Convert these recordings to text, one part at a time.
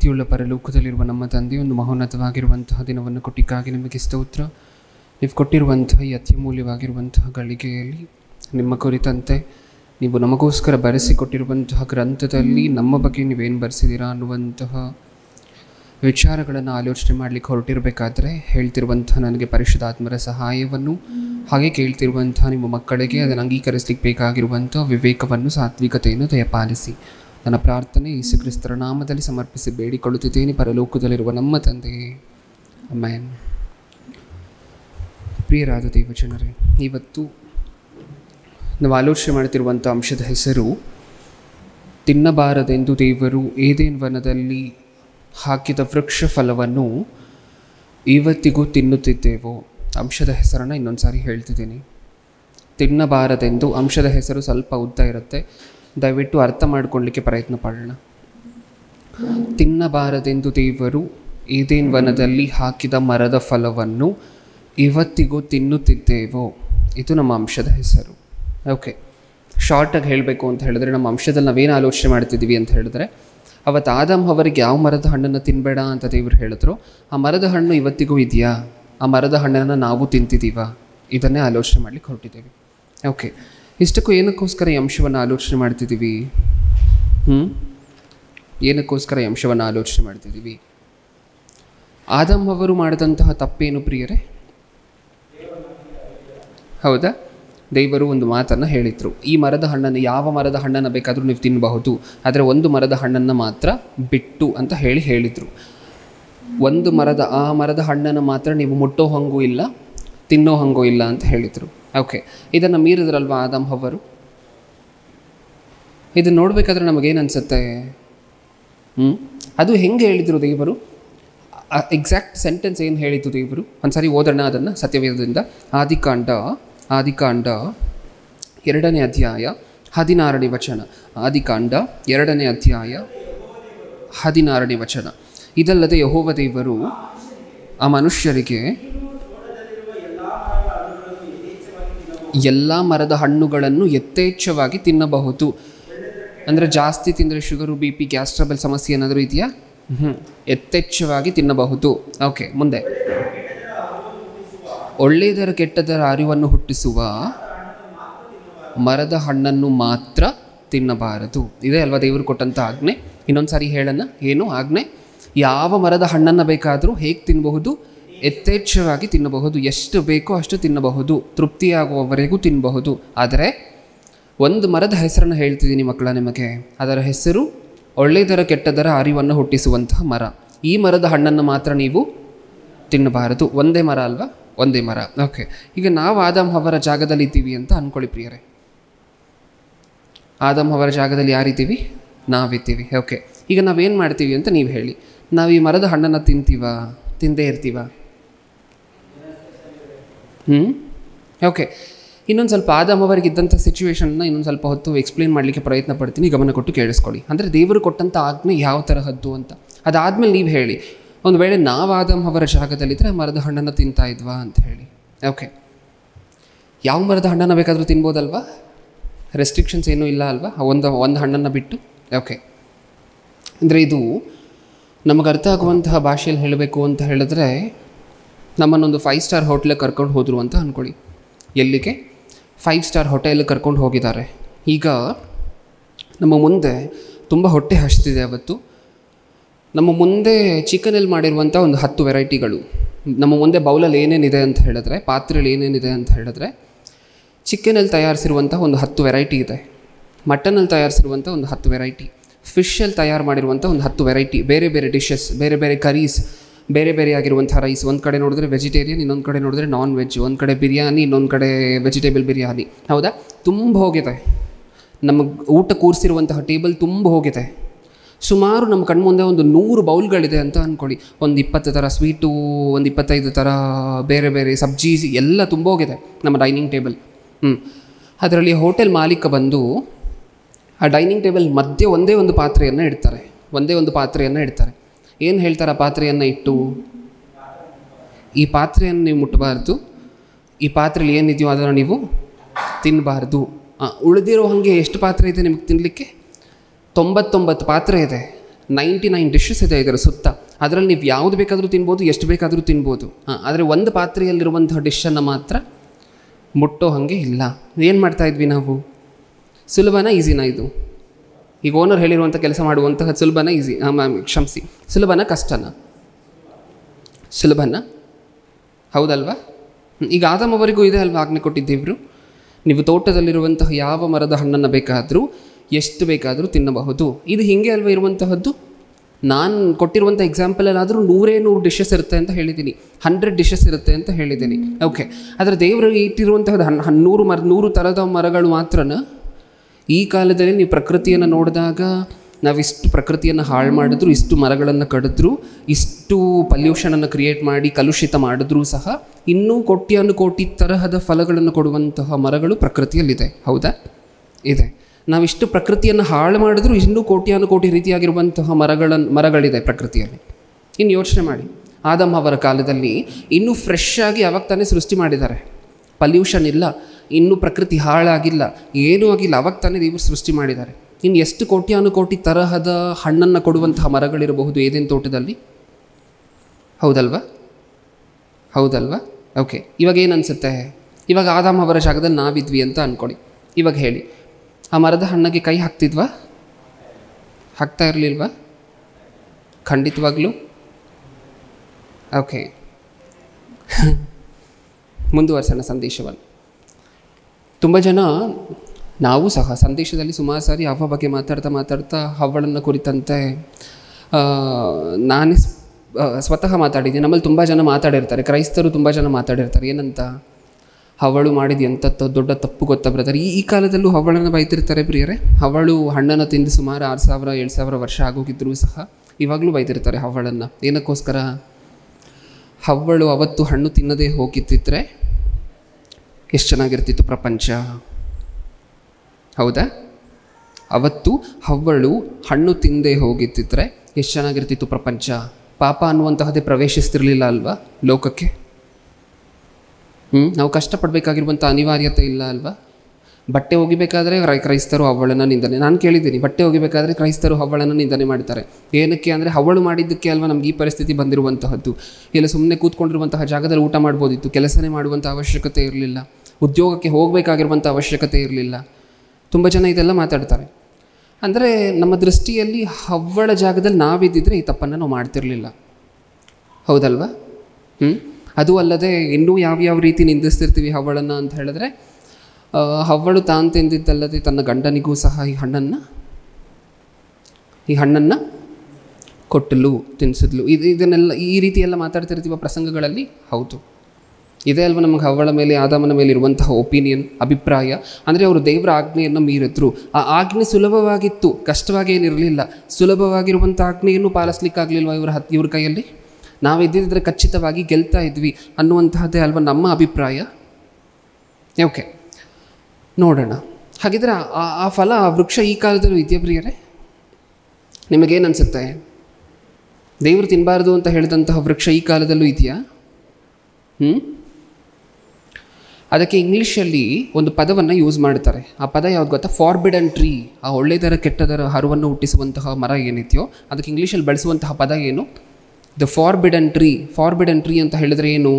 ಪ್ರೀತಿಯುಳ್ಳ ಪರಲೋಕದಲ್ಲಿರುವ ನಮ್ಮ ತಂದೆ ಒಂದು ಮಹೋನ್ನತವಾಗಿರುವಂತಹ ದಿನವನ್ನು ಕೊಟ್ಟಿಕ್ಕಾಗಿ ನಿಮಗೆ ಸ್ತೋತ್ರ ನೀವು ಕೊಟ್ಟಿರುವಂತಹ ಈ ಅತ್ಯಮೂಲ್ಯವಾಗಿರುವಂತಹ ಗಳಿಗೆಯಲ್ಲಿ ನಿಮ್ಮ ಕುರಿತಂತೆ ನೀವು ನಮಗೋಸ್ಕರ ಬರೆಸಿಕೊಟ್ಟಿರುವಂತಹ ಗ್ರಂಥದಲ್ಲಿ ನಮ್ಮ ಬಗ್ಗೆ ನೀವೇನು ಬರೆಸಿದ್ದೀರಾ ಅನ್ನುವಂತಹ ವಿಚಾರಗಳನ್ನು ಆಲೋಚನೆ ಮಾಡಲಿಕ್ಕೆ ಹೊರಟಿರಬೇಕಾದ್ರೆ ಹೇಳ್ತಿರುವಂತಹ ನನಗೆ ಪರಿಶುದ್ಧಾತ್ಮರ ಸಹಾಯವನ್ನು ಹಾಗೆ ಕೇಳ್ತಿರುವಂತಹ ನಿಮ್ಮ ಮಕ್ಕಳಿಗೆ ಅದನ್ನು ಅಂಗೀಕರಿಸಲಿಕ್ಕೆ ಬೇಕಾಗಿರುವಂಥ ವಿವೇಕವನ್ನು ಸಾತ್ವಿಕತೆಯನ್ನು ದಯಪಾಲಿಸಿ ನನ್ನ ಪ್ರಾರ್ಥನೆ ಯೇಸು ಕ್ರಿಸ್ತರ ನಾಮದಲ್ಲಿ ಸಮರ್ಪಿಸಿ ಬೇಡಿಕೊಳ್ಳುತ್ತಿದ್ದೇನೆ ಪರಲೋಕದಲ್ಲಿರುವ ನಮ್ಮ ತಂದೆಯೇ ಅಮ್ಯಾನ್ ಪ್ರಿಯರಾದ ದೇವಜನರೇ ಇವತ್ತು ನಾವು ಆಲೋಚನೆ ಮಾಡ್ತಿರುವಂಥ ಅಂಶದ ಹೆಸರು ತಿನ್ನಬಾರದೆಂದು ದೇವರು ಏದೇನ್ ವನದಲ್ಲಿ ಹಾಕಿದ ವೃಕ್ಷ ಫಲವನ್ನು ಇವತ್ತಿಗೂ ತಿನ್ನುತ್ತಿದ್ದೇವೋ ಅಂಶದ ಹೆಸರನ್ನು ಇನ್ನೊಂದು ಸಾರಿ ಹೇಳ್ತಿದ್ದೀನಿ ತಿನ್ನಬಾರದೆಂದು ಅಂಶದ ಹೆಸರು ಸ್ವಲ್ಪ ಉದ್ದ ಇರುತ್ತೆ ದಯವಿಟ್ಟು ಅರ್ಥ ಮಾಡ್ಕೊಳ್ಳಿಕ್ಕೆ ಪ್ರಯತ್ನ ಪಡೋಣ ತಿನ್ನಬಾರದೆಂದು ದೇವರು ಏದೇನ್ ವನದಲ್ಲಿ ಹಾಕಿದ ಮರದ ಫಲವನ್ನು ಇವತ್ತಿಗೂ ತಿನ್ನುತ್ತಿದ್ದೇವೋ ಇದು ನಮ್ಮ ಅಂಶದ ಹೆಸರು ಓಕೆ ಶಾರ್ಟಾಗಿ ಹೇಳಬೇಕು ಅಂತ ಹೇಳಿದ್ರೆ ನಮ್ಮ ಅಂಶದಲ್ಲಿ ನಾವೇನು ಆಲೋಚನೆ ಮಾಡ್ತಿದ್ದೀವಿ ಅಂತ ಹೇಳಿದ್ರೆ ಅವತ್ತು ಆದಮ್ ಅವರಿಗೆ ಯಾವ ಮರದ ಹಣ್ಣನ್ನು ತಿನ್ನಬೇಡ ಅಂತ ದೇವರು ಹೇಳಿದ್ರು ಆ ಮರದ ಹಣ್ಣು ಇವತ್ತಿಗೂ ಇದೆಯಾ ಆ ಮರದ ಹಣ್ಣನ್ನು ನಾವು ತಿಂತಿದ್ದೀವ ಇದನ್ನೇ ಆಲೋಚನೆ ಮಾಡಲಿಕ್ಕೆ ಹೊರಟಿದ್ದೇವೆ ಓಕೆ ಇಷ್ಟಕ್ಕೂ ಏನಕ್ಕೋಸ್ಕರ ಈ ಅಂಶವನ್ನು ಆಲೋಚನೆ ಮಾಡ್ತಿದ್ದೀವಿ ಹ್ಞೂ ಏನಕ್ಕೋಸ್ಕರ ಈ ಅಂಶವನ್ನು ಆಲೋಚನೆ ಮಾಡ್ತಿದ್ದೀವಿ ಆದಮ್ ಅವರು ಮಾಡಿದಂತಹ ತಪ್ಪೇನು ಪ್ರಿಯರೇ ಹೌದಾ ದೇವರು ಒಂದು ಮಾತನ್ನು ಹೇಳಿದರು ಈ ಮರದ ಹಣ್ಣನ್ನು ಯಾವ ಮರದ ಹಣ್ಣನ್ನು ಬೇಕಾದರೂ ನೀವು ತಿನ್ನಬಹುದು ಆದರೆ ಒಂದು ಮರದ ಹಣ್ಣನ್ನು ಮಾತ್ರ ಬಿಟ್ಟು ಅಂತ ಹೇಳಿ ಹೇಳಿದರು ಒಂದು ಮರದ ಆ ಮರದ ಹಣ್ಣನ್ನು ಮಾತ್ರ ನೀವು ಮುಟ್ಟೋ ಹಂಗೂ ಇಲ್ಲ ತಿನ್ನೋ ಹಂಗೂ ಇಲ್ಲ ಅಂತ ಹೇಳಿದರು ಓಕೆ ಇದನ್ನು ಮೀರಿದ್ರಲ್ವ ಆದಮ್ ಅವರು ಇದನ್ನು ನೋಡಬೇಕಾದ್ರೆ ನಮಗೇನು ಅನಿಸುತ್ತೆ ಹ್ಞೂ ಅದು ಹೆಂಗೆ ಹೇಳಿದರು ದೇವರು ಎಕ್ಸಾಕ್ಟ್ ಸೆಂಟೆನ್ಸ್ ಏನು ಹೇಳಿದ್ದು ದೇವರು ಒಂದ್ಸರಿ ಓದೋಣ ಅದನ್ನು ಸತ್ಯವೇದದಿಂದ ಆದಿಕಾಂಡ ಆದಿಕಾಂಡ ಎರಡನೇ ಅಧ್ಯಾಯ ಹದಿನಾರನೇ ವಚನ ಆದಿಕಾಂಡ ಎರಡನೇ ಅಧ್ಯಾಯ ಹದಿನಾರನೇ ವಚನ ಇದಲ್ಲದೆ ಯಹೋವ ದೇವರು ಆ ಮನುಷ್ಯರಿಗೆ ಎಲ್ಲ ಮರದ ಹಣ್ಣುಗಳನ್ನು ಯಥೇಚ್ಛವಾಗಿ ತಿನ್ನಬಹುದು ಅಂದರೆ ಜಾಸ್ತಿ ತಿಂದರೆ sugar B P gas trouble ಸಮಸ್ಯೆ ಏನಾದರೂ ಇದೆಯಾ ಹ್ಞೂ ಯಥೇಚ್ಛವಾಗಿ ತಿನ್ನಬಹುದು ಓಕೆ ಮುಂದೆ ಒಳ್ಳೆಯದರ ಕೆಟ್ಟದರ ಅರಿವನ್ನು ಹುಟ್ಟಿಸುವ ಮರದ ಹಣ್ಣನ್ನು ಮಾತ್ರ ತಿನ್ನಬಾರದು ಇದೇ ಅಲ್ವಾ ದೇವರು ಕೊಟ್ಟಂಥ ಆಜ್ಞೆ ಇನ್ನೊಂದು ಸಾರಿ ಹೇಳೋಣ ಏನು ಆಜ್ಞೆ ಯಾವ ಮರದ ಹಣ್ಣನ್ನು ಬೇಕಾದರೂ ಹೇಗೆ ತಿನ್ನಬಹುದು ಯಥೇಚ್ಛವಾಗಿ ತಿನ್ನಬಹುದು ಎಷ್ಟು ಬೇಕೋ ಅಷ್ಟು ತಿನ್ನಬಹುದು ತೃಪ್ತಿಯಾಗುವವರೆಗೂ ತಿನ್ನಬಹುದು ಆದರೆ ಒಂದು ಮರದ ಹೆಸರನ್ನು ಹೇಳ್ತಿದ್ದೀನಿ ಮಕ್ಕಳ ನಿಮಗೆ ಅದರ ಹೆಸರು ಒಳ್ಳೆಯದರ ಕೆಟ್ಟದರ ಅರಿವನ್ನು ಹುಟ್ಟಿಸುವಂತಹ ಮರ ಈ ಮರದ ಹಣ್ಣನ್ನು ಮಾತ್ರ ನೀವು ತಿನ್ನಬಾರದು ಒಂದೇ ಮರ ಅಲ್ವಾ ಒಂದೇ ಮರ ಓಕೆ ಈಗ ನಾವು ಆದಮ್ ಅವರ ಜಾಗದಲ್ಲಿ ಇದ್ದೀವಿ ಅಂತ ಅಂದ್ಕೊಳ್ಳಿ ಪ್ರಿಯರೇ ಆದಮ್ ಅವರ ಜಾಗದಲ್ಲಿ ಯಾರಿದ್ದೀವಿ ನಾವಿದ್ದೀವಿ ಓಕೆ ಈಗ ನಾವೇನು ಮಾಡ್ತೀವಿ ಅಂತ ನೀವು ಹೇಳಿ ನಾವು ಈ ಮರದ ಹಣ್ಣನ್ನು ತಿಂತೀವ ತಿಂದೇ ಇರ್ತೀವ ಹ್ಞೂ ಓಕೆ ಇನ್ನೊಂದು ಸ್ವಲ್ಪ ಆದಮ್ ಅವರಿಗಿದ್ದಂಥ ಸಿಚುವೇಶನ್ನ ಇನ್ನೊಂದು ಸ್ವಲ್ಪ ಹೊತ್ತು ಎಕ್ಸ್ಪ್ಲೇನ್ ಮಾಡಲಿಕ್ಕೆ ಪ್ರಯತ್ನ ಪಡ್ತೀನಿ ಗಮನ ಕೊಟ್ಟು ಕೇಳಿಸ್ಕೊಳ್ಳಿ ಅಂದರೆ ದೇವರು ಕೊಟ್ಟಂಥ ಆಜ್ಞೆ ಯಾವ ತರಹದ್ದು ಅಂತ ಅದಾದಮೇಲೆ ನೀವು ಹೇಳಿ ಒಂದು ವೇಳೆ ನಾವು ಆದಮ್ ಅವರ ಜಾಗದಲ್ಲಿದ್ದರೆ ಮರದ ಹಣ್ಣನ್ನು ತಿಂತಾ ಇದ್ವಾ ಅಂತ ಹೇಳಿ ಓಕೆ ಯಾವ ಮರದ ಹಣ್ಣನ್ನು ಬೇಕಾದರೂ ತಿನ್ಬೋದಲ್ವಾ ರೆಸ್ಟ್ರಿಕ್ಷನ್ಸ್ ಏನೂ ಇಲ್ಲ ಅಲ್ವಾ ಒಂದು ಒಂದು ಹಣ್ಣನ್ನು ಬಿಟ್ಟು ಓಕೆ ಅಂದರೆ ಇದು ನಮಗೆ ಅರ್ಥ ಆಗುವಂತಹ ಭಾಷೆಯಲ್ಲಿ ಹೇಳಬೇಕು ಅಂತ ಹೇಳಿದ್ರೆ ನಮ್ಮನ್ನೊಂದು ಫೈವ್ ಸ್ಟಾರ್ ಹೋಟ್ಲಿಗೆ ಕರ್ಕೊಂಡು ಹೋದರು ಅಂತ ಅಂದ್ಕೊಳ್ಳಿ ಎಲ್ಲಿಗೆ ಫೈವ್ ಸ್ಟಾರ್ ಹೋಟೆಲ್ಗೆ ಕರ್ಕೊಂಡು ಹೋಗಿದ್ದಾರೆ ಈಗ ನಮ್ಮ ಮುಂದೆ ತುಂಬ ಹೊಟ್ಟೆ ಹಸಿದಿದೆ ಅವತ್ತು ನಮ್ಮ ಮುಂದೆ ಚಿಕನಲ್ಲಿ ಮಾಡಿರುವಂಥ ಒಂದು ಹತ್ತು ವೆರೈಟಿಗಳು ನಮ್ಮ ಮುಂದೆ ಬೌಲಲ್ಲಿ ಏನೇನಿದೆ ಅಂತ ಹೇಳಿದ್ರೆ ಪಾತ್ರೆಯಲ್ಲಿ ಏನೇನಿದೆ ಅಂತ ಹೇಳಿದ್ರೆ ಚಿಕನಲ್ಲಿ ತಯಾರಿಸಿರುವಂಥ ಒಂದು ಹತ್ತು ವೆರೈಟಿ ಇದೆ ಮಟನಲ್ಲಿ ತಯಾರಿಸಿರುವಂಥ ಒಂದು ಹತ್ತು ವೆರೈಟಿ ಫಿಶಲ್ಲಿ ತಯಾರು ಮಾಡಿರುವಂಥ ಒಂದು ಹತ್ತು ವೆರೈಟಿ ಬೇರೆ ಬೇರೆ ಡಿಶಸ್ ಬೇರೆ ಬೇರೆ ಕರೀಸ್ ಬೇರೆ ಬೇರೆ ಆಗಿರುವಂಥ ರೈಸ್ ಒಂದು ಕಡೆ ನೋಡಿದ್ರೆ ವೆಜಿಟೇರಿಯನ್ ಇನ್ನೊಂದು ಕಡೆ ನೋಡಿದ್ರೆ ನಾನ್ ವೆಜ್ ಒಂದು ಕಡೆ ಬಿರಿಯಾನಿ ಇನ್ನೊಂದು ಕಡೆ ವೆಜಿಟೇಬಲ್ ಬಿರಿಯಾನಿ ಹೌದಾ ತುಂಬ ಹೋಗಿದೆ ನಮಗೆ ಊಟ ಕೂರಿಸಿರುವಂತಹ ಟೇಬಲ್ ತುಂಬ ಹೋಗಿದೆ ಸುಮಾರು ನಮ್ಮ ಕಣ್ಮುಂದೆ ಒಂದು ನೂರು ಬೌಲ್ಗಳಿದೆ ಅಂತ ಅಂದ್ಕೊಳ್ಳಿ ಒಂದು ಇಪ್ಪತ್ತು ಥರ ಸ್ವೀಟು ಒಂದು ಇಪ್ಪತ್ತೈದು ಥರ ಬೇರೆ ಬೇರೆ ಸಬ್ಜಿ ಎಲ್ಲ ತುಂಬ ಹೋಗಿದೆ ನಮ್ಮ ಡೈನಿಂಗ್ ಟೇಬಲ್ ಹ್ಞೂ ಅದರಲ್ಲಿ ಹೋಟೆಲ್ ಮಾಲೀಕ ಬಂದು ಆ ಡೈನಿಂಗ್ ಟೇಬಲ್ ಮಧ್ಯೆ ಒಂದೇ ಒಂದು ಪಾತ್ರೆಯನ್ನು ಇಡ್ತಾರೆ ಒಂದೇ ಒಂದು ಪಾತ್ರೆಯನ್ನು ಇಡ್ತಾರೆ ಏನು ಹೇಳ್ತಾರೆ ಆ ಪಾತ್ರೆಯನ್ನು ಇಟ್ಟು ಈ ಪಾತ್ರೆಯನ್ನು ನೀವು ಮುಟ್ಟಬಾರ್ದು ಈ ಪಾತ್ರೆಯಲ್ಲಿ ಏನಿದೆಯೋ ಅದನ್ನು ನೀವು ತಿನ್ನಬಾರ್ದು ಉಳಿದಿರೋ ಹಾಗೆ ಎಷ್ಟು ಪಾತ್ರೆ ಇದೆ ನಿಮಗೆ ತಿನ್ನಲಿಕ್ಕೆ ತೊಂಬತ್ತೊಂಬತ್ತು ಪಾತ್ರೆ ಇದೆ ನೈಂಟಿ ನೈನ್ ಡಿಶಸ್ ಇದೆ ಇದರ ಸುತ್ತ ಅದರಲ್ಲಿ ನೀವು ಯಾವುದು ಬೇಕಾದರೂ ತಿನ್ಬೋದು ಎಷ್ಟು ಬೇಕಾದರೂ ತಿನ್ಬೋದು ಹಾಂ ಆದರೆ ಒಂದು ಪಾತ್ರೆಯಲ್ಲಿರುವಂತಹ ಡಿಶನ್ನು ಮಾತ್ರ ಮುಟ್ಟೋ ಹಾಗೆ ಇಲ್ಲ ಏನು ಮಾಡ್ತಾ ಇದ್ವಿ ನಾವು ಸುಲಭನ ಈಸಿನ ಇದು ಈಗ ಓನರ್ ಹೇಳಿರುವಂಥ ಕೆಲಸ ಮಾಡುವಂತಹ ಸುಲಭನ ಈಸಿ ಕ್ಷಮಿಸಿ ಸುಲಭನ ಕಷ್ಟನ ಸುಲಭನ ಹೌದಲ್ವಾ ಹ್ಮ್. ಈಗ ಆದಮ್ ಅವರಿಗೂ ಇದೆ ಅಲ್ವಾ ಆಜ್ಞೆ ಕೊಟ್ಟಿದ್ದೇವ್ರು ನೀವು ತೋಟದಲ್ಲಿರುವಂತಹ ಯಾವ ಮರದ ಹಣ್ಣನ್ನು ಬೇಕಾದರೂ ಎಷ್ಟು ಬೇಕಾದರೂ ತಿನ್ನಬಹುದು ಇದು ಹೀಗೆ ಅಲ್ವಾ ಇರುವಂತಹದ್ದು ನಾನು ಕೊಟ್ಟಿರುವಂಥ ಎಕ್ಸಾಂಪಲಲ್ಲಾದರೂ ನೂರೇ ನೂರು ಡಿಶಸ್ ಇರುತ್ತೆ ಅಂತ ಹೇಳಿದ್ದೀನಿ ಹಂಡ್ರೆಡ್ ಡಿಶಸ್ ಇರುತ್ತೆ ಅಂತ ಹೇಳಿದ್ದೀನಿ ಓಕೆ ಆದರೆ ದೇವರು ಇಟ್ಟಿರುವಂತಹದ್ದು ಹನ್ ಹನ್- ನೂರು ಮರ ನೂರು ಥರದ ಮರಗಳು ಮಾತ್ರನ ಈ ಕಾಲದಲ್ಲಿ ನೀವು ಪ್ರಕೃತಿಯನ್ನು ನೋಡಿದಾಗ ನಾವಿಷ್ಟು ಪ್ರಕೃತಿಯನ್ನು ಹಾಳು ಮಾಡಿದ್ರು ಇಷ್ಟು ಮರಗಳನ್ನು ಕಡಿದ್ರು ಇಷ್ಟು ಪಲ್ಯೂಷನನ್ನು ಕ್ರಿಯೇಟ್ ಮಾಡಿ ಕಲುಷಿತ ಮಾಡಿದ್ರೂ ಸಹ ಇನ್ನೂ ಕೋಟ್ಯಾನು ಕೋಟಿ ತರಹದ ಫಲಗಳನ್ನು ಕೊಡುವಂತಹ ಮರಗಳು ಪ್ರಕೃತಿಯಲ್ಲಿದೆ ಹೌದಾ ಇದೆ ನಾವಿಷ್ಟು ಪ್ರಕೃತಿಯನ್ನು ಹಾಳು ಮಾಡಿದ್ರೂ ಇನ್ನೂ ಕೋಟ್ಯಾನು ಕೋಟಿ ರೀತಿಯಾಗಿರುವಂತಹ ಮರಗಳನ್ನು ಮರಗಳಿದೆ ಪ್ರಕೃತಿಯಲ್ಲಿ ಇನ್ನು ಯೋಚನೆ ಮಾಡಿ ಆದಮ್ ಅವರ ಕಾಲದಲ್ಲಿ ಇನ್ನೂ ಫ್ರೆಶ್ ಆಗಿ ಯಾವಾಗ ತಾನೇ ಸೃಷ್ಟಿ ಮಾಡಿದ್ದಾರೆ ಪಲ್ಯೂಷನ್ ಇಲ್ಲ ಇನ್ನೂ ಪ್ರಕೃತಿ ಹಾಳಾಗಿಲ್ಲ ಏನೂ ಆಗಿಲ್ಲ ಅವಾಗ ತಾನೇ ದೇವರು ಸೃಷ್ಟಿ ಮಾಡಿದ್ದಾರೆ ಇನ್ನು ಎಷ್ಟು ಕೋಟ್ಯಾನು ಕೋಟಿ ತರಹದ ಹಣ್ಣನ್ನು ಕೊಡುವಂತಹ ಮರಗಳಿರಬಹುದು ಏದೇನು ತೋಟದಲ್ಲಿ ಹೌದಲ್ವಾ ಹೌದಲ್ವಾ ಓಕೆ ಇವಾಗ ಏನು ಅನಿಸುತ್ತೆ ಇವಾಗ ಆದಾಮ್ ಅವರ ಜಾಗದಲ್ಲಿ ನಾವಿದ್ವಿ ಅಂತ ಅಂದ್ಕೊಳ್ಳಿ ಇವಾಗ ಹೇಳಿ ಆ ಮರದ ಹಣ್ಣಿಗೆ ಕೈ ಹಾಕ್ತಿದ್ವಾ ಹಾಕ್ತಾ ಇರಲಿಲ್ವಾ ಖಂಡಿತವಾಗ್ಲೂ ಓಕೆ ಮುಂದುವರ್ಸೋಣ ಸಂದೇಶವನ್ನು ತುಂಬ ಜನ ನಾವು ಸಹ ಸಂದೇಶದಲ್ಲಿ ಸುಮಾರು ಸಾರಿ ಹವ್ವ ಬಗ್ಗೆ ಮಾತಾಡ್ತಾ ಮಾತಾಡ್ತಾ ಹವ್ವಳನ್ನು ಕುರಿತಂತೆ ಆ, ನಾನೇ ಸ್- ಆ, ಸ್ವತಃ ಮಾತಾಡಿದ್ದೀನಿ ನಮ್ಮಲ್ಲಿ ತುಂಬ ಜನ ಮಾತಾಡಿರ್ತಾರೆ ಕ್ರೈಸ್ತರು ತುಂಬ ಜನ ಮಾತಾಡಿರ್ತಾರೆ ಏನಂತ ಹವಳು ಮಾಡಿದ ಎಂಥ ತ- ದೊಡ್ಡ ತಪ್ಪು ಗೊತ್ತಾ ಬ್ರದರ್ ಈ ಈ ಕಾಲದಲ್ಲೂ ಹವಳನ್ನು ಬೈತಿರ್ತಾರೆ ಪ್ರಿಯರೇ ಹವಳು ಹಣ್ಣನ್ನು ತಿಂದು ಸುಮಾರು ಆರು ಸಾವಿರ ಏಳು ಸಾವಿರ ವರ್ಷ ಆಗೋಗಿದ್ರೂ ಸಹ ಇವಾಗಲೂ ಬೈತಿರ್ತಾರೆ ಹವಳನ್ನು ಏನಕ್ಕೋಸ್ಕರ ಹವ್ವಳು ಅವತ್ತು ಹಣ್ಣು ತಿನ್ನದೇ ಹೋಗಿದ್ದಿದ್ರೆ ಎಷ್ಟು ಚೆನ್ನಾಗಿರ್ತಿತ್ತು ಪ್ರಪಂಚ ಹೌದಾ ಅವತ್ತು ಹವ್ವಳು ಹಣ್ಣು ತಿಂದೇ ಹೋಗಿದ್ದಿದ್ರೆ ಎಷ್ಟು ಚೆನ್ನಾಗಿರ್ತಿತ್ತು ಪ್ರಪಂಚ ಪಾಪ ಅನ್ನುವಂತಹದ್ದೇ ಪ್ರವೇಶಿಸ್ತಿರ್ಲಿಲ್ಲ ಅಲ್ವಾ ಲೋಕಕ್ಕೆ ಹ್ಞೂ ನಾವು ಕಷ್ಟಪಡಬೇಕಾಗಿರುವಂಥ ಅನಿವಾರ್ಯತೆ ಇಲ್ಲ ಅಲ್ವಾ ಬಟ್ಟೆ ಒಗಿಬೇಕಾದ್ರೆ ಕ್ರೈ ಕ್ರೈಸ್ತರು ಹವ್ವಳನ್ನು ನಿಂದನೆ ನಾನು ಕೇಳಿದ್ದೀನಿ ಬಟ್ಟೆ ಒಗಿಬೇಕಾದ್ರೆ ಕ್ರೈಸ್ತರು ಹವ್ವಳನ್ನು ನಿಂದನೆ ಮಾಡ್ತಾರೆ ಏನಕ್ಕೆ ಅಂದರೆ ಹವ್ವಳು ಮಾಡಿದ್ದಕ್ಕೆ ಅಲ್ವಾ ನಮ್ಗೆ ಈ ಪರಿಸ್ಥಿತಿ ಬಂದಿರುವಂತಹದ್ದು ಇಲ್ಲ ಸುಮ್ಮನೆ ಕೂತ್ಕೊಂಡಿರುವಂತಹ ಜಾಗದಲ್ಲಿ ಊಟ ಮಾಡ್ಬೋದಿತ್ತು ಕೆಲಸನೇ ಮಾಡುವಂಥ ಅವಶ್ಯಕತೆ ಇರಲಿಲ್ಲ ಉದ್ಯೋಗಕ್ಕೆ ಹೋಗಬೇಕಾಗಿರುವಂಥ ಅವಶ್ಯಕತೆ ಇರಲಿಲ್ಲ ತುಂಬ ಜನ ಇದೆಲ್ಲ ಮಾತಾಡ್ತಾರೆ ಅಂದರೆ ನಮ್ಮ ದೃಷ್ಟಿಯಲ್ಲಿ ಹವ್ವಳ ಜಾಗದಲ್ಲಿ ನಾವಿದ್ದಿದ್ರೆ ಈ ತಪ್ಪನ್ನು ನಾವು ಮಾಡ್ತಿರಲಿಲ್ಲ ಹೌದಲ್ವಾ ಹ್ಞೂ ಅದು ಅಲ್ಲದೆ ಇನ್ನೂ ಯಾವ್ಯಾವ ರೀತಿ ನಿಂದಿಸ್ತಿರ್ತೀವಿ ಹವ್ವಳನ್ನು ಅಂತ ಹೇಳಿದ್ರೆ ಆ, ಹವ್ವಳು ತಾನು ತಿಂದಿದ್ದಲ್ಲದೆ ತನ್ನ ಗಂಡನಿಗೂ ಸಹ ಈ ಹಣ್ಣನ್ನು ಈ ಹಣ್ಣನ್ನು ಕೊಟ್ಟಲು ತಿನ್ಸಿದ್ಲು ಇದು ಇದನ್ನೆಲ್ಲ ಈ ರೀತಿ ಎಲ್ಲ ಮಾತಾಡ್ತಿರ್ತೀವ ಪ್ರಸಂಗಗಳಲ್ಲಿ ಹೌದು ಇದೇ ಅಲ್ವಾ ನಮಗೆ ಹವ್ವಳ ಮೇಲೆ ಆದಾಮನ ಮೇಲೆ ಇರುವಂತಹ ಒಪಿನಿಯನ್ ಅಭಿಪ್ರಾಯ ಅಂದರೆ ಅವರು ದೇವರ ಆಜ್ಞೆಯನ್ನು ಮೀರಿದ್ರು ಆ ಆಜ್ಞೆ ಸುಲಭವಾಗಿತ್ತು ಕಷ್ಟವಾಗಿ ಏನಿರಲಿಲ್ಲ ಸುಲಭವಾಗಿರುವಂಥ ಆಜ್ಞೆಯನ್ನು ಪಾಲಿಸ್ಲಿಕ್ಕಾಗಲಿಲ್ವ ಇವರ ಹತ್ ಇವ್ರ ಕೈಯಲ್ಲಿ ನಾವು ಇದ್ದಿದ್ದರೆ ಖಚಿತವಾಗಿ ಗೆಲ್ತಾ ಇದ್ವಿ ಅನ್ನುವಂತಹದ್ದೇ ಅಲ್ವಾ ನಮ್ಮ ಅಭಿಪ್ರಾಯ ಓಕೆ ನೋಡೋಣ ಹಾಗಿದ್ರೆ ಆ- ಆ ಫಲ ಆ ವೃಕ್ಷ ಈ ಕಾಲದಲ್ಲೂ ಇದೆಯಾ ಪ್ರಿಯರೇ ನಿಮಗೇನು ಅನಿಸುತ್ತೆ ದೇವರು ತಿನ್ನಬಾರ್ದು ಅಂತ ಹೇಳಿದಂತಹ ವೃಕ್ಷ ಈ ಕಾಲದಲ್ಲೂ ಇದೆಯಾ ಹ್ಞೂ ಅದಕ್ಕೆ ಇಂಗ್ಲೀಷಲ್ಲಿ ಒಂದು ಪದವನ್ನು ಯೂಸ್ ಮಾಡ್ತಾರೆ ಆ ಪದ ಯಾವ್ದು ಗೊತ್ತಾ ಫಾರ್ಬಿಡನ್ ಟ್ರೀ ಆ ಒಳ್ಳೆಯದರ ಕೆಟ್ಟದರ ಹರುವನ್ನು ಹುಟ್ಟಿಸುವಂತಹ ಮರ ಏನಿದೆಯೋ ಅದಕ್ಕೆ ಇಂಗ್ಲೀಷಲ್ಲಿ ಬಳಸುವಂತಹ ಪದ ಏನು the forbidden tree forbidden tree ಅಂತ ಹೇಳಿದ್ರೆ ಏನು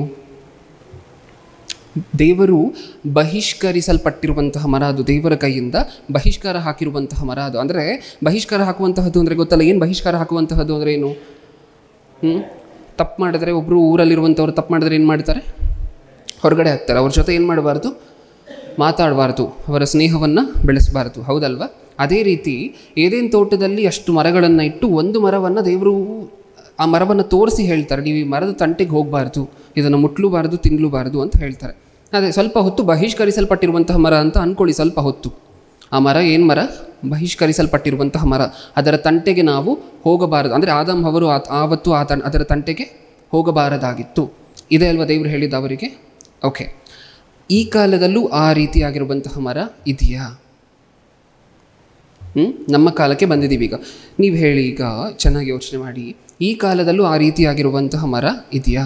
ದೇವರು ಬಹಿಷ್ಕರಿಸಲ್ಪಟ್ಟಿರುವಂತಹ ಮರ ಅದು ದೇವರ ಕೈಯಿಂದ ಬಹಿಷ್ಕಾರ ಹಾಕಿರುವಂತಹ ಮರ ಅದು ಅಂದರೆ ಬಹಿಷ್ಕಾರ ಹಾಕುವಂತಹದ್ದು ಅಂದರೆ ಗೊತ್ತಲ್ಲ ಏನು ಬಹಿಷ್ಕಾರ ಹಾಕುವಂತಹದ್ದು ಅಂದರೆ ಏನು ಹ್ಞೂ ತಪ್ಪು ಮಾಡಿದ್ರೆ ಒಬ್ಬರು ಊರಲ್ಲಿರುವಂಥವ್ರು ತಪ್ಪು ಮಾಡಿದ್ರೆ ಏನು ಮಾಡ್ತಾರೆ ಹೊರಗಡೆ ಹಾಕ್ತಾರೆ ಅವ್ರ ಜೊತೆ ಏನು ಮಾಡಬಾರ್ದು ಮಾತಾಡಬಾರ್ದು ಅವರ ಸ್ನೇಹವನ್ನು ಬೆಳೆಸಬಾರ್ದು ಹೌದಲ್ವಾ ಅದೇ ರೀತಿ ಏದೇನು ತೋಟದಲ್ಲಿ ಅಷ್ಟು ಮರಗಳನ್ನು ಇಟ್ಟು ಒಂದು ಮರವನ್ನು ದೇವರು ಆ ಮರವನ್ನು ತೋರಿಸಿ ಹೇಳ್ತಾರೆ ನೀವು ಈ ಮರದ ತಂಟೆಗೆ ಹೋಗಬಾರ್ದು ಇದನ್ನು ಮುಟ್ಲೂಬಾರ್ದು ತಿನ್ನಲೂಬಾರ್ದು ಅಂತ ಹೇಳ್ತಾರೆ ಅದೇ ಸ್ವಲ್ಪ ಹೊತ್ತು ಬಹಿಷ್ಕರಿಸಲ್ಪಟ್ಟಿರುವಂತಹ ಮರ ಅಂತ ಅಂದ್ಕೊಳ್ಳಿ ಸ್ವಲ್ಪ ಹೊತ್ತು ಆ ಮರ ಏನು ಮರ ಬಹಿಷ್ಕರಿಸಲ್ಪಟ್ಟಿರುವಂತಹ ಮರ ಅದರ ತಂಟೆಗೆ ನಾವು ಹೋಗಬಾರದು ಅಂದರೆ ಆದಮ್ ಅವರು ಆ- ಆವತ್ತು ಆ ತನ್ ಅದರ ತಂಟೆಗೆ ಹೋಗಬಾರದಾಗಿತ್ತು ಇದೇ ಅಲ್ವಾ ದೇವರು ಹೇಳಿದ ಅವರಿಗೆ ಓಕೆ ಈ ಕಾಲದಲ್ಲೂ ಆ ರೀತಿಯಾಗಿರುವಂತಹ ಮರ ಇದೆಯಾ ಹ್ಞೂ ನಮ್ಮ ಕಾಲಕ್ಕೆ ಬಂದಿದ್ದೀವಿ ಈಗ ನೀವು ಹೇಳಿ ಈಗ ಚೆನ್ನಾಗಿ ಯೋಚನೆ ಮಾಡಿ ಈ ಕಾಲದಲ್ಲೂ ಆ ರೀತಿಯಾಗಿರುವಂತಹ ಮರ ಇದೆಯಾ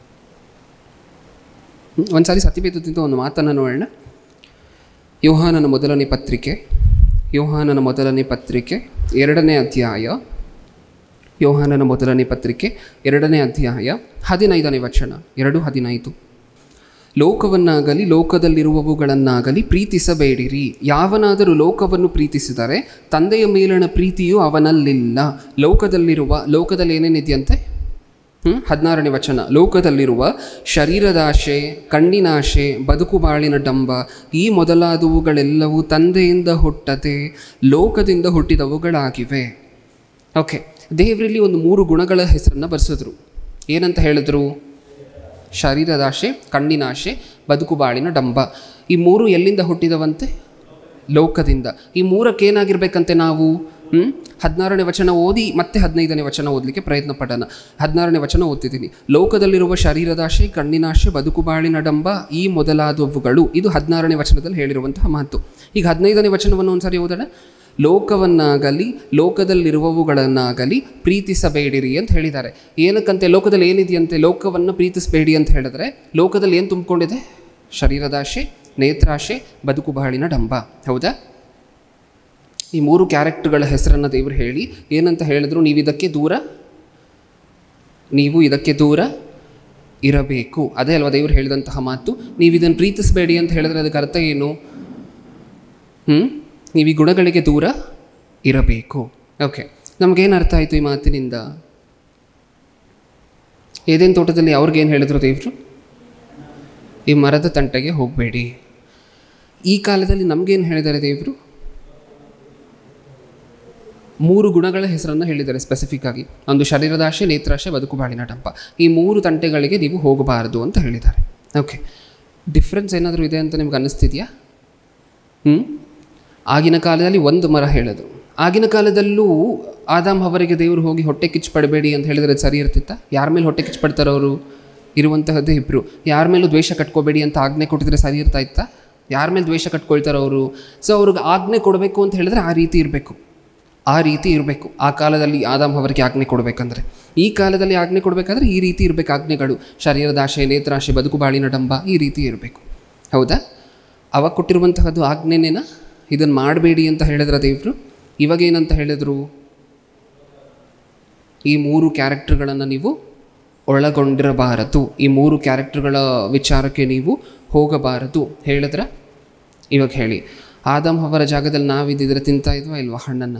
ಹ್ಮ್? ಒಂದ್ಸಾರಿ ಸತಿಬೇತದಿಂದ ಒಂದು ಮಾತನ್ನು ನೋಡೋಣ ಯೋಹಾನನ ಮೊದಲನೇ ಪತ್ರಿಕೆ ಯೋಹಾನನ ಮೊದಲನೇ ಪತ್ರಿಕೆ ಎರಡನೇ ಅಧ್ಯಾಯ ಯೋಹಾನನ ಮೊದಲನೇ ಪತ್ರಿಕೆ ಎರಡನೇ ಅಧ್ಯಾಯ ಹದಿನೈದನೇ ವಚನ ಎರಡು ಹದಿನೈದು ಲೋಕವನ್ನಾಗಲಿ ಲೋಕದಲ್ಲಿರುವವುಗಳನ್ನಾಗಲಿ ಪ್ರೀತಿಸಬೇಡಿರಿ ಯಾವನಾದರೂ ಲೋಕವನ್ನು ಪ್ರೀತಿಸಿದರೆ ತಂದೆಯ ಮೇಲಣ ಪ್ರೀತಿಯು ಅವನಲ್ಲಿಲ್ಲ ಲೋಕದಲ್ಲಿರುವ ಲೋಕದಲ್ಲಿ ಏನೇನಿದೆಯಂತೆ ಹ್ಮ್? ಹದಿನಾರನೇ ವಚನ ಲೋಕದಲ್ಲಿರುವ ಶರೀರದಾಶೆ ಕಣ್ಣಿನಾಶೆ ಬದುಕು ಬಾಳಿನ ಡಂಬ ಈ ಮೊದಲಾದವುಗಳೆಲ್ಲವೂ ತಂದೆಯಿಂದ ಹುಟ್ಟದೆ ಲೋಕದಿಂದ ಹುಟ್ಟಿದವುಗಳಾಗಿವೆ ಓಕೆ ದೇವರಲ್ಲಿ ಒಂದು ಮೂರು ಗುಣಗಳ ಹೆಸರನ್ನು ಬರೆಸಿದ್ರು ಏನಂತ ಹೇಳಿದ್ರು ಶರೀರದಾಶೆ ಕಣ್ಣಿನಾಶೆ ಬದುಕು ಬಾಳಿನ ಡಂಬ ಈ ಮೂರು ಎಲ್ಲಿಂದ ಹುಟ್ಟಿದವಂತೆ ಲೋಕದಿಂದ ಈ ಮೂರಕ್ಕೆ ಏನಾಗಿರ್ಬೇಕಂತೆ ನಾವು ಹ್ಞೂ ಹದಿನಾರನೇ ವಚನ ಓದಿ ಮತ್ತೆ ಹದಿನೈದನೇ ವಚನ ಓದಲಿಕ್ಕೆ ಪ್ರಯತ್ನ ಪಡೋಣ ಹದಿನಾರನೇ ವಚನ ಓದ್ತಿದ್ದೀನಿ ಲೋಕದಲ್ಲಿರುವ ಶರೀರದಾಶೆ ಕಣ್ಣಿನಾಶೆ ಬದುಕು ಬಾಳಿನ ಡಂಬ ಈ ಮೊದಲಾದವುಗಳು ಇದು ಹದಿನಾರನೇ ವಚನದಲ್ಲಿ ಹೇಳಿರುವಂತಹ ಮಾತು ಈಗ ಹದಿನೈದನೇ ವಚನವನ್ನು ಒಂದ್ಸರಿ ಓದೋಣ ಲೋಕವನ್ನಾಗಲಿ ಲೋಕದಲ್ಲಿರುವವುಗಳನ್ನಾಗಲಿ ಪ್ರೀತಿಸಬೇಡಿರಿ ಅಂತ ಹೇಳಿದ್ದಾರೆ ಏನಕ್ಕಂತೆ ಲೋಕದಲ್ಲಿ ಏನಿದೆಯಂತೆ ಲೋಕವನ್ನು ಪ್ರೀತಿಸಬೇಡಿ ಅಂತ ಹೇಳಿದ್ರೆ ಲೋಕದಲ್ಲಿ ಏನು ತುಂಬಿಕೊಂಡಿದೆ ಶರೀರದಾಶೆ ನೇತ್ರಾಶೆ ಬದುಕು ಬಾಳಿನ ಡಂಬ ಹೌದಾ ಈ ಮೂರು ಕ್ಯಾರೆಕ್ಟರ್ಗಳ ಹೆಸರನ್ನು ದೇವರು ಹೇಳಿ ಏನಂತ ಹೇಳಿದ್ರು ನೀವು ಇದಕ್ಕೆ ದೂರ ನೀವು ಇದಕ್ಕೆ ದೂರ ಇರಬೇಕು ಅದೇ ಅಲ್ವಾ ದೇವರು ಹೇಳಿದಂತಹ ಮಾತು ನೀವು ಇದನ್ನು ಪ್ರೀತಿಸಬೇಡಿ ಅಂತ ಹೇಳಿದ್ರೆ ಅದಕ್ಕೆ ಅರ್ಥ ಏನು ಹ್ಞೂ ನೀವು ಈ ಗುಣಗಳಿಗೆ ದೂರ ಇರಬೇಕು ಓಕೆ ನಮಗೇನು ಅರ್ಥ ಆಯಿತು ಈ ಮಾತಿನಿಂದ ಏದೇನು ತೋಟದಲ್ಲಿ ಅವ್ರಿಗೇನು ಹೇಳಿದ್ರು ದೇವರು ಈ ಮರದ ತಂಟೆಗೆ ಹೋಗಬೇಡಿ ಈ ಕಾಲದಲ್ಲಿ ನಮಗೇನು ಹೇಳಿದ್ದಾರೆ ದೇವರು ಮೂರು ಗುಣಗಳ ಹೆಸರನ್ನು ಹೇಳಿದ್ದಾರೆ ಸ್ಪೆಸಿಫಿಕ್ ಆಗಿ ಒಂದು ಶರೀರದಾಶೆ ನೇತ್ರಾಶೆ ಬದುಕು ಬಾಳಿನ ಡಂಪ ಈ ಮೂರು ತಂಟೆಗಳಿಗೆ ನೀವು ಹೋಗಬಾರದು ಅಂತ ಹೇಳಿದ್ದಾರೆ ಓಕೆ ಡಿಫ್ರೆನ್ಸ್ ಏನಾದರೂ ಇದೆ ಅಂತ ನಿಮ್ಗೆ ಅನ್ನಿಸ್ತಿದೆಯಾ ಹ್ಞೂ ಆಗಿನ ಕಾಲದಲ್ಲಿ ಒಂದು ಮರ ಹೇಳಿದ್ರು ಆಗಿನ ಕಾಲದಲ್ಲೂ ಆದಾಮ್ ಅವರಿಗೆ ದೇವರು ಹೋಗಿ ಹೊಟ್ಟೆ ಕಿಚ್ಚು ಪಡಬೇಡಿ ಅಂತ ಹೇಳಿದ್ರೆ ಅದು ಸರಿ ಇರ್ತಿತ್ತ ಯಾರ ಮೇಲೆ ಹೊಟ್ಟೆ ಕಿಚ್ಚು ಪಡ್ತಾರೋ ಅವರು ಇರುವಂತಹದ್ದೇ ಇಬ್ಬರು ಯಾರ ಮೇಲೂ ದ್ವೇಷ ಕಟ್ಕೋಬೇಡಿ ಅಂತ ಆಜ್ಞೆ ಕೊಟ್ಟಿದ್ರೆ ಸರಿ ಇರ್ತಾ ಇತ್ತಾ ಯಾರ ಮೇಲೆ ದ್ವೇಷ ಕಟ್ಕೊಳ್ತಾರೋ ಅವರು ಸೊ ಅವ್ರಿಗೆ ಆಜ್ಞೆ ಕೊಡಬೇಕು ಅಂತ ಹೇಳಿದ್ರೆ ಆ ರೀತಿ ಇರಬೇಕು ಆ ರೀತಿ ಇರಬೇಕು ಆ ಕಾಲದಲ್ಲಿ ಆದಾಮ್ ಅವರಿಗೆ ಆಜ್ಞೆ ಕೊಡಬೇಕಂದ್ರೆ ಈ ಕಾಲದಲ್ಲಿ ಆಜ್ಞೆ ಕೊಡಬೇಕಾದ್ರೆ ಈ ರೀತಿ ಇರಬೇಕು ಆಜ್ಞೆಗಳು ಶರೀರದಾಶೆ ನೇತ್ರಾಶೆ ಬದುಕು ಬಾಳಿನ ಡಂಬ ಈ ರೀತಿ ಇರಬೇಕು ಹೌದಾ ಅವಾಗ ಕೊಟ್ಟಿರುವಂತಹದ್ದು ಆಜ್ಞೆನೇನ ಇದನ್ನು ಮಾಡಬೇಡಿ ಅಂತ ಹೇಳಿದ್ರ ದೇವರು ಇವಾಗ ಏನಂತ ಹೇಳಿದ್ರು ಈ ಮೂರು ಕ್ಯಾರೆಕ್ಟರ್ಗಳನ್ನು ನೀವು ಒಳಗೊಂಡಿರಬಾರದು ಈ ಮೂರು ಕ್ಯಾರೆಕ್ಟರ್ಗಳ ವಿಚಾರಕ್ಕೆ ನೀವು ಹೋಗಬಾರದು ಹೇಳಿದ್ರ ಇವಾಗ ಹೇಳಿ ಆದಮ್ ಅವರ ಜಾಗದಲ್ಲಿ ನಾವಿದ್ದಿದ್ರೆ ತಿಂತಾ ಇದ್ವಾ ಇಲ್ವಾ ಹಣ್ಣನ್ನು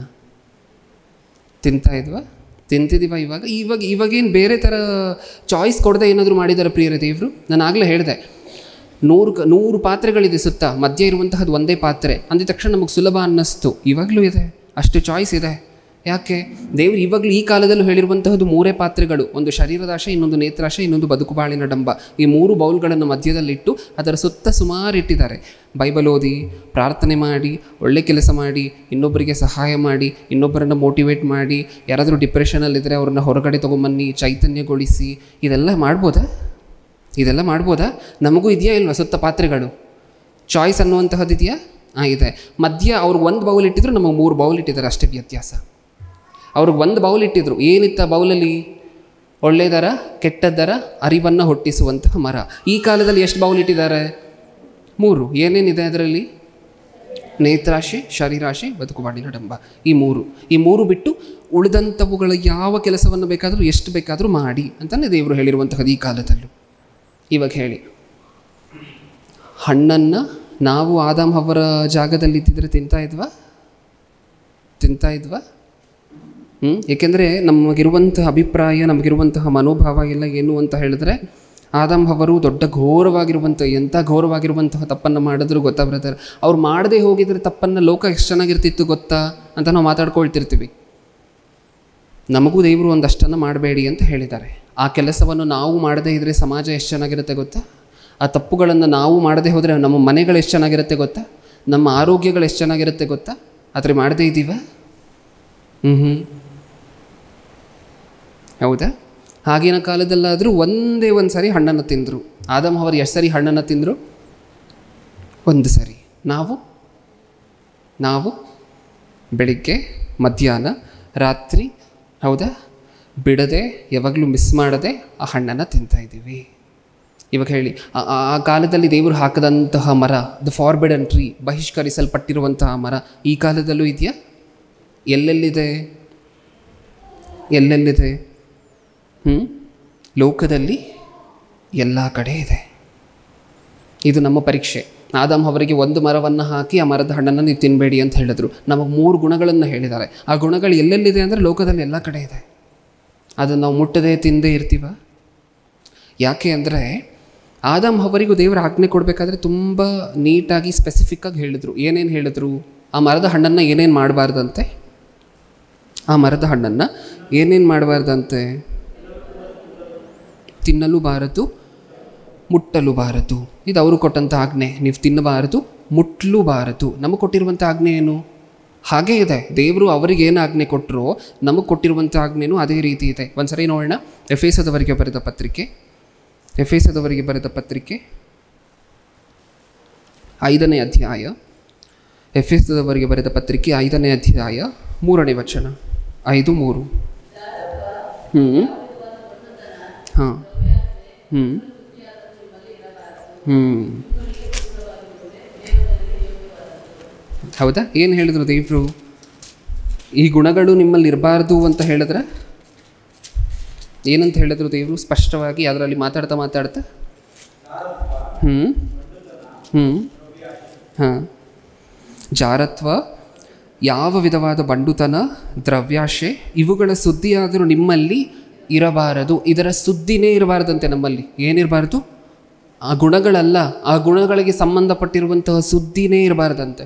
ತಿಂತಾ ಇದ್ವಾ ತಿಂತಿದ್ದೀವ ಇವಾಗ ಇವಾಗ ಇವಾಗೇನು ಬೇರೆ ಥರ ಚಾಯ್ಸ್ ಕೊಡದೆ ಏನಾದರೂ ಮಾಡಿದ್ದಾರೆ ಪ್ರಿಯರ ದೇವರು ನಾನು ಆಗಲೇ ಹೇಳಿದೆ ನೂರು ಕ ನೂರು ಪಾತ್ರೆಗಳಿದೆ ಸುತ್ತ ಮಧ್ಯ ಇರುವಂತಹದ್ದು ಒಂದೇ ಪಾತ್ರೆ ಅಂದಿದ ತಕ್ಷಣ ನಮಗೆ ಸುಲಭ ಅನ್ನಿಸ್ತು ಇವಾಗಲೂ ಇದೆ ಅಷ್ಟು ಚಾಯ್ಸ್ ಇದೆ ಯಾಕೆ ದೇವರು ಇವಾಗಲೂ ಈ ಕಾಲದಲ್ಲೂ ಹೇಳಿರುವಂತಹದ್ದು ಮೂರೇ ಪಾತ್ರೆಗಳು ಒಂದು ಶರೀರದಾಶೆ ಇನ್ನೊಂದು ನೇತ್ರಾಶೆ ಇನ್ನೊಂದು ಬದುಕು ಬಾಳಿನ ಡಂಬ ಈ ಮೂರು ಬೌಲ್ಗಳನ್ನು ಮಧ್ಯದಲ್ಲಿಟ್ಟು ಅದರ ಸುತ್ತ ಸುಮಾರು ಇಟ್ಟಿದ್ದಾರೆ ಬೈಬಲ್ ಓದಿ ಪ್ರಾರ್ಥನೆ ಮಾಡಿ ಒಳ್ಳೆ ಕೆಲಸ ಮಾಡಿ ಇನ್ನೊಬ್ಬರಿಗೆ ಸಹಾಯ ಮಾಡಿ ಇನ್ನೊಬ್ಬರನ್ನು ಮೋಟಿವೇಟ್ ಮಾಡಿ ಯಾರಾದರೂ ಡಿಪ್ರೆಷನಲ್ಲಿದ್ದರೆ ಅವ್ರನ್ನ ಹೊರಗಡೆ ತೊಗೊಂಬನ್ನಿ ಚೈತನ್ಯಗೊಳಿಸಿ ಇದೆಲ್ಲ ಮಾಡ್ಬೋದಾ ಇದೆಲ್ಲ ಮಾಡ್ಬೋದಾ ನಮಗೂ ಇದೆಯಾ ಇಲ್ವಾ ಸುತ್ತ ಪಾತ್ರೆಗಳು ಚಾಯ್ಸ್ ಅನ್ನುವಂತಹದ್ದು ಇದೆಯಾ ಹಾಂ ಇದೆ ಮಧ್ಯ ಅವ್ರಿಗೆ ಒಂದು ಬೌಲ್ ಇಟ್ಟಿದ್ರು ನಮಗೆ ಮೂರು ಬೌಲ್ ಇಟ್ಟಿದ್ದಾರೆ ಅಷ್ಟೇ ವ್ಯತ್ಯಾಸ ಅವ್ರಿಗೆ ಒಂದು ಬೌಲ್ ಇಟ್ಟಿದ್ರು ಏನಿತ್ತ ಬೌಲಲ್ಲಿ ಒಳ್ಳೆಯದರ ಕೆಟ್ಟದ್ದರ ಅರಿವನ್ನು ಹುಟ್ಟಿಸುವಂತಹ ಮರ ಈ ಕಾಲದಲ್ಲಿ ಎಷ್ಟು ಬೌಲ್ ಇಟ್ಟಿದ್ದಾರೆ ಮೂರು ಏನೇನಿದೆ ಅದರಲ್ಲಿ ನೇತ್ರಾಶೆ ಶರೀರಾಶೆ ಬದುಕು ಬಾಡಿನ ಡಂಬ ಈ ಮೂರು ಈ ಮೂರು ಬಿಟ್ಟು ಉಳಿದಂಥವುಗಳ ಯಾವ ಕೆಲಸವನ್ನು ಬೇಕಾದರೂ ಎಷ್ಟು ಬೇಕಾದರೂ ಮಾಡಿ ಅಂತಲೇ ದೇವರು ಹೇಳಿರುವಂತಹದ್ದು ಈ ಕಾಲದಲ್ಲೂ ಇವಾಗ ಹೇಳಿ ಹಣ್ಣನ್ನು ನಾವು ಆದಾಮ್ ಅವರ ಜಾಗದಲ್ಲಿ ಇದ್ದಿದ್ರೆ ತಿಂತಾ ಇದ್ವಾ ತಿಂತಾ ಇದ್ವಾ ಹ್ಞೂ ಏಕೆಂದರೆ ನಮಗಿರುವಂತಹ ಅಭಿಪ್ರಾಯ ನಮಗಿರುವಂತಹ ಮನೋಭಾವ ಎಲ್ಲ ಏನು ಅಂತ ಹೇಳಿದ್ರೆ ಆದಮ್ ಅವರು ದೊಡ್ಡ ಘೋರವಾಗಿರುವಂಥ ಎಂಥ ಘೋರವಾಗಿರುವಂತಹ ತಪ್ಪನ್ನು ಮಾಡಿದ್ರು ಗೊತ್ತಾ ಬ್ರದರ್ ಅವ್ರು ಮಾಡದೇ ಹೋಗಿದ್ರೆ ತಪ್ಪನ್ನು ಲೋಕ ಎಷ್ಟು ಚೆನ್ನಾಗಿರ್ತಿತ್ತು ಗೊತ್ತಾ ಅಂತ ನಾವು ಮಾತಾಡ್ಕೊಳ್ತಿರ್ತೀವಿ ನಮಗೂ ದೇವರು ಒಂದಷ್ಟನ್ನು ಮಾಡಬೇಡಿ ಅಂತ ಹೇಳಿದ್ದಾರೆ ಆ ಕೆಲಸವನ್ನು ನಾವು ಮಾಡದೇ ಇದ್ದರೆ ಸಮಾಜ ಎಷ್ಟು ಚೆನ್ನಾಗಿರುತ್ತೆ ಗೊತ್ತಾ ಆ ತಪ್ಪುಗಳನ್ನು ನಾವು ಮಾಡದೇ ಹೋದರೆ ನಮ್ಮ ಮನೆಗಳು ಎಷ್ಟು ಚೆನ್ನಾಗಿರುತ್ತೆ ಗೊತ್ತಾ ನಮ್ಮ ಆರೋಗ್ಯಗಳು ಎಷ್ಟು ಚೆನ್ನಾಗಿರುತ್ತೆ ಗೊತ್ತಾ ಆದರೆ ಮಾಡದೇ ಇದ್ದೀವ ಹ್ಞೂ ಹ್ಞೂ ಹೌದಾ ಆಗಿನ ಕಾಲದಲ್ಲಾದರೂ ಒಂದೇ ಒಂದು ಸರಿ ಹಣ್ಣನ್ನು ತಿಂದರು ಆದಮ್ ಅವರು ಎಷ್ಟು ಸರಿ ಹಣ್ಣನ್ನು ತಿಂದರು ಒಂದು ಸರಿ ನಾವು ನಾವು ಬೆಳಿಗ್ಗೆ ಮಧ್ಯಾಹ್ನ ರಾತ್ರಿ ಹೌದಾ ಬಿಡದೆ ಯಾವಾಗಲೂ ಮಿಸ್ ಮಾಡದೆ ಆ ಹಣ್ಣನ್ನು ತಿಂತಾ ಇದ್ದೀವಿ ಇವಾಗ ಹೇಳಿ ಆ- ಆ ಆ ಕಾಲದಲ್ಲಿ ದೇವರು ಹಾಕದಂತಹ ಮರ ದ ಫಾರ್ಬಿಡನ್ ಟ್ರೀ ಬಹಿಷ್ಕರಿಸಲ್ಪಟ್ಟಿರುವಂತಹ ಮರ ಈ ಕಾಲದಲ್ಲೂ ಇದೆಯಾ ಎಲ್ಲೆಲ್ಲಿದೆ ಎಲ್ಲೆಲ್ಲಿದೆ ಹ್ಞೂ ಲೋಕದಲ್ಲಿ ಎಲ್ಲ ಕಡೆ ಇದೆ ಇದು ನಮ್ಮ ಪರೀಕ್ಷೆ ಆದಮ್ ಅವರಿಗೆ ಒಂದು ಮರವನ್ನು ಹಾಕಿ ಆ ಮರದ ಹಣ್ಣನ್ನು ನೀವು ತಿನ್ನಬೇಡಿ ಅಂತ ಹೇಳಿದ್ರು ನಮಗೆ ಮೂರು ಗುಣಗಳನ್ನು ಹೇಳಿದ್ದಾರೆ ಆ ಗುಣಗಳು ಎಲ್ಲೆಲ್ಲಿದೆ ಅಂದರೆ ಲೋಕದಲ್ಲಿ ಎಲ್ಲ ಕಡೆ ಇದೆ ಅದನ್ನು ನಾವು ಮುಟ್ಟದೆ ತಿಂದೇ ಇರ್ತೀವ ಯಾಕೆ ಅಂದರೆ ಆದಮ್ ಅವರಿಗೂ ದೇವರ ಆಜ್ಞೆ ಕೊಡಬೇಕಾದ್ರೆ ತುಂಬ ನೀಟಾಗಿ ಸ್ಪೆಸಿಫಿಕ್ಕಾಗಿ ಹೇಳಿದರು ಏನೇನು ಹೇಳಿದ್ರು ಆ ಮರದ ಹಣ್ಣನ್ನು ಏನೇನು ಮಾಡಬಾರ್ದಂತೆ ಆ ಮರದ ಹಣ್ಣನ್ನು ಏನೇನು ಮಾಡಬಾರ್ದಂತೆ ತಿನ್ನಲು ಬಾರದು ಮುಟ್ಟಲು ಬಾರದು ಇದು ಅವರು ಕೊಟ್ಟಂಥ ಆಜ್ಞೆ ನೀವು ತಿನ್ನಬಾರದು ಮುಟ್ಟಲು ಬಾರದು ನಮಗೆ ಕೊಟ್ಟಿರುವಂಥ ಆಜ್ಞೆ ಏನು ಹಾಗೇ ಇದೆ ದೇವರು ಅವರಿಗೆ ಏನು ಆಜ್ಞೆ ಕೊಟ್ಟರೋ ನಮಗೆ ಕೊಟ್ಟಿರುವಂಥ ಆಜ್ಞೆನೂ ಅದೇ ರೀತಿ ಇದೆ ಒಂದ್ಸರಿ ನೋಡೋಣ ಎಫೇಸದವರಿಗೆ ಬರೆದ ಪತ್ರಿಕೆ ಎಫೇಸದವರಿಗೆ ಬರೆದ ಪತ್ರಿಕೆ ಐದನೇ ಅಧ್ಯಾಯ ಎಫೆಸದವರಿಗೆ ಬರೆದ ಪತ್ರಿಕೆ ಐದನೇ ಅಧ್ಯಾಯ ಮೂರನೇ ವಚನ ಐದು ಮೂರು ಹ್ಞೂ ಹಾಂ ಹ್ಞೂ ಹ್ಞೂ ಹೌದಾ ಏನು ಹೇಳಿದ್ರು ದೇವರು ಈ ಗುಣಗಳು ನಿಮ್ಮಲ್ಲಿ ಇರಬಾರ್ದು ಅಂತ ಹೇಳಿದ್ರೆ ಏನಂತ ಹೇಳಿದ್ರು ದೇವರು ಸ್ಪಷ್ಟವಾಗಿ ಅದರಲ್ಲಿ ಮಾತಾಡ್ತಾ ಮಾತಾಡ್ತಾ ಹ್ಞೂ ಹ್ಞೂ ಹಾಂ ಜಾರತ್ವ ಯಾವ ವಿಧವಾದ ಬಂಡುತನ ದ್ರವ್ಯಾಶೆ ಇವುಗಳ ಸುದ್ದಿಯಾದರೂ ನಿಮ್ಮಲ್ಲಿ ಇರಬಾರದು ಇದರ ಸುದ್ದಿನೇ ಇರಬಾರ್ದಂತೆ ನಮ್ಮಲ್ಲಿ ಏನಿರಬಾರ್ದು ಆ ಗುಣಗಳಲ್ಲ ಆ ಗುಣಗಳಿಗೆ ಸಂಬಂಧಪಟ್ಟಿರುವಂತಹ ಸುದ್ದಿನೇ ಇರಬಾರ್ದಂತೆ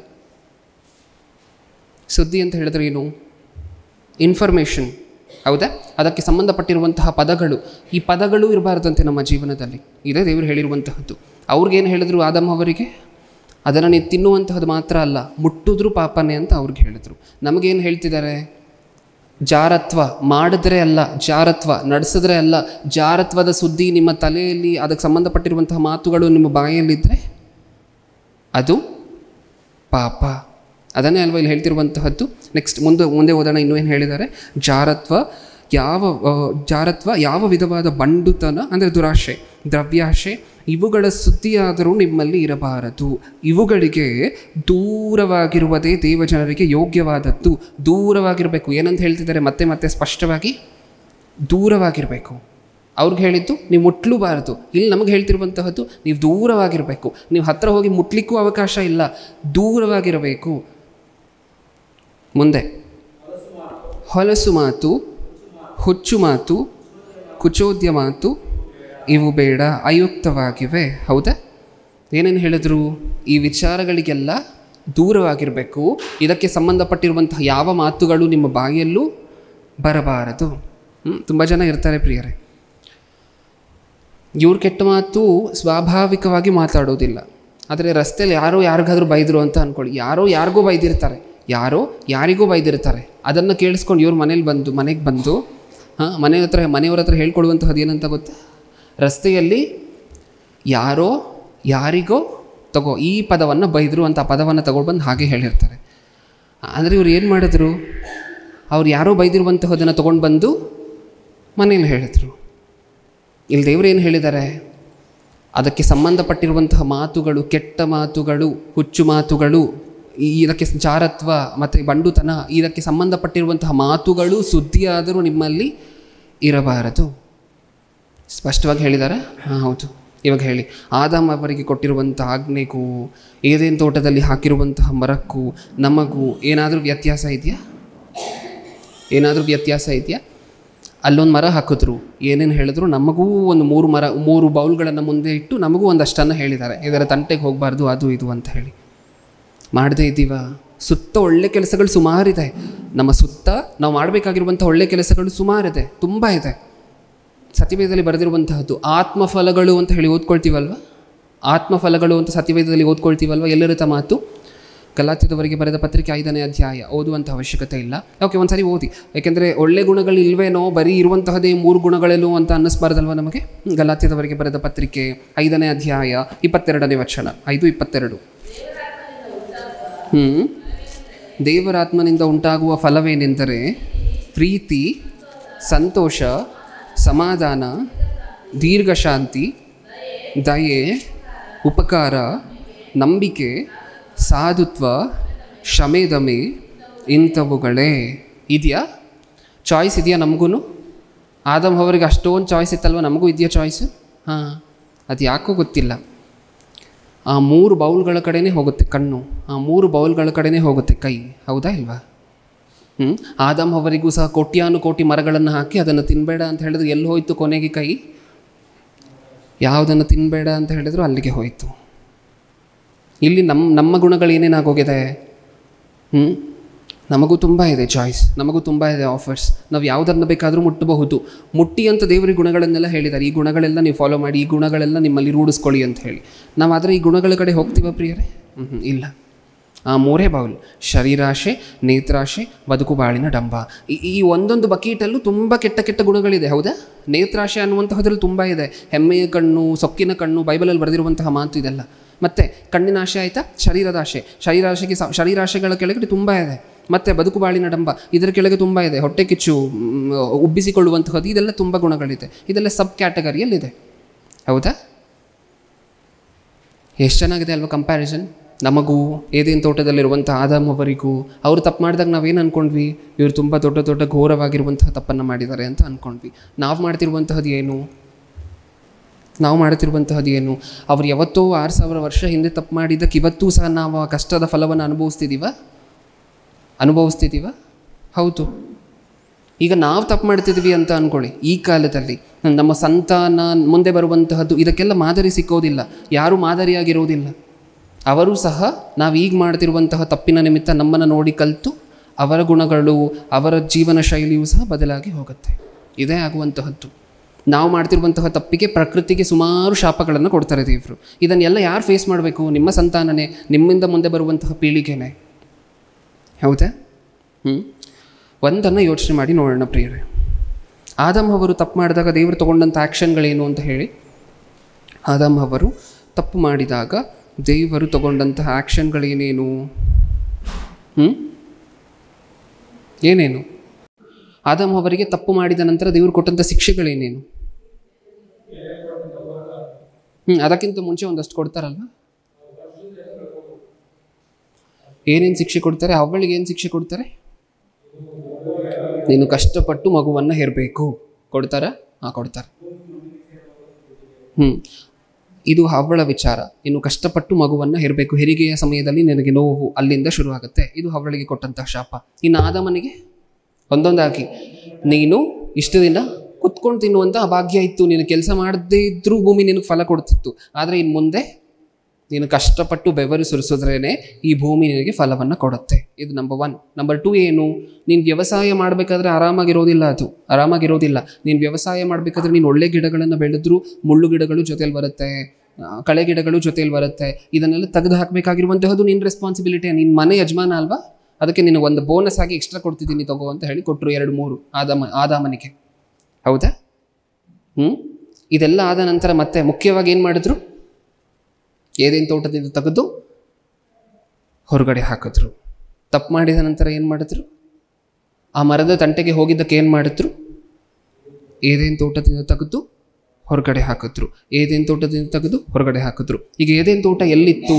ಸುದ್ದಿ ಅಂತ ಹೇಳಿದ್ರೆ ಏನು ಇನ್ಫಾರ್ಮೇಷನ್ ಹೌದಾ ಅದಕ್ಕೆ ಸಂಬಂಧಪಟ್ಟಿರುವಂತಹ ಪದಗಳು ಈ ಪದಗಳು ಇರಬಾರ್ದಂತೆ ನಮ್ಮ ಜೀವನದಲ್ಲಿ ಇದೇ ದೇವರು ಹೇಳಿರುವಂತಹದ್ದು ಅವ್ರಿಗೇನು ಹೇಳಿದ್ರು ಆದಮ್ ಅವರಿಗೆ ಅದನ್ನು ನೀವು ತಿನ್ನುವಂತಹದ್ದು ಮಾತ್ರ ಅಲ್ಲ ಮುಟ್ಟಿದ್ರೂ ಪಾಪನೇ ಅಂತ ಅವ್ರಿಗೆ ಹೇಳಿದ್ರು ನಮಗೇನು ಹೇಳ್ತಿದ್ದಾರೆ ಜಾರತ್ವ ಮಾಡಿದ್ರೆ ಅಲ್ಲ ಜಾರತ್ವ ನಡೆಸಿದ್ರೆ ಅಲ್ಲ ಜಾರತ್ವದ ಸುದ್ದಿ ನಿಮ್ಮ ತಲೆಯಲ್ಲಿ ಅದಕ್ಕೆ ಸಂಬಂಧಪಟ್ಟಿರುವಂತಹ ಮಾತುಗಳು ನಿಮ್ಮ ಬಾಯಲ್ಲಿದ್ದರೆ ಅದು ಪಾಪ ಅದನ್ನೇ ಅಲ್ವಾ ಇಲ್ಲಿ ಹೇಳ್ತಿರುವಂತಹದ್ದು ನೆಕ್ಸ್ಟ್ ಮುಂದೆ ಮುಂದೆ ಓದೋಣ ಇನ್ನೂ ಏನು ಹೇಳಿದ್ದಾರೆ ಜಾರತ್ವ ಯಾವ ಆ, ಜಾರತ್ವ ಯಾವ ವಿಧವಾದ ಬಂಡುತನ ಅಂದರೆ ದುರಾಶೆ ದ್ರವ್ಯಾಶೆ ಇವುಗಳ ಸುದ್ದಿಯಾದರೂ ನಿಮ್ಮಲ್ಲಿ ಇರಬಾರದು ಇವುಗಳಿಗೆ ದೂರವಾಗಿರುವುದೇ ದೇವಜನರಿಗೆ ಯೋಗ್ಯವಾದದ್ದು ದೂರವಾಗಿರಬೇಕು ಏನಂತ ಹೇಳ್ತಿದ್ದಾರೆ ಮತ್ತೆ ಮತ್ತೆ ಸ್ಪಷ್ಟವಾಗಿ ದೂರವಾಗಿರಬೇಕು ಅವ್ರಿಗೆ ಹೇಳಿದ್ದು ನೀವು ಮುಟ್ಲೂಬಾರದು ಇಲ್ಲಿ ನಮಗೆ ಹೇಳ್ತಿರುವಂತಹದ್ದು ನೀವು ದೂರವಾಗಿರಬೇಕು ನೀವು ಹತ್ತಿರ ಹೋಗಿ ಮುಟ್ಲಿಕ್ಕೂ ಅವಕಾಶ ಇಲ್ಲ ದೂರವಾಗಿರಬೇಕು ಮುಂದೆ ಹೊಲಸು ಮಾತು ಹುಚ್ಚು ಮಾತು ಕುಚೋದ್ಯ ಮಾತು ಇವು ಬೇಡ ಅಯುಕ್ತವಾಗಿವೆ ಹೌದಾ ಏನೇನು ಹೇಳಿದ್ರು ಈ ವಿಚಾರಗಳಿಗೆಲ್ಲ ದೂರವಾಗಿರಬೇಕು ಇದಕ್ಕೆ ಸಂಬಂಧಪಟ್ಟಿರುವಂತಹ ಯಾವ ಮಾತುಗಳು ನಿಮ್ಮ ಬಾಯಲ್ಲೂ ಬರಬಾರದು ತುಂಬ ಜನ ಇರ್ತಾರೆ ಪ್ರಿಯರೇ ಇವ್ರ ಕೆಟ್ಟ ಮಾತು ಸ್ವಾಭಾವಿಕವಾಗಿ ಮಾತಾಡೋದಿಲ್ಲ ಆದರೆ ರಸ್ತೆಯಲ್ಲಿ ಯಾರೋ ಯಾರಿಗಾದ್ರೂ ಬೈದರು ಅಂತ ಅಂದ್ಕೊಳ್ಳಿ ಯಾರೋ ಯಾರಿಗೂ ಬೈದಿರ್ತಾರೆ ಯಾರೋ ಯಾರಿಗೂ ಬೈದಿರ್ತಾರೆ ಅದನ್ನು ಕೇಳಿಸ್ಕೊಂಡು ಇವ್ರ ಮನೇಲಿ ಬಂದು ಮನೆಗೆ ಬಂದು ಹಾಂ ಮನೆ ಹತ್ರ ಮನೆಯವ್ರ ಹತ್ರ ಹೇಳ್ಕೊಡುವಂತಹದ್ದು ಏನಂತ ಗೊತ್ತಾ ರಸ್ತೆಯಲ್ಲಿ ಯಾರೋ ಯಾರಿಗೋ ತಗೋ ಈ ಪದವನ್ನು ಬೈದರು ಅಂತ ಆ ಪದವನ್ನು ತಗೊಂಡು ಬಂದು ಹಾಗೆ ಹೇಳಿರ್ತಾರೆ ಅಂದರೆ ಇವ್ರು ಏನು ಮಾಡಿದ್ರು ಅವ್ರು ಯಾರೋ ಬೈದಿರುವಂತಹದನ್ನು ತೊಗೊಂಡು ಬಂದು ಮನೇಲಿ ಹೇಳಿದ್ರು ಇಲ್ಲಿ ದೇವರು ಏನು ಹೇಳಿದ್ದಾರೆ ಅದಕ್ಕೆ ಸಂಬಂಧಪಟ್ಟಿರುವಂತಹ ಮಾತುಗಳು ಕೆಟ್ಟ ಮಾತುಗಳು ಹುಚ್ಚು ಮಾತುಗಳು ಈ- ಇದಕ್ಕೆ ಜಾರತ್ವ ಮತ್ತು ಬಂಡುತನ ಇದಕ್ಕೆ ಸಂಬಂಧಪಟ್ಟಿರುವಂತಹ ಮಾತುಗಳು ಸುದ್ದಿಯಾದರೂ ನಿಮ್ಮಲ್ಲಿ ಇರಬಾರದು ಸ್ಪಷ್ಟವಾಗಿ ಹೇಳಿದ್ದಾರೆ ಹಾಂ ಹೌದು ಇವಾಗ ಹೇಳಿ ಆದಾಮ್ ಅವರಿಗೆ ಕೊಟ್ಟಿರುವಂಥ ಆಜ್ಞೆಗೂ ಏದೇನು ತೋಟದಲ್ಲಿ ಹಾಕಿರುವಂತಹ ಮರಕ್ಕೂ ನಮಗೂ ಏನಾದರೂ ವ್ಯತ್ಯಾಸ ಇದೆಯಾ ಏನಾದರೂ ವ್ಯತ್ಯಾಸ ಇದೆಯಾ ಅಲ್ಲೊಂದು ಮರ ಹಾಕಿದ್ರು ಏನೇನು ಹೇಳಿದ್ರು ನಮಗೂ ಒಂದು ಮೂರು ಮರ ಮೂರು ಬೌಲ್ಗಳನ್ನು ಮುಂದೆ ಇಟ್ಟು ನಮಗೂ ಒಂದಷ್ಟನ್ನು ಹೇಳಿದ್ದಾರೆ ಇದರ ತಂಟೆಗೆ ಹೋಗಬಾರ್ದು ಅದು ಇದು ಅಂತ ಹೇಳಿ ಮಾಡದೇ ಇದ್ದೀವ ಸುತ್ತ ಒಳ್ಳೆ ಕೆಲಸಗಳು ಸುಮಾರಿದೆ ನಮ್ಮ ಸುತ್ತ ನಾವು ಮಾಡಬೇಕಾಗಿರುವಂಥ ಒಳ್ಳೆ ಕೆಲಸಗಳು ಸುಮಾರಿದೆ ತುಂಬ ಇದೆ ಸತ್ಯವೇದದಲ್ಲಿ ಬರೆದಿರುವಂತಹದ್ದು ಆತ್ಮಫಲಗಳು ಅಂತ ಹೇಳಿ ಓದ್ಕೊಳ್ತೀವಲ್ವ ಆತ್ಮಫಲಗಳು ಅಂತ ಸತ್ಯವೇದದಲ್ಲಿ ಓದ್ಕೊಳ್ತೀವಲ್ವ ಎಲ್ಲರಿತ ಮಾತು ಗಲಾತ್ಯದವರಿಗೆ ಬರೆದ ಪತ್ರಿಕೆ ಐದನೇ ಅಧ್ಯಾಯ ಓದುವಂಥ ಅವಶ್ಯಕತೆ ಇಲ್ಲ ಓಕೆ ಒಂದ್ಸರಿ ಓದಿ ಯಾಕೆಂದರೆ ಒಳ್ಳೆ ಗುಣಗಳು ಇಲ್ವೇನೋ ಬರೀ ಇರುವಂತಹದೇ ಮೂರು ಗುಣಗಳೇನೋ ಅಂತ ಅನ್ನಿಸ್ಬಾರ್ದಲ್ವ ನಮಗೆ ಹ್ಮ್, ಗಲಾತ್ಯದವರಿಗೆ ಬರೆದ ಪತ್ರಿಕೆ ಐದನೇ ಅಧ್ಯಾಯ ಇಪ್ಪತ್ತೆರಡನೇ ವಚನ ಐದು ಇಪ್ಪತ್ತೆರಡು ಹ್ಞೂ ದೇವರಾತ್ಮನಿಂದ ಉಂಟಾಗುವ ಫಲವೇನೆಂದರೆ ಪ್ರೀತಿ ಸಂತೋಷ ಸಮಾಧಾನ ದೀರ್ಘಶಾಂತಿ ದಯೆ ಉಪಕಾರ ನಂಬಿಕೆ ಸಾಧುತ್ವ ಶಮೆದಮೆ ಇಂಥವುಗಳೇ ಇದೆಯಾ ಚಾಯ್ಸ್ ಇದೆಯಾ ನಮಗೂ ಆದಮ್ ಅವರಿಗೆ ಅಷ್ಟೊಂದು ಚಾಯ್ಸ್ ಇತ್ತಲ್ವ ನಮಗೂ ಇದೆಯಾ ಚಾಯ್ಸು ಹಾಂ ಅದು ಯಾಕೋ ಗೊತ್ತಿಲ್ಲ ಆ ಮೂರು ಬೌಲ್ಗಳ ಕಡೆನೇ ಹೋಗುತ್ತೆ ಕಣ್ಣು ಆ ಮೂರು ಬೌಲ್ಗಳ ಕಡೆನೇ ಹೋಗುತ್ತೆ ಕೈ ಹೌದಾ ಇಲ್ವಾ ಹ್ಞೂ ಆದಮ್ ಅವರಿಗೂ ಸಹ ಕೋಟ್ಯಾನು ಕೋಟಿ ಮರಗಳನ್ನು ಹಾಕಿ ಅದನ್ನು ತಿನ್ನಬೇಡ ಅಂತ ಹೇಳಿದ್ರೆ ಎಲ್ಲಿ ಹೋಯಿತು ಕೊನೆಗೆ ಕೈ ಯಾವುದನ್ನು ತಿನ್ನಬೇಡ ಅಂತ ಹೇಳಿದ್ರು ಅಲ್ಲಿಗೆ ಹೋಯಿತು ಇಲ್ಲಿ ನಮ್ಮ ನಮ್ಮ ಗುಣಗಳು ಏನೇನಾಗೋಗಿದೆ ಹ್ಞೂ ನಮಗೂ ತುಂಬ ಇದೆ ಚಾಯ್ಸ್ ನಮಗೂ ತುಂಬ ಇದೆ ಆಫರ್ಸ್ ನಾವು ಯಾವುದನ್ನು ಬೇಕಾದರೂ ಮುಟ್ಟಬಹುದು ಮುಟ್ಟಿ ಅಂತ ದೇವರ ಗುಣಗಳನ್ನೆಲ್ಲ ಹೇಳಿದ್ದಾರೆ ಈ ಗುಣಗಳೆಲ್ಲ ನೀವು ಫಾಲೋ ಮಾಡಿ ಈ ಗುಣಗಳೆಲ್ಲ ನಿಮ್ಮಲ್ಲಿ ರೂಢಿಸ್ಕೊಳ್ಳಿ ಅಂತ ಹೇಳಿ ನಾವು ಆದರೆ ಈ ಗುಣಗಳ ಕಡೆ ಹೋಗ್ತೀವ ಪ್ರಿಯರೇ ಹ್ಞೂ ಇಲ್ಲ ಆ ಮೂರೇ ಬೌಲ್ ಶರೀರಾಶೆ ನೇತ್ರಾಶೆ ಬದುಕು ಬಾಳಿನ ಡಂಬ ಈ ಈ ಒಂದೊಂದು ಬಕೀಟಲ್ಲೂ ತುಂಬ ಕೆಟ್ಟ ಕೆಟ್ಟ ಗುಣಗಳಿದೆ ಹೌದಾ ನೇತ್ರಾಶೆ ಅನ್ನುವಂತಹದ್ರಲ್ಲಿ ತುಂಬ ಇದೆ ಹೆಮ್ಮೆಯ ಕಣ್ಣು ಸೊಕ್ಕಿನ ಕಣ್ಣು ಬೈಬಲಲ್ಲಿ ಬರೆದಿರುವಂತಹ ಮಾತು ಇದೆಲ್ಲ ಮತ್ತು ಕಣ್ಣಿನ ಆಶೆ ಆಯಿತಾ ಶರೀರದ ಆಶೆ ಶರೀರಾಶೆಗೆ ಸ ಶರೀರಾಶೆಗಳ ಕೆಳಗಡೆ ತುಂಬ ಇದೆ ಮತ್ತು ಬದುಕು ಬಾಳಿನ ಡಂಬ ಇದರ ಕೆಳಗೆ ತುಂಬ ಇದೆ ಹೊಟ್ಟೆ ಕಿಚ್ಚು ಮ್, ಉಬ್ಬಿಸಿಕೊಳ್ಳುವಂತಹದ್ದು ಇದೆಲ್ಲ ತುಂಬ ಗುಣಗಳಿದೆ ಇದೆಲ್ಲ ಸಬ್ ಕ್ಯಾಟಗರಿಯಲ್ಲಿದೆ ಹೌದಾ ಎಷ್ಟು ಚೆನ್ನಾಗಿದೆ ಅಲ್ವಾ ಕಂಪ್ಯಾರಿಸನ್ ನಮಗೂ ಏದೇನು ತೋಟದಲ್ಲಿರುವಂಥ ಆದಾಮ್ ಅವರಿಗೂ ಅವರು ತಪ್ಪು ಮಾಡಿದಾಗ ನಾವೇನು ಅಂದ್ಕೊಂಡ್ವಿ ಇವರು ತುಂಬ ದೊಡ್ಡ ದೊಡ್ಡ ಘೋರವಾಗಿರುವಂತಹ ತಪ್ಪನ್ನು ಮಾಡಿದ್ದಾರೆ ಅಂತ ಅಂದ್ಕೊಂಡ್ವಿ ನಾವು ಮಾಡ್ತಿರುವಂತಹದ್ದು ಏನು ನಾವು ಮಾಡ್ತಿರುವಂತಹದ್ದು ಏನು ಅವ್ರು ಯಾವತ್ತೋ ಆರು ಸಾವಿರ ವರ್ಷ ಹಿಂದೆ ತಪ್ಪು ಮಾಡಿದ್ದಕ್ಕೆ ಇವತ್ತೂ ಸಹ ನಾವು ಆ ಕಷ್ಟದ ಫಲವನ್ನು ಅನುಭವಿಸ್ತಿದ್ದೀವ ಅನುಭವಿಸ್ತಿದ್ದೀವ ಹೌದು ಈಗ ನಾವು ತಪ್ಪು ಮಾಡ್ತಿದ್ವಿ ಅಂತ ಅಂದ್ಕೊಳ್ಳಿ ಈ ಕಾಲದಲ್ಲಿ ನಮ್ಮ ಸಂತಾನ ಮುಂದೆ ಬರುವಂತಹದ್ದು ಇದಕ್ಕೆಲ್ಲ ಮಾದರಿ ಸಿಕ್ಕೋದಿಲ್ಲ ಯಾರೂ ಮಾದರಿಯಾಗಿರೋದಿಲ್ಲ ಅವರು ಸಹ ನಾವು ಈಗ ಮಾಡ್ತಿರುವಂತಹ ತಪ್ಪಿನ ನಿಮಿತ್ತ ನಮ್ಮನ್ನು ನೋಡಿ ಕಲಿತು ಅವರ ಗುಣಗಳು ಅವರ ಜೀವನ ಶೈಲಿಯೂ ಸಹ ಬದಲಾಗಿ ಹೋಗುತ್ತೆ ಇದೇ ಆಗುವಂತಹದ್ದು ನಾವು ಮಾಡ್ತಿರುವಂತಹ ತಪ್ಪಿಗೆ ಪ್ರಕೃತಿಗೆ ಸುಮಾರು ಶಾಪಗಳನ್ನು ಕೊಡ್ತಾರೆ ದೇವರು ಇದನ್ನೆಲ್ಲ ಯಾರು ಫೇಸ್ ಮಾಡಬೇಕು ನಿಮ್ಮ ಸಂತಾನನೇ ನಿಮ್ಮಿಂದ ಮುಂದೆ ಬರುವಂತಹ ಪೀಳಿಗೆನೇ ಹೌದಾ ಹ್ಞೂ ಒಂದನ್ನು ಯೋಚನೆ ಮಾಡಿ ನೋಡೋಣ ಪ್ರಿಯರೇ ಆದಮ್ ಅವರು ತಪ್ಪು ಮಾಡಿದಾಗ ದೇವರು ತಗೊಂಡಂಥ ಆ್ಯಕ್ಷನ್ಗಳೇನು ಅಂತ ಹೇಳಿ ಆದಮ್ ಅವರು ತಪ್ಪು ಮಾಡಿದಾಗ ದೇವರು ತಗೊಂಡಂತಹ ಆ್ಯಕ್ಷನ್ಗಳೇನೇನು ಹ್ಞೂ ಏನೇನು ಆದಮ್ ಅವರಿಗೆ ತಪ್ಪು ಮಾಡಿದ ನಂತರ ದೇವರು ಕೊಟ್ಟಂಥ ಶಿಕ್ಷೆಗಳೇನೇನು ಹ್ಞೂ ಅದಕ್ಕಿಂತ ಮುಂಚೆ ಒಂದಷ್ಟು ಕೊಡ್ತಾರಲ್ವ ಏನೇನು ಶಿಕ್ಷೆ ಕೊಡ್ತಾರೆ ಅವಳಿಗೆ ಏನು ಶಿಕ್ಷೆ ಕೊಡ್ತಾರೆ ನೀನು ಕಷ್ಟಪಟ್ಟು ಮಗುವನ್ನು ಹೆರಬೇಕು ಕೊಡ್ತಾರ ಹಾಂ ಕೊಡ್ತಾರೆ ಹ್ಞೂ ಇದು ಹವ್ವಳ ವಿಚಾರ ಇನ್ನು ಕಷ್ಟಪಟ್ಟು ಮಗುವನ್ನು ಹೆರಬೇಕು ಹೆರಿಗೆಯ ಸಮಯದಲ್ಲಿ ನಿನಗೆ ನೋವು ಅಲ್ಲಿಂದ ಶುರುವಾಗುತ್ತೆ ಇದು ಹವ್ವಳಿಗೆ ಕೊಟ್ಟಂತಹ ಶಾಪ ಇನ್ನು ಆದಮನಿಗೆ ಒಂದೊಂದಾಗಿ ನೀನು ಇಷ್ಟು ದಿನ ಕುತ್ಕೊಂಡು ತಿನ್ನುವಂಥ ಭಾಗ್ಯ ಇತ್ತು ನೀನು ಕೆಲಸ ಮಾಡದೇ ಇದ್ರೂ ಭೂಮಿ ನಿನಗೆ ಫಲ ಕೊಡ್ತಿತ್ತು ಆದರೆ ಇನ್ನು ಮುಂದೆ ನೀನು ಕಷ್ಟಪಟ್ಟು ಬೆವರು ಸುರಿಸಿದ್ರೇ ಈ ಭೂಮಿ ನಿನಗೆ ಫಲವನ್ನು ಕೊಡುತ್ತೆ ಇದು ನಂಬರ್ ಒನ್ ನಂಬರ್ ಟು ಏನು ನೀನು ವ್ಯವಸಾಯ ಮಾಡಬೇಕಾದ್ರೆ ಆರಾಮಾಗಿರೋದಿಲ್ಲ ಅದು ಆರಾಮಾಗಿರೋದಿಲ್ಲ ನೀನು ವ್ಯವಸಾಯ ಮಾಡಬೇಕಾದ್ರೆ ನೀನು ಒಳ್ಳೆ ಗಿಡಗಳನ್ನು ಬೆಳೆದ್ರೂ ಮುಳ್ಳು ಗಿಡಗಳು ಜೊತೆಲಿ ಬರುತ್ತೆ ಆ, ಕಳೆ ಗಿಡಗಳು ಜೊತೆಲಿ ಬರುತ್ತೆ ಇದನ್ನೆಲ್ಲ ತೆಗೆದು ಹಾಕಬೇಕಾಗಿರುವಂತಹದ್ದು ನಿನ್ನ ರೆಸ್ಪಾನ್ಸಿಬಿಲಿಟಿ ನಿನ್ನ ಮನೆ ಯಜಮಾನ ಅಲ್ವಾ ಅದಕ್ಕೆ ನೀನು ಒಂದು ಬೋನಸ್ ಆಗಿ ಎಕ್ಸ್ಟ್ರಾ ಕೊಡ್ತಿದ್ದೀನಿ ತಗೋ ಅಂತ ಹೇಳಿ ಕೊಟ್ಟರು ಎರಡು ಮೂರು ಆದಾಮ ಆದಾಮನಿಗೆ ಹೌದಾ ಹ್ಞೂ ಇದೆಲ್ಲ ಆದ ನಂತರ ಮತ್ತೆ ಮುಖ್ಯವಾಗಿ ಏನು ಮಾಡಿದ್ರು ಏದೇನು ತೋಟದಿಂದ ತೆಗೆದು ಹೊರಗಡೆ ಹಾಕಿದ್ರು ತಪ್ಪು ಮಾಡಿದ ನಂತರ ಏನು ಮಾಡಿದ್ರು ಆ ಮರದ ತಂಟೆಗೆ ಹೋಗಿದ್ದಕ್ಕೆ ಏನು ಮಾಡಿದ್ರು ಏದೇನು ತೋಟದಿಂದ ತೆಗೆದು ಹೊರಗಡೆ ಹಾಕಿದ್ರು ಏದೇನು ತೋಟದಿಂದ ತೆಗೆದು ಹೊರಗಡೆ ಹಾಕಿದ್ರು ಈಗ ಏದೇನು ತೋಟ ಎಲ್ಲಿತ್ತು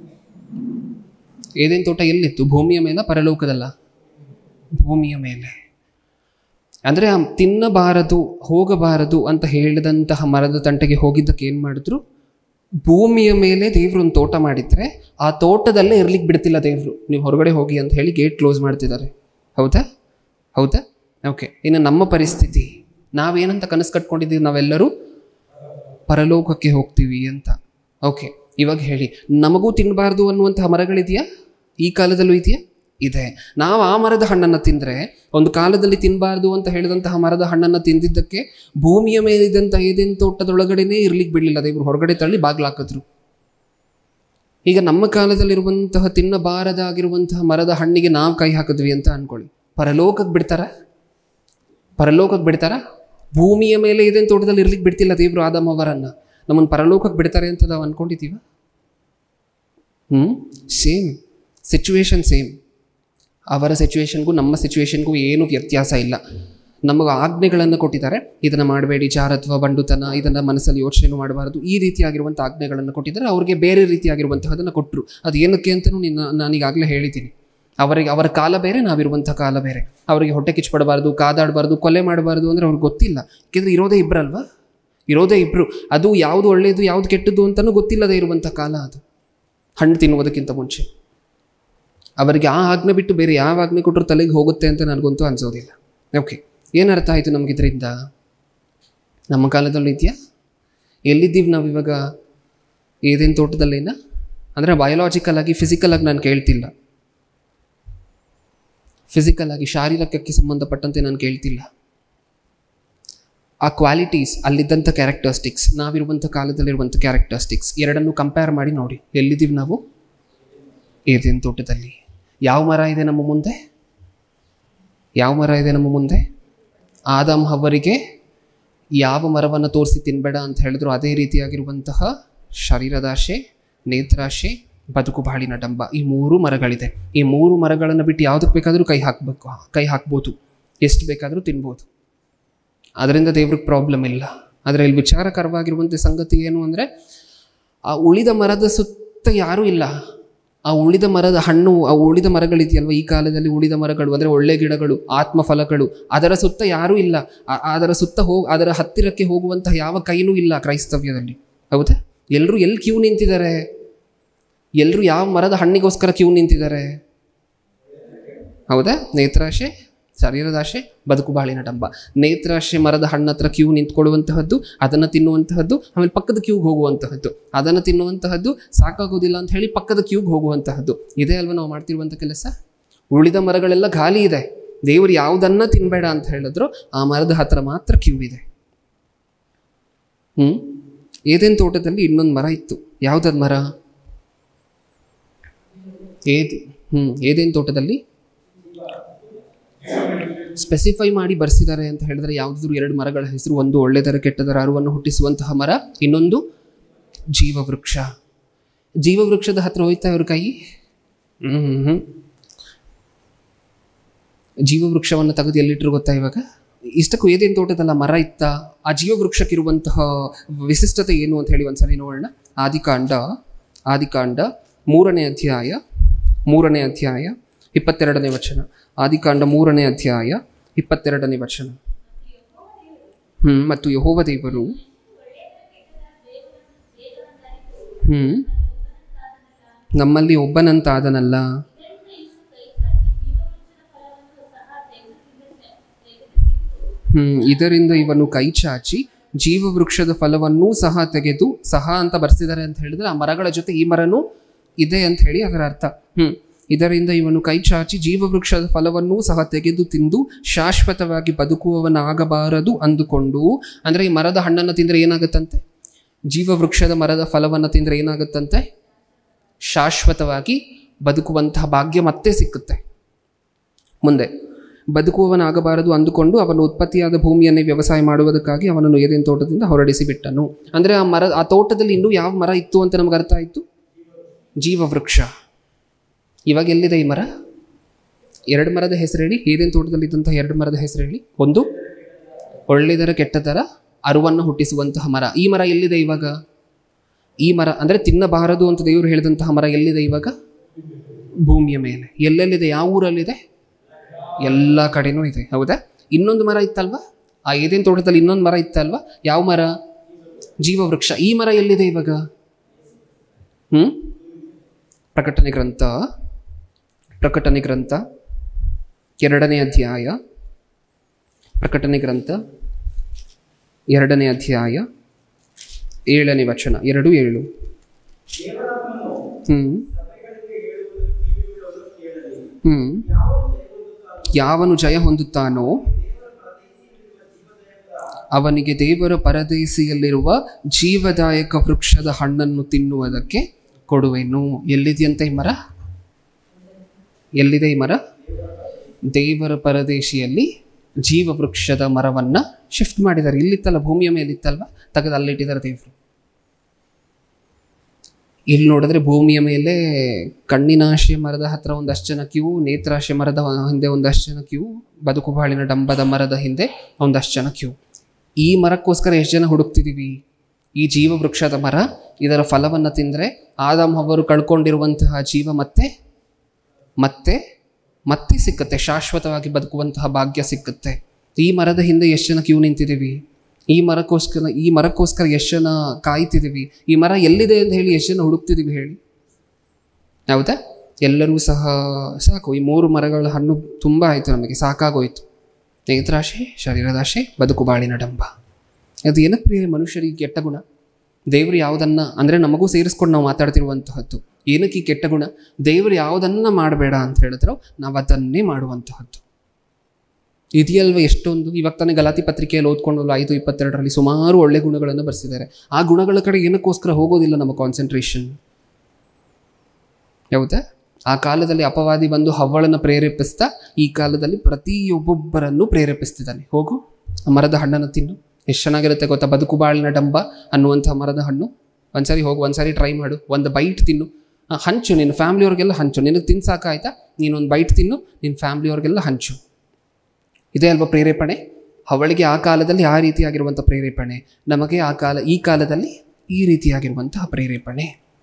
ಏದೇನು ತೋಟ ಎಲ್ಲಿತ್ತು ಭೂಮಿಯ ಮೇಲೆ ಪರಲೋಕದಲ್ಲ ಭೂಮಿಯ ಮೇಲೆ ಅಂದರೆ ಆ ತಿನ್ನಬಾರದು ಹೋಗಬಾರದು ಅಂತ ಹೇಳಿದಂತಹ ಮರದ ತಂಟೆಗೆ ಹೋಗಿದ್ದಕ್ಕೆ ಏನು ಮಾಡಿದ್ರು ಭೂಮಿಯ ಮೇಲೆ ದೇವರು ಒಂದು ತೋಟ ಮಾಡಿದ್ರೆ ಆ ತೋಟದಲ್ಲೇ ಇರ್ಲಿಕ್ಕೆ ಬಿಡ್ತಿಲ್ಲ ದೇವರು ನೀವು ಹೊರಗಡೆ ಹೋಗಿ ಅಂತ ಹೇಳಿ ಗೇಟ್ ಕ್ಲೋಸ್ ಮಾಡ್ತಿದ್ದಾರೆ ಹೌದಾ ಹೌದಾ ಓಕೆ ಇನ್ನು ನಮ್ಮ ಪರಿಸ್ಥಿತಿ ನಾವೇನಂತ ಕನಸು ಕಟ್ಕೊಂಡಿದ್ದೀವಿ ನಾವೆಲ್ಲರೂ ಪರಲೋಕಕ್ಕೆ ಹೋಗ್ತೀವಿ ಅಂತ ಓಕೆ ಇವಾಗ ಹೇಳಿ ನಮಗೂ ತಿನ್ನಬಾರ್ದು ಅನ್ನುವಂತಹ ಮರಗಳಿದೆಯಾ ಈ ಕಾಲದಲ್ಲೂ ಇದೆಯಾ ಇದೆ ನಾವು ಆ ಮರದ ಹಣ್ಣನ್ನು ತಿಂದರೆ ಒಂದು ಕಾಲದಲ್ಲಿ ತಿನ್ನಬಾರ್ದು ಅಂತ ಹೇಳಿದಂತಹ ಮರದ ಹಣ್ಣನ್ನು ತಿಂದಿದ್ದಕ್ಕೆ ಭೂಮಿಯ ಮೇಲಿದ್ದಂಥ ಏದೇನು ತೋಟದೊಳಗಡೆನೇ ಇರ್ಲಿಕ್ಕೆ ಬಿಡಲಿಲ್ಲ ದೇವರು ಹೊರಗಡೆ ತಳ್ಳಿ ಬಾಗ್ಲಾಕಿದ್ರು ಈಗ ನಮ್ಮ ಕಾಲದಲ್ಲಿರುವಂತಹ ತಿನ್ನಬಾರದಾಗಿರುವಂತಹ ಮರದ ಹಣ್ಣಿಗೆ ನಾವು ಕೈ ಹಾಕಿದ್ವಿ ಅಂತ ಅನ್ಕೊಳ್ಳಿ ಪರಲೋಕಕ್ಕೆ ಬಿಡ್ತಾರ ಪರಲೋಕಕ್ಕೆ ಬಿಡ್ತಾರ ಭೂಮಿಯ ಮೇಲೆ ಇದೇನು ತೋಟದಲ್ಲಿ ಇರ್ಲಿಕ್ಕೆ ಬಿಡ್ತಿಲ್ಲ ದೇವರು ಆದಮ್ ಅವರನ್ನು ನಮ್ಮನ್ನು ಪರಲೋಕಕ್ಕೆ ಬಿಡ್ತಾರೆ ಅಂತ ನಾವು ಅನ್ಕೊಂಡಿದ್ದೀವ ಹ್ಞೂ ಸೇಮ್ ಸಿಚುವೇಶನ್ ಸೇಮ್ ಅವರ ಸಿಚುವೇಶನ್ಗೂ ನಮ್ಮ ಸಿಚುವೇಶನ್ಗೂ ಏನು ವ್ಯತ್ಯಾಸ ಇಲ್ಲ ನಮಗೆ ಆಜ್ಞೆಗಳನ್ನು ಕೊಟ್ಟಿದ್ದಾರೆ ಇದನ್ನು ಮಾಡಬೇಡಿ ಜಾರತ್ವ ಬಂಡುತನ ಇದನ್ನು ಮನಸ್ಸಲ್ಲಿ ಯೋಚನೆ ಮಾಡಬಾರದು ಈ ರೀತಿಯಾಗಿರುವಂಥ ಆಜ್ಞೆಗಳನ್ನು ಕೊಟ್ಟಿದ್ದಾರೆ ಅವ್ರಿಗೆ ಬೇರೆ ರೀತಿಯಾಗಿರುವಂತಹದನ್ನು ಕೊಟ್ಟರು ಅದು ಏನಕ್ಕೆ ಅಂತಲೂ ನಿನ್ನ ನಾನೀಗಾಗಲೇ ಹೇಳಿದ್ದೀನಿ ಅವರಿಗೆ ಅವರ ಕಾಲ ಬೇರೆ ನಾವಿರುವಂಥ ಕಾಲ ಬೇರೆ ಅವರಿಗೆ ಹೊಟ್ಟೆ ಕಿಚ್ಚಪಡಬಾರ್ದು ಕಾದಾಡಬಾರ್ದು ಕೊಲೆ ಮಾಡಬಾರ್ದು ಅಂದರೆ ಅವ್ರಿಗೆ ಗೊತ್ತಿಲ್ಲ ಯಾಕೆಂದರೆ ಇರೋದೇ ಇಬ್ಬರಲ್ವಾ ಇರೋದೇ ಇಬ್ಬರು ಅದು ಯಾವುದು ಒಳ್ಳೆಯದು ಯಾವುದು ಕೆಟ್ಟದ್ದು ಅಂತಲೂ ಗೊತ್ತಿಲ್ಲದೆ ಇರುವಂಥ ಕಾಲ ಅದು ಹಣ್ಣು ತಿನ್ನುವುದಕ್ಕಿಂತ ಮುಂಚೆ ಅವರಿಗೆ ಆ ಆಜ್ಞೆ ಬಿಟ್ಟು ಬೇರೆ ಯಾವ ಆಜ್ಞೆ ಕೊಟ್ಟರು ತಲೆಗೆ ಹೋಗುತ್ತೆ ಅಂತ ನನಗಂತೂ ಅನಿಸೋದಿಲ್ಲ ಓಕೆ ಏನು ಅರ್ಥ ಆಯಿತು ನಮಗಿದ್ರಿಂದ ನಮ್ಮ ಕಾಲದಲ್ಲೂ ಇದೆಯಾ ಎಲ್ಲಿದ್ದೀವಿ ನಾವು ಇವಾಗ ಏದೇನು ತೋಟದಲ್ಲೇನ ಅಂದರೆ ಬಯೋಲಾಜಿಕಲ್ ಆಗಿ ಫಿಸಿಕಲ್ ಆಗಿ ನಾನು ಕೇಳ್ತಿಲ್ಲ ಫಿಸಿಕಲ್ ಆಗಿ ಶಾರೀರಕಕ್ಕೆ ಸಂಬಂಧಪಟ್ಟಂತೆ ನಾನು ಕೇಳ್ತಿಲ್ಲ ಆ ಕ್ವಾಲಿಟೀಸ್ ಅಲ್ಲಿದ್ದಂಥ ಕ್ಯಾರೆಕ್ಟರಿಸ್ಟಿಕ್ಸ್ ನಾವಿರುವಂಥ ಕಾಲದಲ್ಲಿರುವಂಥ ಕ್ಯಾರೆಕ್ಟರಿಸ್ಟಿಕ್ಸ್ ಎರಡನ್ನೂ ಕಂಪೇರ್ ಮಾಡಿ ನೋಡಿ ಎಲ್ಲಿದ್ದೀವಿ ನಾವು ಏದೇನು ತೋಟದಲ್ಲಿ ಯಾವ ಮರ ಇದೆ ನಮ್ಮ ಮುಂದೆ ಯಾವ ಮರ ಇದೆ ನಮ್ಮ ಮುಂದೆ ಆದಮ್ ಹವ್ವರಿಗೆ ಯಾವ ಮರವನ್ನು ತೋರಿಸಿ ತಿನ್ಬೇಡ ಅಂತ ಹೇಳಿದ್ರು ಅದೇ ರೀತಿಯಾಗಿರುವಂತಹ ಶರೀರದಾಶೆ ನೇತ್ರಾಶೆ ಬದುಕು ಬಾಳಿನ ಡಂಬ ಈ ಮೂರು ಮರಗಳಿದೆ ಈ ಮೂರು ಮರಗಳನ್ನು ಬಿಟ್ಟು ಯಾವುದಕ್ಕೆ ಬೇಕಾದರೂ ಕೈ ಹಾಕಬೇಕು ಕೈ ಹಾಕ್ಬೋದು ಎಷ್ಟು ಬೇಕಾದರೂ ತಿನ್ಬೋದು ಅದರಿಂದ ದೇವ್ರಿಗೆ ಪ್ರಾಬ್ಲಮ್ ಇಲ್ಲ ಆದರೆ ಇಲ್ಲಿ ವಿಚಾರಕರವಾಗಿರುವಂಥ ಸಂಗತಿ ಏನು ಅಂದರೆ ಆ ಉಳಿದ ಮರದ ಸುತ್ತ ಯಾರೂ ಇಲ್ಲ ಆ ಉಳಿದ ಮರದ ಹಣ್ಣು ಆ ಉಳಿದ ಮರಗಳಿದೆಯಲ್ವ ಈ ಕಾಲದಲ್ಲಿ ಉಳಿದ ಮರಗಳು ಅಂದರೆ ಒಳ್ಳೆ ಗಿಡಗಳು ಆತ್ಮಫಲಗಳು ಅದರ ಸುತ್ತ ಯಾರೂ ಇಲ್ಲ ಆ- ಅದರ ಸುತ್ತ ಹೋಗಿ ಅದರ ಹತ್ತಿರಕ್ಕೆ ಹೋಗುವಂತಹ ಯಾವ ಕೈನೂ ಇಲ್ಲ ಕ್ರೈಸ್ತವ್ಯದಲ್ಲಿ ಹೌದಾ ಎಲ್ಲರೂ ಎಲ್ಲಿ ಕ್ಯೂ ನಿಂತಿದ್ದಾರೆ ಎಲ್ಲರೂ ಯಾವ ಮರದ ಹಣ್ಣಿಗೋಸ್ಕರ ಕ್ಯೂ ನಿಂತಿದ್ದಾರೆ ಹೌದಾ ನೇತ್ರಾಶೆ ಶರೀರದಾಶೆ ಬದುಕು ಬಾಳಿನ ಡಂಬ ನೇತ್ರಾಶೆ ಮರದ ಹಣ್ಣು ಹತ್ರ ಕ್ಯೂ ನಿಂತ್ಕೊಳ್ಳುವಂತಹದ್ದು ಅದನ್ನು ತಿನ್ನುವಂತಹದ್ದು ಆಮೇಲೆ ಪಕ್ಕದ ಕ್ಯೂಗೆ ಹೋಗುವಂತಹದ್ದು ಅದನ್ನು ತಿನ್ನುವಂತಹದ್ದು ಸಾಕಾಗೋದಿಲ್ಲ ಅಂತ ಹೇಳಿ ಪಕ್ಕದ ಕ್ಯೂಗೆ ಹೋಗುವಂತಹದ್ದು ಇದೇ ಅಲ್ವಾ ನಾವು ಮಾಡ್ತಿರುವಂಥ ಕೆಲಸ ಉಳಿದ ಮರಗಳೆಲ್ಲ ಖಾಲಿ ಇದೆ ದೇವರು ಯಾವುದನ್ನ ತಿನ್ಬೇಡ ಅಂತ ಹೇಳಿದ್ರು ಆ ಮರದ ಹತ್ರ ಮಾತ್ರ ಕ್ಯೂ ಇದೆ ಹ್ಞೂ ಏದೇನು ತೋಟದಲ್ಲಿ ಇನ್ನೊಂದು ಮರ ಇತ್ತು ಯಾವುದದು ಮರ ಏದ್ ಹ್ಞೂ ಏದೇನು ತೋಟದಲ್ಲಿ ಸ್ಪೆಸಿಫೈ ಮಾಡಿ ಬರ್ಸಿದ್ದಾರೆ ಅಂತ ಹೇಳಿದ್ರೆ ಯಾವುದಾದ್ರೂ ಎರಡು ಮರಗಳ ಹೆಸರು ಒಂದು ಒಳ್ಳೆದರ ಕೆಟ್ಟದರ ಅರಿವನ್ನು ಹುಟ್ಟಿಸುವಂತಹ ಮರ ಇನ್ನೊಂದು ಜೀವವೃಕ್ಷ ಜೀವವೃಕ್ಷದ ಹತ್ರ ಹೋಯ್ತಾ ಇವ್ರ ಕೈ ಹ್ಞೂ ಹ್ಞೂ ಜೀವವೃಕ್ಷವನ್ನು ತೆಗೆದು ಎಲ್ಲಿಟ್ರು ಗೊತ್ತಾ ಇವಾಗ ಇಷ್ಟಕ್ಕೂ ಏದೇನು ತೋಟದಲ್ಲ ಮರ ಇತ್ತ ಆ ಜೀವವೃಕ್ಷಕ್ಕಿರುವಂತಹ ವಿಶಿಷ್ಟತೆ ಏನು ಅಂತ ಹೇಳಿ ಒಂದ್ಸರಿ ನೋಡೋಣ ಆದಿಕಾಂಡ ಆದಿಕಾಂಡ ಮೂರನೇ ಅಧ್ಯಾಯ ಮೂರನೇ ಅಧ್ಯಾಯ ಇಪ್ಪತ್ತೆರಡನೇ ವಚನ ಆದಿಕಾಂಡ ಮೂರನೇ ಅಧ್ಯಾಯ ಇಪ್ಪತ್ತೆರಡನೇ ವಚನ ಹ್ಮ್ ಮತ್ತು ಯಹೋವ ದೇವರು ಹ್ಮ್ ನಮ್ಮಲ್ಲಿ ಒಬ್ಬನಂತಾದನಲ್ಲ ಹ್ಮ್ ಇದರಿಂದ ಇವನು ಕೈ ಚಾಚಿ ಜೀವವೃಕ್ಷದ ಫಲವನ್ನೂ ಸಹ ತೆಗೆದು ಸಹ ಅಂತ ಬರ್ಸಿದ್ದಾರೆ ಅಂತ ಹೇಳಿದ್ರೆ ಆ ಮರಗಳ ಜೊತೆ ಈ ಮರನೂ ಇದೆ ಅಂತ ಹೇಳಿ ಅದರ ಅರ್ಥ ಹ್ಮ್ ಇದರಿಂದ ಇವನು ಕೈ ಚಾಚಿ ಜೀವವೃಕ್ಷದ ಫಲವನ್ನೂ ಸಹ ತೆಗೆದು ತಿಂದು ಶಾಶ್ವತವಾಗಿ ಬದುಕುವವನಾಗಬಾರದು ಅಂದುಕೊಂಡು ಅಂದ್ರೆ ಈ ಮರದ ಹಣ್ಣನ್ನು ತಿಂದ್ರೆ ಏನಾಗುತ್ತಂತೆ ಜೀವವೃಕ್ಷದ ಮರದ ಫಲವನ್ನು ತಿಂದ್ರೆ ಏನಾಗುತ್ತಂತೆ ಶಾಶ್ವತವಾಗಿ ಬದುಕುವಂತಹ ಭಾಗ್ಯ ಮತ್ತೆ ಸಿಕ್ಕುತ್ತೆ ಮುಂದೆ ಬದುಕುವವನಾಗಬಾರದು ಅಂದುಕೊಂಡು ಅವನು ಉತ್ಪತ್ತಿಯಾದ ಭೂಮಿಯನ್ನೇ ವ್ಯವಸಾಯ ಮಾಡುವುದಕ್ಕಾಗಿ ಅವನನ್ನು ಏದೇನು ತೋಟದಿಂದ ಹೊರಡಿಸಿ ಬಿಟ್ಟನು ಅಂದರೆ ಆ ಮರ ಆ ತೋಟದಲ್ಲಿ ಇನ್ನೂ ಯಾವ ಮರ ಇತ್ತು ಅಂತ ನಮ್ಗೆ ಅರ್ಥ ಆಯಿತು ಜೀವವೃಕ್ಷ ಇವಾಗ ಎಲ್ಲಿದೆ ಈ ಮರ ಎರಡು ಮರದ ಹೆಸರು ಹೇಳಿ ಏದೇನು ತೋಟದಲ್ಲಿ ಇದ್ದಂತಹ ಎರಡು ಮರದ ಹೆಸರು ಹೇಳಿ ಒಂದು ಒಳ್ಳೆದರ ಕೆಟ್ಟದರ ಅರುವನ್ನು ಹುಟ್ಟಿಸುವಂತಹ ಮರ ಈ ಮರ ಎಲ್ಲಿದೆ ಇವಾಗ ಈ ಮರ ಅಂದರೆ ತಿನ್ನಬಾರದು ಅಂತ ದೇವರು ಹೇಳಿದಂತಹ ಮರ ಎಲ್ಲಿದೆ ಇವಾಗ ಭೂಮಿಯ ಮೇಲೆ ಎಲ್ಲೆಲ್ಲಿದೆ ಯಾವ ಊರಲ್ಲಿದೆ ಎಲ್ಲ ಕಡೆನೂ ಇದೆ ಹೌದಾ ಇನ್ನೊಂದು ಮರ ಇತ್ತಲ್ವಾ ಆ ಏದೇನು ತೋಟದಲ್ಲಿ ಇನ್ನೊಂದು ಮರ ಇತ್ತಲ್ವಾ ಯಾವ ಮರ ಜೀವವೃಕ್ಷ ಈ ಮರ ಎಲ್ಲಿದೆ ಇವಾಗ ಹ್ಞೂ ಪ್ರಕಟಣೆ ಗ್ರಂಥ ಪ್ರಕಟಣೆ ಗ್ರಂಥ ಎರಡನೇ ಅಧ್ಯಾಯ ಪ್ರಕಟಣೆ ಗ್ರಂಥ ಎರಡನೇ ಅಧ್ಯಾಯ ಏಳನೇ ವಚನ ಎರಡು ಏಳು ಹ್ಞೂ ಹ್ಞೂ ಯಾವನು ಜಯ ಹೊಂದುತ್ತಾನೋ ಅವನಿಗೆ ದೇವರ ಪರದೇಶಿಯಲ್ಲಿರುವ ಜೀವದಾಯಕ ವೃಕ್ಷದ ಹಣ್ಣನ್ನು ತಿನ್ನುವುದಕ್ಕೆ ಕೊಡುವೆನು ಎಲ್ಲಿದೆಯಂತೆ ಈ ಮರ ಎಲ್ಲಿದೆ ಈ ಮರ ದೇವರ ಪರದೇಶಿಯಲ್ಲಿ ಜೀವವೃಕ್ಷದ ಮರವನ್ನು ಶಿಫ್ಟ್ ಮಾಡಿದ್ದಾರೆ ಇಲ್ಲಿತ್ತಲ್ಲ ಭೂಮಿಯ ಮೇಲಿತ್ತಲ್ವ ತೆಗೆದು ಅಲ್ಲಿಟ್ಟಿದ್ದಾರೆ ದೇವರು ಇಲ್ಲಿ ನೋಡಿದ್ರೆ ಭೂಮಿಯ ಮೇಲೆ ಕಣ್ಣಿನಾಶೆ ಮರದ ಹತ್ರ ಒಂದಷ್ಟು ಜನ ಕ್ಯೂ ನೇತ್ರಾಶೆ ಮರದ ಹಿಂದೆ ಒಂದಷ್ಟು ಜನ ಕ್ಯೂ ಬದುಕು ಬಾಳಿನ ಡಂಬದ ಮರದ ಹಿಂದೆ ಒಂದಷ್ಟು ಜನ ಕ್ಯೂ ಈ ಮರಕ್ಕೋಸ್ಕರ ಎಷ್ಟು ಜನ ಹುಡುಕ್ತಿದ್ದೀವಿ ಈ ಜೀವ ವೃಕ್ಷದ ಮರ ಇದರ ಫಲವನ್ನು ತಿಂದರೆ ಆದಮ್ ಅವರು ಕಳ್ಕೊಂಡಿರುವಂತಹ ಜೀವ ಮತ್ತೆ ಮತ್ತೆ ಮತ್ತೆ ಸಿಕ್ಕತ್ತೆ ಶಾಶ್ವತವಾಗಿ ಬದುಕುವಂತಹ ಭಾಗ್ಯ ಸಿಕ್ಕತ್ತೆ ಈ ಮರದ ಹಿಂದೆ ಎಷ್ಟು ಜನ ಕ್ಯೂ ನಿಂತಿದ್ದೀವಿ ಈ ಮರಕ್ಕೋಸ್ಕರ ಈ ಮರಕ್ಕೋಸ್ಕರ ಎಷ್ಟು ಜನ ಕಾಯ್ತಿದ್ದೀವಿ ಈ ಮರ ಎಲ್ಲಿದೆ ಅಂತ ಹೇಳಿ ಎಷ್ಟು ಜನ ಹುಡುಕ್ತಿದ್ದೀವಿ ಹೇಳಿ ಹೌದಾ ಎಲ್ಲರೂ ಸಹ ಸಾಕು ಈ ಮೂರು ಮರಗಳ ಹಣ್ಣು ತುಂಬ ಆಯಿತು ನಮಗೆ ಸಾಕಾಗೋಯ್ತು ನೇತ್ರಾಶೆ ಶರೀರದಾಶೆ ಬದುಕು ಬಾಳಿನ ಡಂಬ ಅದು ಏನಕ್ಕೆ ಪ್ರಿಯ ಮನುಷ್ಯರಿಗೆ ಕೆಟ್ಟ ಗುಣ ದೇವರು ಯಾವುದನ್ನು ಅಂದರೆ ನಮಗೂ ಸೇರಿಸ್ಕೊಂಡು ನಾವು ಮಾತಾಡ್ತಿರುವಂತಹದ್ದು ಏನಕ್ಕೆ ಈ ಕೆಟ್ಟ ಗುಣ ದೇವರು ಯಾವುದನ್ನು ಮಾಡಬೇಡ ಅಂತ ಹೇಳಿದ್ರು ನಾವು ಅದನ್ನೇ ಮಾಡುವಂತಹದ್ದು ಇದೆಯಲ್ವ ಎಷ್ಟೊಂದು ಇವಾಗ ತಾನೇ ಗಲಾತಿ ಪತ್ರಿಕೆಯಲ್ಲಿ ಓದ್ಕೊಂಡು ಐದು ಇಪ್ಪತ್ತೆರಡರಲ್ಲಿ ಸುಮಾರು ಒಳ್ಳೆ ಗುಣಗಳನ್ನು ಬರೆಸಿದ್ದಾರೆ ಆ ಗುಣಗಳ ಕಡೆ ಏನಕ್ಕೋಸ್ಕರ ಹೋಗೋದಿಲ್ಲ ನಮ್ಮ ಕಾನ್ಸಂಟ್ರೇಷನ್ ಹೌದಾ ಆ ಕಾಲದಲ್ಲಿ ಅಪವಾದಿ ಬಂದು ಹವ್ವಳನ್ನು ಪ್ರೇರೇಪಿಸ್ತಾ ಈ ಕಾಲದಲ್ಲಿ ಪ್ರತಿಯೊಬ್ಬೊಬ್ಬರನ್ನು ಪ್ರೇರೇಪಿಸ್ತಿದ್ದಾನೆ ಹೋಗು ಆ ಮರದ ಹಣ್ಣನ್ನು ತಿನ್ನು ಎಷ್ಟು ಚೆನ್ನಾಗಿರುತ್ತೆ ಗೊತ್ತಾ ಬದುಕು ಬಾಳಿನ ಡಂಬ ಅನ್ನುವಂಥ ಮರದ ಹಣ್ಣು ಒಂದ್ಸರಿ ಹೋಗು ಒಂದ್ಸರಿ ಟ್ರೈ ಮಾಡು ಒಂದು ಬೈಟ್ ತಿನ್ನು ಆ, ಹಂಚು ನಿನ್ನ ಫ್ಯಾಮ್ಲಿಯವ್ರಿಗೆಲ್ಲ ಹಂಚು ನಿನಗೆ ತಿನ್ನು ಸಾಕಾಯ್ತಾ ನೀನೊಂದು ಬೈಟ್ ತಿನ್ನು ನಿನ್ನ ಫ್ಯಾಮ್ಲಿಯವ್ರಿಗೆಲ್ಲ ಹಂಚು ಇದೇ ಅಲ್ವಾ ಪ್ರೇರೇಪಣೆ ಅವಳಿಗೆ ಆ ಕಾಲದಲ್ಲಿ ಆ ರೀತಿಯಾಗಿರುವಂಥ ಪ್ರೇರೇಪಣೆ ನಮಗೆ ಆ ಕಾಲ ಈ ಕಾಲದಲ್ಲಿ ಈ ರೀತಿಯಾಗಿರುವಂತಹ ಪ್ರೇರೇಪಣೆ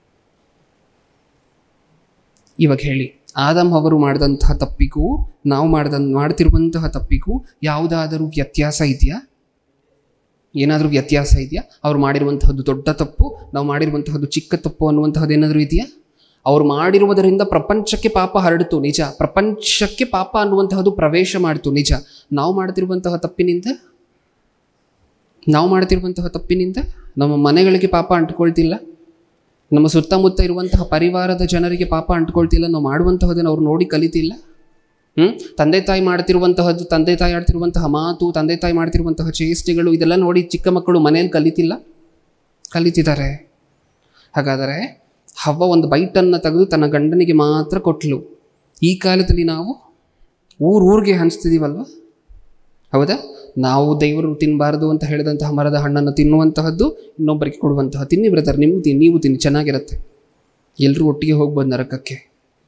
ಇವಾಗ ಹೇಳಿ ಆದಮ್ ಅವರು ಮಾಡಿದಂತಹ ತಪ್ಪಿಗೂ ನಾವು ಮಾಡ್ದ ಮಾಡ್ತಿರುವಂತಹ ತಪ್ಪಿಗೂ ಯಾವುದಾದರೂ ವ್ಯತ್ಯಾಸ ಇದೆಯಾ ಏನಾದರೂ ವ್ಯತ್ಯಾಸ ಇದೆಯಾ ಅವ್ರು ಮಾಡಿರುವಂತಹದ್ದು ದೊಡ್ಡ ತಪ್ಪು ನಾವು ಮಾಡಿರುವಂತಹದ್ದು ಚಿಕ್ಕ ತಪ್ಪು ಅನ್ನುವಂತಹದ್ದು ಏನಾದರೂ ಇದೆಯಾ ಅವ್ರು ಮಾಡಿರುವುದರಿಂದ ಪ್ರಪಂಚಕ್ಕೆ ಪಾಪ ಹರಡಿತು ನಿಜ ಪ್ರಪಂಚಕ್ಕೆ ಪಾಪ ಅನ್ನುವಂತಹದ್ದು ಪ್ರವೇಶ ಮಾಡಿತು ನಿಜ ನಾವು ಮಾಡ್ತಿರುವಂತಹ ತಪ್ಪಿನಿಂದ ನಾವು ಮಾಡ್ತಿರುವಂತಹ ತಪ್ಪಿನಿಂದ ನಮ್ಮ ಮನೆಗಳಿಗೆ ಪಾಪ ಅಂಟ್ಕೊಳ್ತಿಲ್ಲ ನಮ್ಮ ಸುತ್ತಮುತ್ತ ಇರುವಂತಹ ಪರಿವಾರದ ಜನರಿಗೆ ಪಾಪ ಅಂಟ್ಕೊಳ್ತಿಲ್ಲ ನಾವು ಮಾಡುವಂತಹದನ್ನು ಅವ್ರು ನೋಡಿ ಕಲಿತಿಲ್ಲ ಹ್ಞೂ ತಂದೆ ತಾಯಿ ಮಾಡ್ತಿರುವಂತಹದ್ದು ತಂದೆ ತಾಯಿ ಆಡ್ತಿರುವಂತಹ ಮಾತು ತಂದೆ ತಾಯಿ ಮಾಡ್ತಿರುವಂತಹ ಚೇಷ್ಟೆಗಳು ಇದೆಲ್ಲ ನೋಡಿ ಚಿಕ್ಕ ಮಕ್ಕಳು ಮನೆಯಲ್ಲಿ ಕಲಿತಿಲ್ಲ ಕಲಿತಿದ್ದಾರೆ ಹಾಗಾದರೆ ಹವ್ವ ಒಂದು ಬೈಟನ್ನು ತೆಗೆದು ತನ್ನ ಗಂಡನಿಗೆ ಮಾತ್ರ ಕೊಟ್ಲು ಈ ಕಾಲದಲ್ಲಿ ನಾವು ಊರೂರಿಗೆ ಹಂಚ್ತಿದ್ದೀವಲ್ವ ಹೌದಾ ನಾವು ದೇವರು ತಿನ್ನಬಾರ್ದು ಅಂತ ಹೇಳಿದಂತಹ ಮರದ ಹಣ್ಣನ್ನು ತಿನ್ನುವಂತಹದ್ದು ಇನ್ನೊಬ್ಬರಿಗೆ ಕೊಡುವಂತಹ ತಿನ್ನಿ ಬ್ರದರ್ ನೀವು ತಿನ್ನಿ ನೀವು ತಿನ್ನಿ ಚೆನ್ನಾಗಿರುತ್ತೆ ಎಲ್ಲರೂ ಒಟ್ಟಿಗೆ ಹೋಗ್ಬೋದು ನರಕಕ್ಕೆ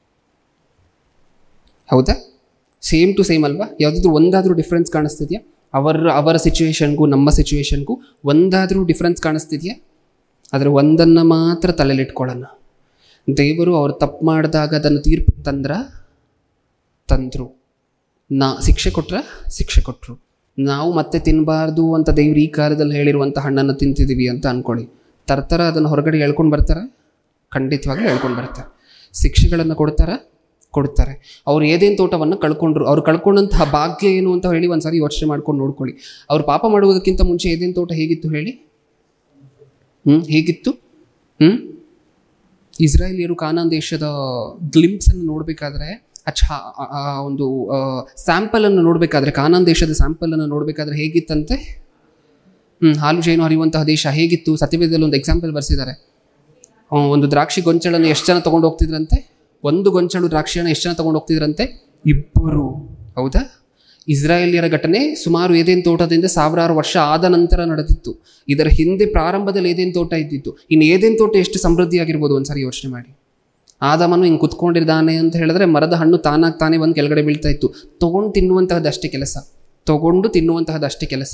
ಹೌದಾ ಸೇಮ್ ಟು ಸೇಮ್ ಅಲ್ವಾ ಯಾವುದಾದ್ರೂ ಒಂದಾದರೂ ಡಿಫ್ರೆನ್ಸ್ ಕಾಣಿಸ್ತಿದೆಯಾ ಅವರ ಅವರ ಸಿಚುವೇಶನ್ಗೂ ನಮ್ಮ ಸಿಚುವೇಶನ್ಗೂ ಒಂದಾದರೂ ಡಿಫ್ರೆನ್ಸ್ ಕಾಣಿಸ್ತಿದೆಯಾ ಆದರೆ ಒಂದನ್ನು ಮಾತ್ರ ತಲೆಲಿಟ್ಕೊಳ್ಳೋಣ ದೇವರು ಅವ್ರು ತಪ್ಪು ಮಾಡಿದಾಗ ಅದನ್ನು ತೀರ್ಪು ತಂದ್ರ ತಂದರು ನಾ ಶಿಕ್ಷೆ ಕೊಟ್ರ ಶಿಕ್ಷೆ ಕೊಟ್ಟರು ನಾವು ಮತ್ತೆ ತಿನ್ನಬಾರ್ದು ಅಂತ ದೇವ್ರು ಈ ಕಾಲದಲ್ಲಿ ಹೇಳಿರುವಂಥ ಹಣ್ಣನ್ನು ತಿಂತಿದ್ದೀವಿ ಅಂತ ಅಂದ್ಕೊಳ್ಳಿ ತರ್ತರ ಅದನ್ನು ಹೊರಗಡೆ ಹೇಳ್ಕೊಂಡು ಬರ್ತಾರೆ ಖಂಡಿತವಾಗ್ಲೂ ಹೇಳ್ಕೊಂಡು ಬರ್ತಾರೆ ಶಿಕ್ಷೆಗಳನ್ನು ಕೊಡ್ತಾರ ಕೊಡ್ತಾರೆ ಅವ್ರು ಏದೇನು ತೋಟವನ್ನು ಕಳ್ಕೊಂಡ್ರು ಅವ್ರು ಕಳ್ಕೊಂಡಂತಹ ಭಾಗ್ಯ ಏನು ಅಂತ ಹೇಳಿ ಒಂದ್ಸರಿ ಯೋಚನೆ ಮಾಡ್ಕೊಂಡು ನೋಡ್ಕೊಳ್ಳಿ ಅವ್ರು ಪಾಪ ಮಾಡುವುದಕ್ಕಿಂತ ಮುಂಚೆ ಏದೇನು ತೋಟ ಹೇಗಿತ್ತು ಹೇಳಿ ಹ್ಞೂ ಹೇಗಿತ್ತು ಹ್ಞೂ ಇಸ್ರಾಯೇಲಿಯರು ಕಾನಾನ್ ದೇಶದ ಗ್ಲಿಂಪ್ಸನ್ನು ನೋಡಬೇಕಾದ್ರೆ ಅಚ್ಚ ಆ- ಆ ಒಂದು ಸ್ಯಾಂಪಲನ್ನು ನೋಡಬೇಕಾದ್ರೆ ಕಾನಾನ್ ದೇಶದ ಸ್ಯಾಂಪಲನ್ನು ನೋಡಬೇಕಾದ್ರೆ ಹೇಗಿತ್ತಂತೆ ಹ್ಞೂ ಹಾಲು ಜೇನು ಹರಿಯುವಂತಹ ದೇಶ ಹೇಗಿತ್ತು ಸತ್ಯವೇದದಲ್ಲಿ ಒಂದು ಎಕ್ಸಾಂಪಲ್ ಬರ್ಸಿದ್ದಾರೆ ಆ, ಒಂದು ದ್ರಾಕ್ಷಿ ಗೊಂಚಳನ್ನು ಎಷ್ಟು ಜನ ತೊಗೊಂಡು ಹೋಗ್ತಿದ್ರಂತೆ ಒಂದು ಗೊಂಚಲು ದ್ರಾಕ್ಷಿಯನ್ನು ಎಷ್ಟು ಜನ ತೊಗೊಂಡು ಹೋಗ್ತಿದ್ರಂತೆ ಇಬ್ಬರು ಹೌದಾ ಇಸ್ರಾಯೇಲಿಯರ ಘಟನೆ ಸುಮಾರು ಏದೇನು ತೋಟದಿಂದ ಸಾವಿರಾರು ವರ್ಷ ಆದ ನಂತರ ನಡೆದಿತ್ತು ಇದರ ಹಿಂದೆ ಪ್ರಾರಂಭದಲ್ಲಿ ಏದೇನು ತೋಟ ಇದ್ದಿತ್ತು ಇನ್ನು ಏದೇನು ತೋಟ ಎಷ್ಟು ಸಮೃದ್ಧಿಯಾಗಿರ್ಬೋದು ಒಂದ್ಸರಿ ಯೋಚನೆ ಮಾಡಿ ಆದಮನು ಹಿಂಗೆ ಕುತ್ಕೊಂಡಿದ್ದಾನೆ ಅಂತ ಹೇಳಿದ್ರೆ ಮರದ ಹಣ್ಣು ತಾನಾಗಿ ತಾನೇ ಬಂದು ಕೆಳಗಡೆ ಬೀಳ್ತಾ ಇತ್ತು ತೊಗೊಂಡು ತಿನ್ನುವಂತಹದ್ದು ಅಷ್ಟೇ ಕೆಲಸ ತೊಗೊಂಡು ತಿನ್ನುವಂತಹದ್ದು ಅಷ್ಟೇ ಕೆಲಸ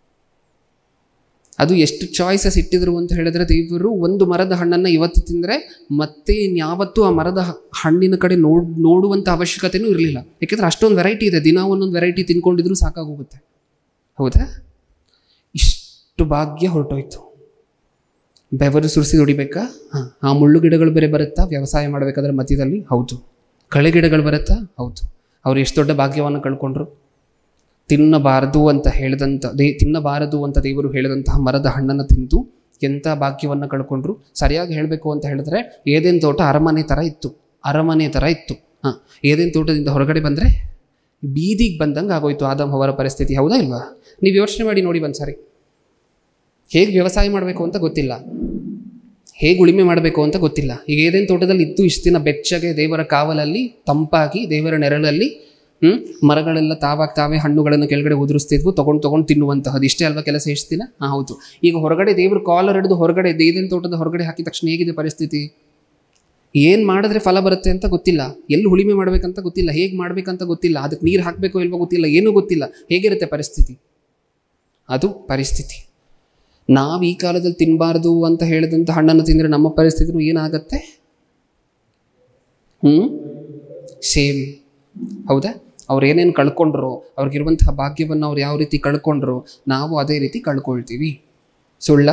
ಅದು ಎಷ್ಟು ಚಾಯ್ಸಸ್ ಇಟ್ಟಿದ್ರು ಅಂತ ಹೇಳಿದ್ರೆ ದೇವರು ಒಂದು ಮರದ ಹಣ್ಣನ್ನು ಇವತ್ತು ತಿಂದರೆ ಮತ್ತೆ ಇನ್ಯಾವತ್ತೂ ಆ ಮರದ ಹ- ಹಣ್ಣಿನ ಕಡೆ ನೋಡ್ ನೋಡುವಂಥ ಅವಶ್ಯಕತೆನೂ ಇರಲಿಲ್ಲ ಯಾಕೆಂದರೆ ಅಷ್ಟೊಂದು ವೆರೈಟಿ ಇದೆ ದಿನ ಒಂದೊಂದು ವೆರೈಟಿ ತಿನ್ಕೊಂಡಿದ್ರು ಸಾಕಾಗೋಗುತ್ತೆ ಹೌದಾ ಇಷ್ಟು ಭಾಗ್ಯ ಹೊರಟೋಯ್ತು ಬೆವರು ಸುರಿಸಿ ದುಡಿಬೇಕಾ ಹಾಂ ಆ ಮುಳ್ಳು ಗಿಡಗಳು ಬೇರೆ ಬರುತ್ತಾ ವ್ಯವಸಾಯ ಮಾಡಬೇಕಾದ್ರೆ ಮಧ್ಯದಲ್ಲಿ ಹೌದು ಕಳೆ ಗಿಡಗಳು ಬರುತ್ತಾ ಹೌದು ಅವ್ರು ಎಷ್ಟು ದೊಡ್ಡ ಭಾಗ್ಯವನ್ನು ಕಳ್ಕೊಂಡ್ರು ತಿನ್ನಬಾರದು ಅಂತ ಹೇಳಿದಂಥ ದೇ ತಿನ್ನಬಾರದು ಅಂತ ದೇವರು ಹೇಳಿದಂತಹ ಮರದ ಹಣ್ಣನ್ನು ತಿಂದು ಎಂಥ ಭಾಗ್ಯವನ್ನು ಕಳ್ಕೊಂಡ್ರು ಸರಿಯಾಗಿ ಹೇಳಬೇಕು ಅಂತ ಹೇಳಿದ್ರೆ ಏದೇನು ತೋಟ ಅರಮನೆ ಥರ ಇತ್ತು ಅರಮನೆ ಥರ ಇತ್ತು ಹಾಂ ಏದೇನು ತೋಟದಿಂದ ಹೊರಗಡೆ ಬಂದರೆ ಬೀದಿಗೆ ಬಂದಂಗೆ ಆಗೋಯ್ತು ಆದಮ್ ಅವರ ಪರಿಸ್ಥಿತಿ ಹೌದಾ ಇಲ್ವಾ ನೀವು ಯೋಚನೆ ಮಾಡಿ ನೋಡಿ ಒಂದ್ಸರಿ ಹೇಗೆ ವ್ಯವಸಾಯ ಮಾಡಬೇಕು ಅಂತ ಗೊತ್ತಿಲ್ಲ ಹೇಗೆ ಉಳಿಮೆ ಮಾಡಬೇಕು ಅಂತ ಗೊತ್ತಿಲ್ಲ ಈಗ ಏದೇನು ತೋಟದಲ್ಲಿ ಇತ್ತು ಇಷ್ಟು ದಿನ ಬೆಚ್ಚಗೆ ದೇವರ ಕಾವಲಲ್ಲಿ ತಂಪಾಗಿ ದೇವರ ನೆರಳಲ್ಲಿ ಹ್ಮ್, ಮರಗಳೆಲ್ಲ ತಾವಾಗಿ ತಾವೇ ಹಣ್ಣುಗಳನ್ನು ಕೆಳಗಡೆ ಉದುರಿಸ್ತಿದ್ವು ತೊಗೊಂಡು ತೊಗೊಂಡು ತಿನ್ನುವಂತಹದ್ದು ಇಷ್ಟೇ ಅಲ್ವಾ ಕೆಲಸ ಎಷ್ಟು ದಿನ ಹಾಂ ಹೌದು ಈಗ ಹೊರಗಡೆ ದೇವರು ಕಾಲರ್ ಹಿಡಿದು ಹೊರಗಡೆ ಏದೇನು ತೋಟದ ಹೊರಗಡೆ ಹಾಕಿದ ತಕ್ಷಣ ಹೇಗಿದೆ ಪರಿಸ್ಥಿತಿ ಏನು ಮಾಡಿದ್ರೆ ಫಲ ಬರುತ್ತೆ ಅಂತ ಗೊತ್ತಿಲ್ಲ ಎಲ್ಲಿ ಉಳಿಮೆ ಮಾಡಬೇಕಂತ ಗೊತ್ತಿಲ್ಲ ಹೇಗೆ ಮಾಡಬೇಕಂತ ಗೊತ್ತಿಲ್ಲ ಅದಕ್ಕೆ ನೀರು ಹಾಕಬೇಕೋ ಇಲ್ವೋ ಗೊತ್ತಿಲ್ಲ ಏನೂ ಗೊತ್ತಿಲ್ಲ ಹೇಗಿರುತ್ತೆ ಪರಿಸ್ಥಿತಿ ಅದು ಪರಿಸ್ಥಿತಿ ನಾವು ಈ ಕಾಲದಲ್ಲಿ ತಿನ್ನಬಾರ್ದು ಅಂತ ಹೇಳಿದಂಥ ಹಣ್ಣನ್ನು ತಿಂದರೆ ನಮ್ಮ ಪರಿಸ್ಥಿತಿನೂ ಏನಾಗತ್ತೆ ಹ್ಞೂ ಸೇಮ್ ಹೌದಾ ಅವ್ರು ಏನೇನು ಕಳ್ಕೊಂಡ್ರು ಅವ್ರಿಗಿರುವಂತಹ ಭಾಗ್ಯವನ್ನು ಅವ್ರು ಯಾವ ರೀತಿ ಕಳ್ಕೊಂಡ್ರು ನಾವು ಅದೇ ರೀತಿ ಕಳ್ಕೊಳ್ತೀವಿ ಸುಳ್ಳ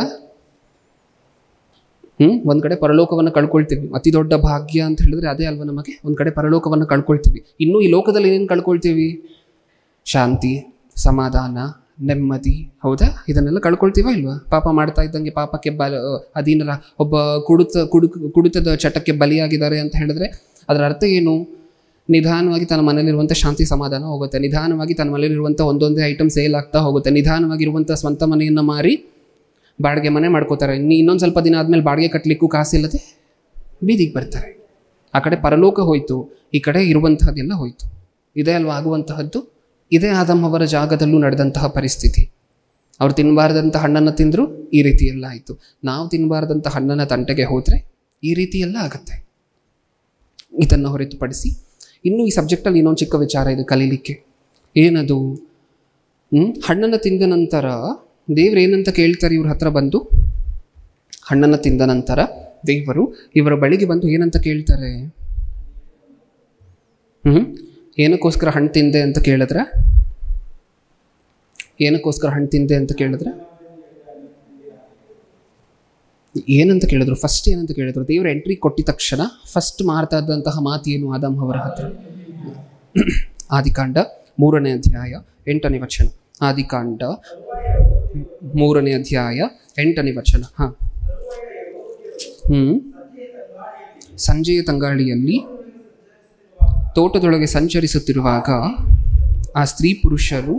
ಹ್ಞೂ ಒಂದು ಕಡೆ ಪರಲೋಕವನ್ನು ಕಳ್ಕೊಳ್ತೀವಿ ಅತಿ ದೊಡ್ಡ ಭಾಗ್ಯ ಅಂತ ಹೇಳಿದ್ರೆ ಅದೇ ಅಲ್ವಾ ನಮಗೆ ಒಂದು ಕಡೆ ಪರಲೋಕವನ್ನು ಕಳ್ಕೊಳ್ತೀವಿ ಇನ್ನೂ ಈ ಲೋಕದಲ್ಲಿ ಏನೇನು ಕಳ್ಕೊಳ್ತೀವಿ ಶಾಂತಿ ಸಮಾಧಾನ ನೆಮ್ಮದಿ ಹೌದಾ ಇದನ್ನೆಲ್ಲ ಕಳ್ಕೊಳ್ತೀವ ಇಲ್ವಾ ಪಾಪ ಮಾಡ್ತಾ ಇದ್ದಂಗೆ ಪಾಪಕ್ಕೆ ಬಲ ಅಧೀನರ ಒಬ್ಬ ಕುಡುತ ಕುಡುಕ ಕುಡಿತದ ಚಟಕ್ಕೆ ಬಲಿಯಾಗಿದ್ದಾರೆ ಅಂತ ಹೇಳಿದ್ರೆ ಅದರ ಅರ್ಥ ಏನು ನಿಧಾನವಾಗಿ ತನ್ನ ಮನೇಲಿರುವಂಥ ಶಾಂತಿ ಸಮಾಧಾನ ಹೋಗುತ್ತೆ ನಿಧಾನವಾಗಿ ತನ್ನ ಮನೇಲಿರುವಂಥ ಒಂದೊಂದೇ ಐಟಮ್ ಸೇಲ್ ಆಗ್ತಾ ಹೋಗುತ್ತೆ ನಿಧಾನವಾಗಿರುವಂಥ ಸ್ವಂತ ಮನೆಯನ್ನು ಮಾರಿ ಬಾಡಿಗೆ ಮನೆ ಮಾಡ್ಕೋತಾರೆ ಇನ್ನು ಇನ್ನೊಂದು ಸ್ವಲ್ಪ ದಿನ ಆದಮೇಲೆ ಬಾಡಿಗೆ ಕಟ್ಟಲಿಕ್ಕೂ ಕಾಸಿಲ್ಲದೆ ಬೀದಿಗೆ ಬರ್ತಾರೆ ಆ ಕಡೆ ಪರಲೋಕ ಹೋಯಿತು ಈ ಕಡೆ ಇರುವಂತಹದ್ದೆಲ್ಲ ಹೋಯಿತು ಇದೇ ಅಲ್ವಾ ಆಗುವಂತಹದ್ದು ಇದೇ ಆದಮ್ ಅವರ ಜಾಗದಲ್ಲೂ ನಡೆದಂತಹ ಪರಿಸ್ಥಿತಿ ಅವ್ರು ತಿನ್ನಬಾರ್ದಂಥ ಹಣ್ಣನ್ನು ತಿಂದರೂ ಈ ರೀತಿ ಎಲ್ಲ ಆಯಿತು ನಾವು ತಿನ್ನಬಾರ್ದಂಥ ಹಣ್ಣನ್ನು ತಂಟೆಗೆ ಹೋದರೆ ಈ ರೀತಿ ಎಲ್ಲ ಆಗುತ್ತೆ ಇದನ್ನು ಹೊರತುಪಡಿಸಿ ಇನ್ನೂ ಈ ಸಬ್ಜೆಕ್ಟಲ್ಲಿ ಇನ್ನೊಂದು ಚಿಕ್ಕ ವಿಚಾರ ಇದೆ ಕಲೀಲಿಕ್ಕೆ ಏನದು ಹ್ಮ್? ಹಣ್ಣನ್ನು ತಿಂದ ನಂತರ ದೇವ್ರು ಏನಂತ ಕೇಳ್ತಾರೆ ಇವ್ರ ಹತ್ರ ಬಂದು ಹಣ್ಣನ್ನು ತಿಂದ ನಂತರ ದೇವರು ಇವರ ಬಳಿಗೆ ಬಂದು ಏನಂತ ಕೇಳ್ತಾರೆ ಹ್ಞೂ ಏನಕ್ಕೋಸ್ಕರ ಹಣ್ಣು ತಿಂದೆ ಅಂತ ಕೇಳಿದ್ರೆ ಏನಕ್ಕೋಸ್ಕರ ಹಣ್ಣು ತಿಂದೆ ಅಂತ ಕೇಳಿದ್ರೆ ಏನಂತ ಕೇಳಿದ್ರು ಫಸ್ಟ್ ಏನಂತ ಕೇಳಿದ್ರು ದೇವ್ರ ಎಂಟ್ರಿ ಕೊಟ್ಟಿದ ತಕ್ಷಣ ಫಸ್ಟ್ ಮಾರ್ತಾ ಇದ್ದಂತಹ ಮಾತು ಏನು ಆದಮ್ ಅವರ ಹತ್ರ ಆದಿಕಾಂಡ ಮೂರನೇ ಅಧ್ಯಾಯ ಎಂಟನೇ ವಚನ ಆದಿಕಾಂಡ ಮೂರನೇ ಅಧ್ಯಾಯ ಎಂಟನೇ ವಚನ ಹಾಂ ಹ್ಞೂ ಸಂಜೆಯ ತಂಗಾಳಿಯಲ್ಲಿ ತೋಟದೊಳಗೆ ಸಂಚರಿಸುತ್ತಿರುವಾಗ ಆ ಸ್ತ್ರೀ ಪುರುಷರು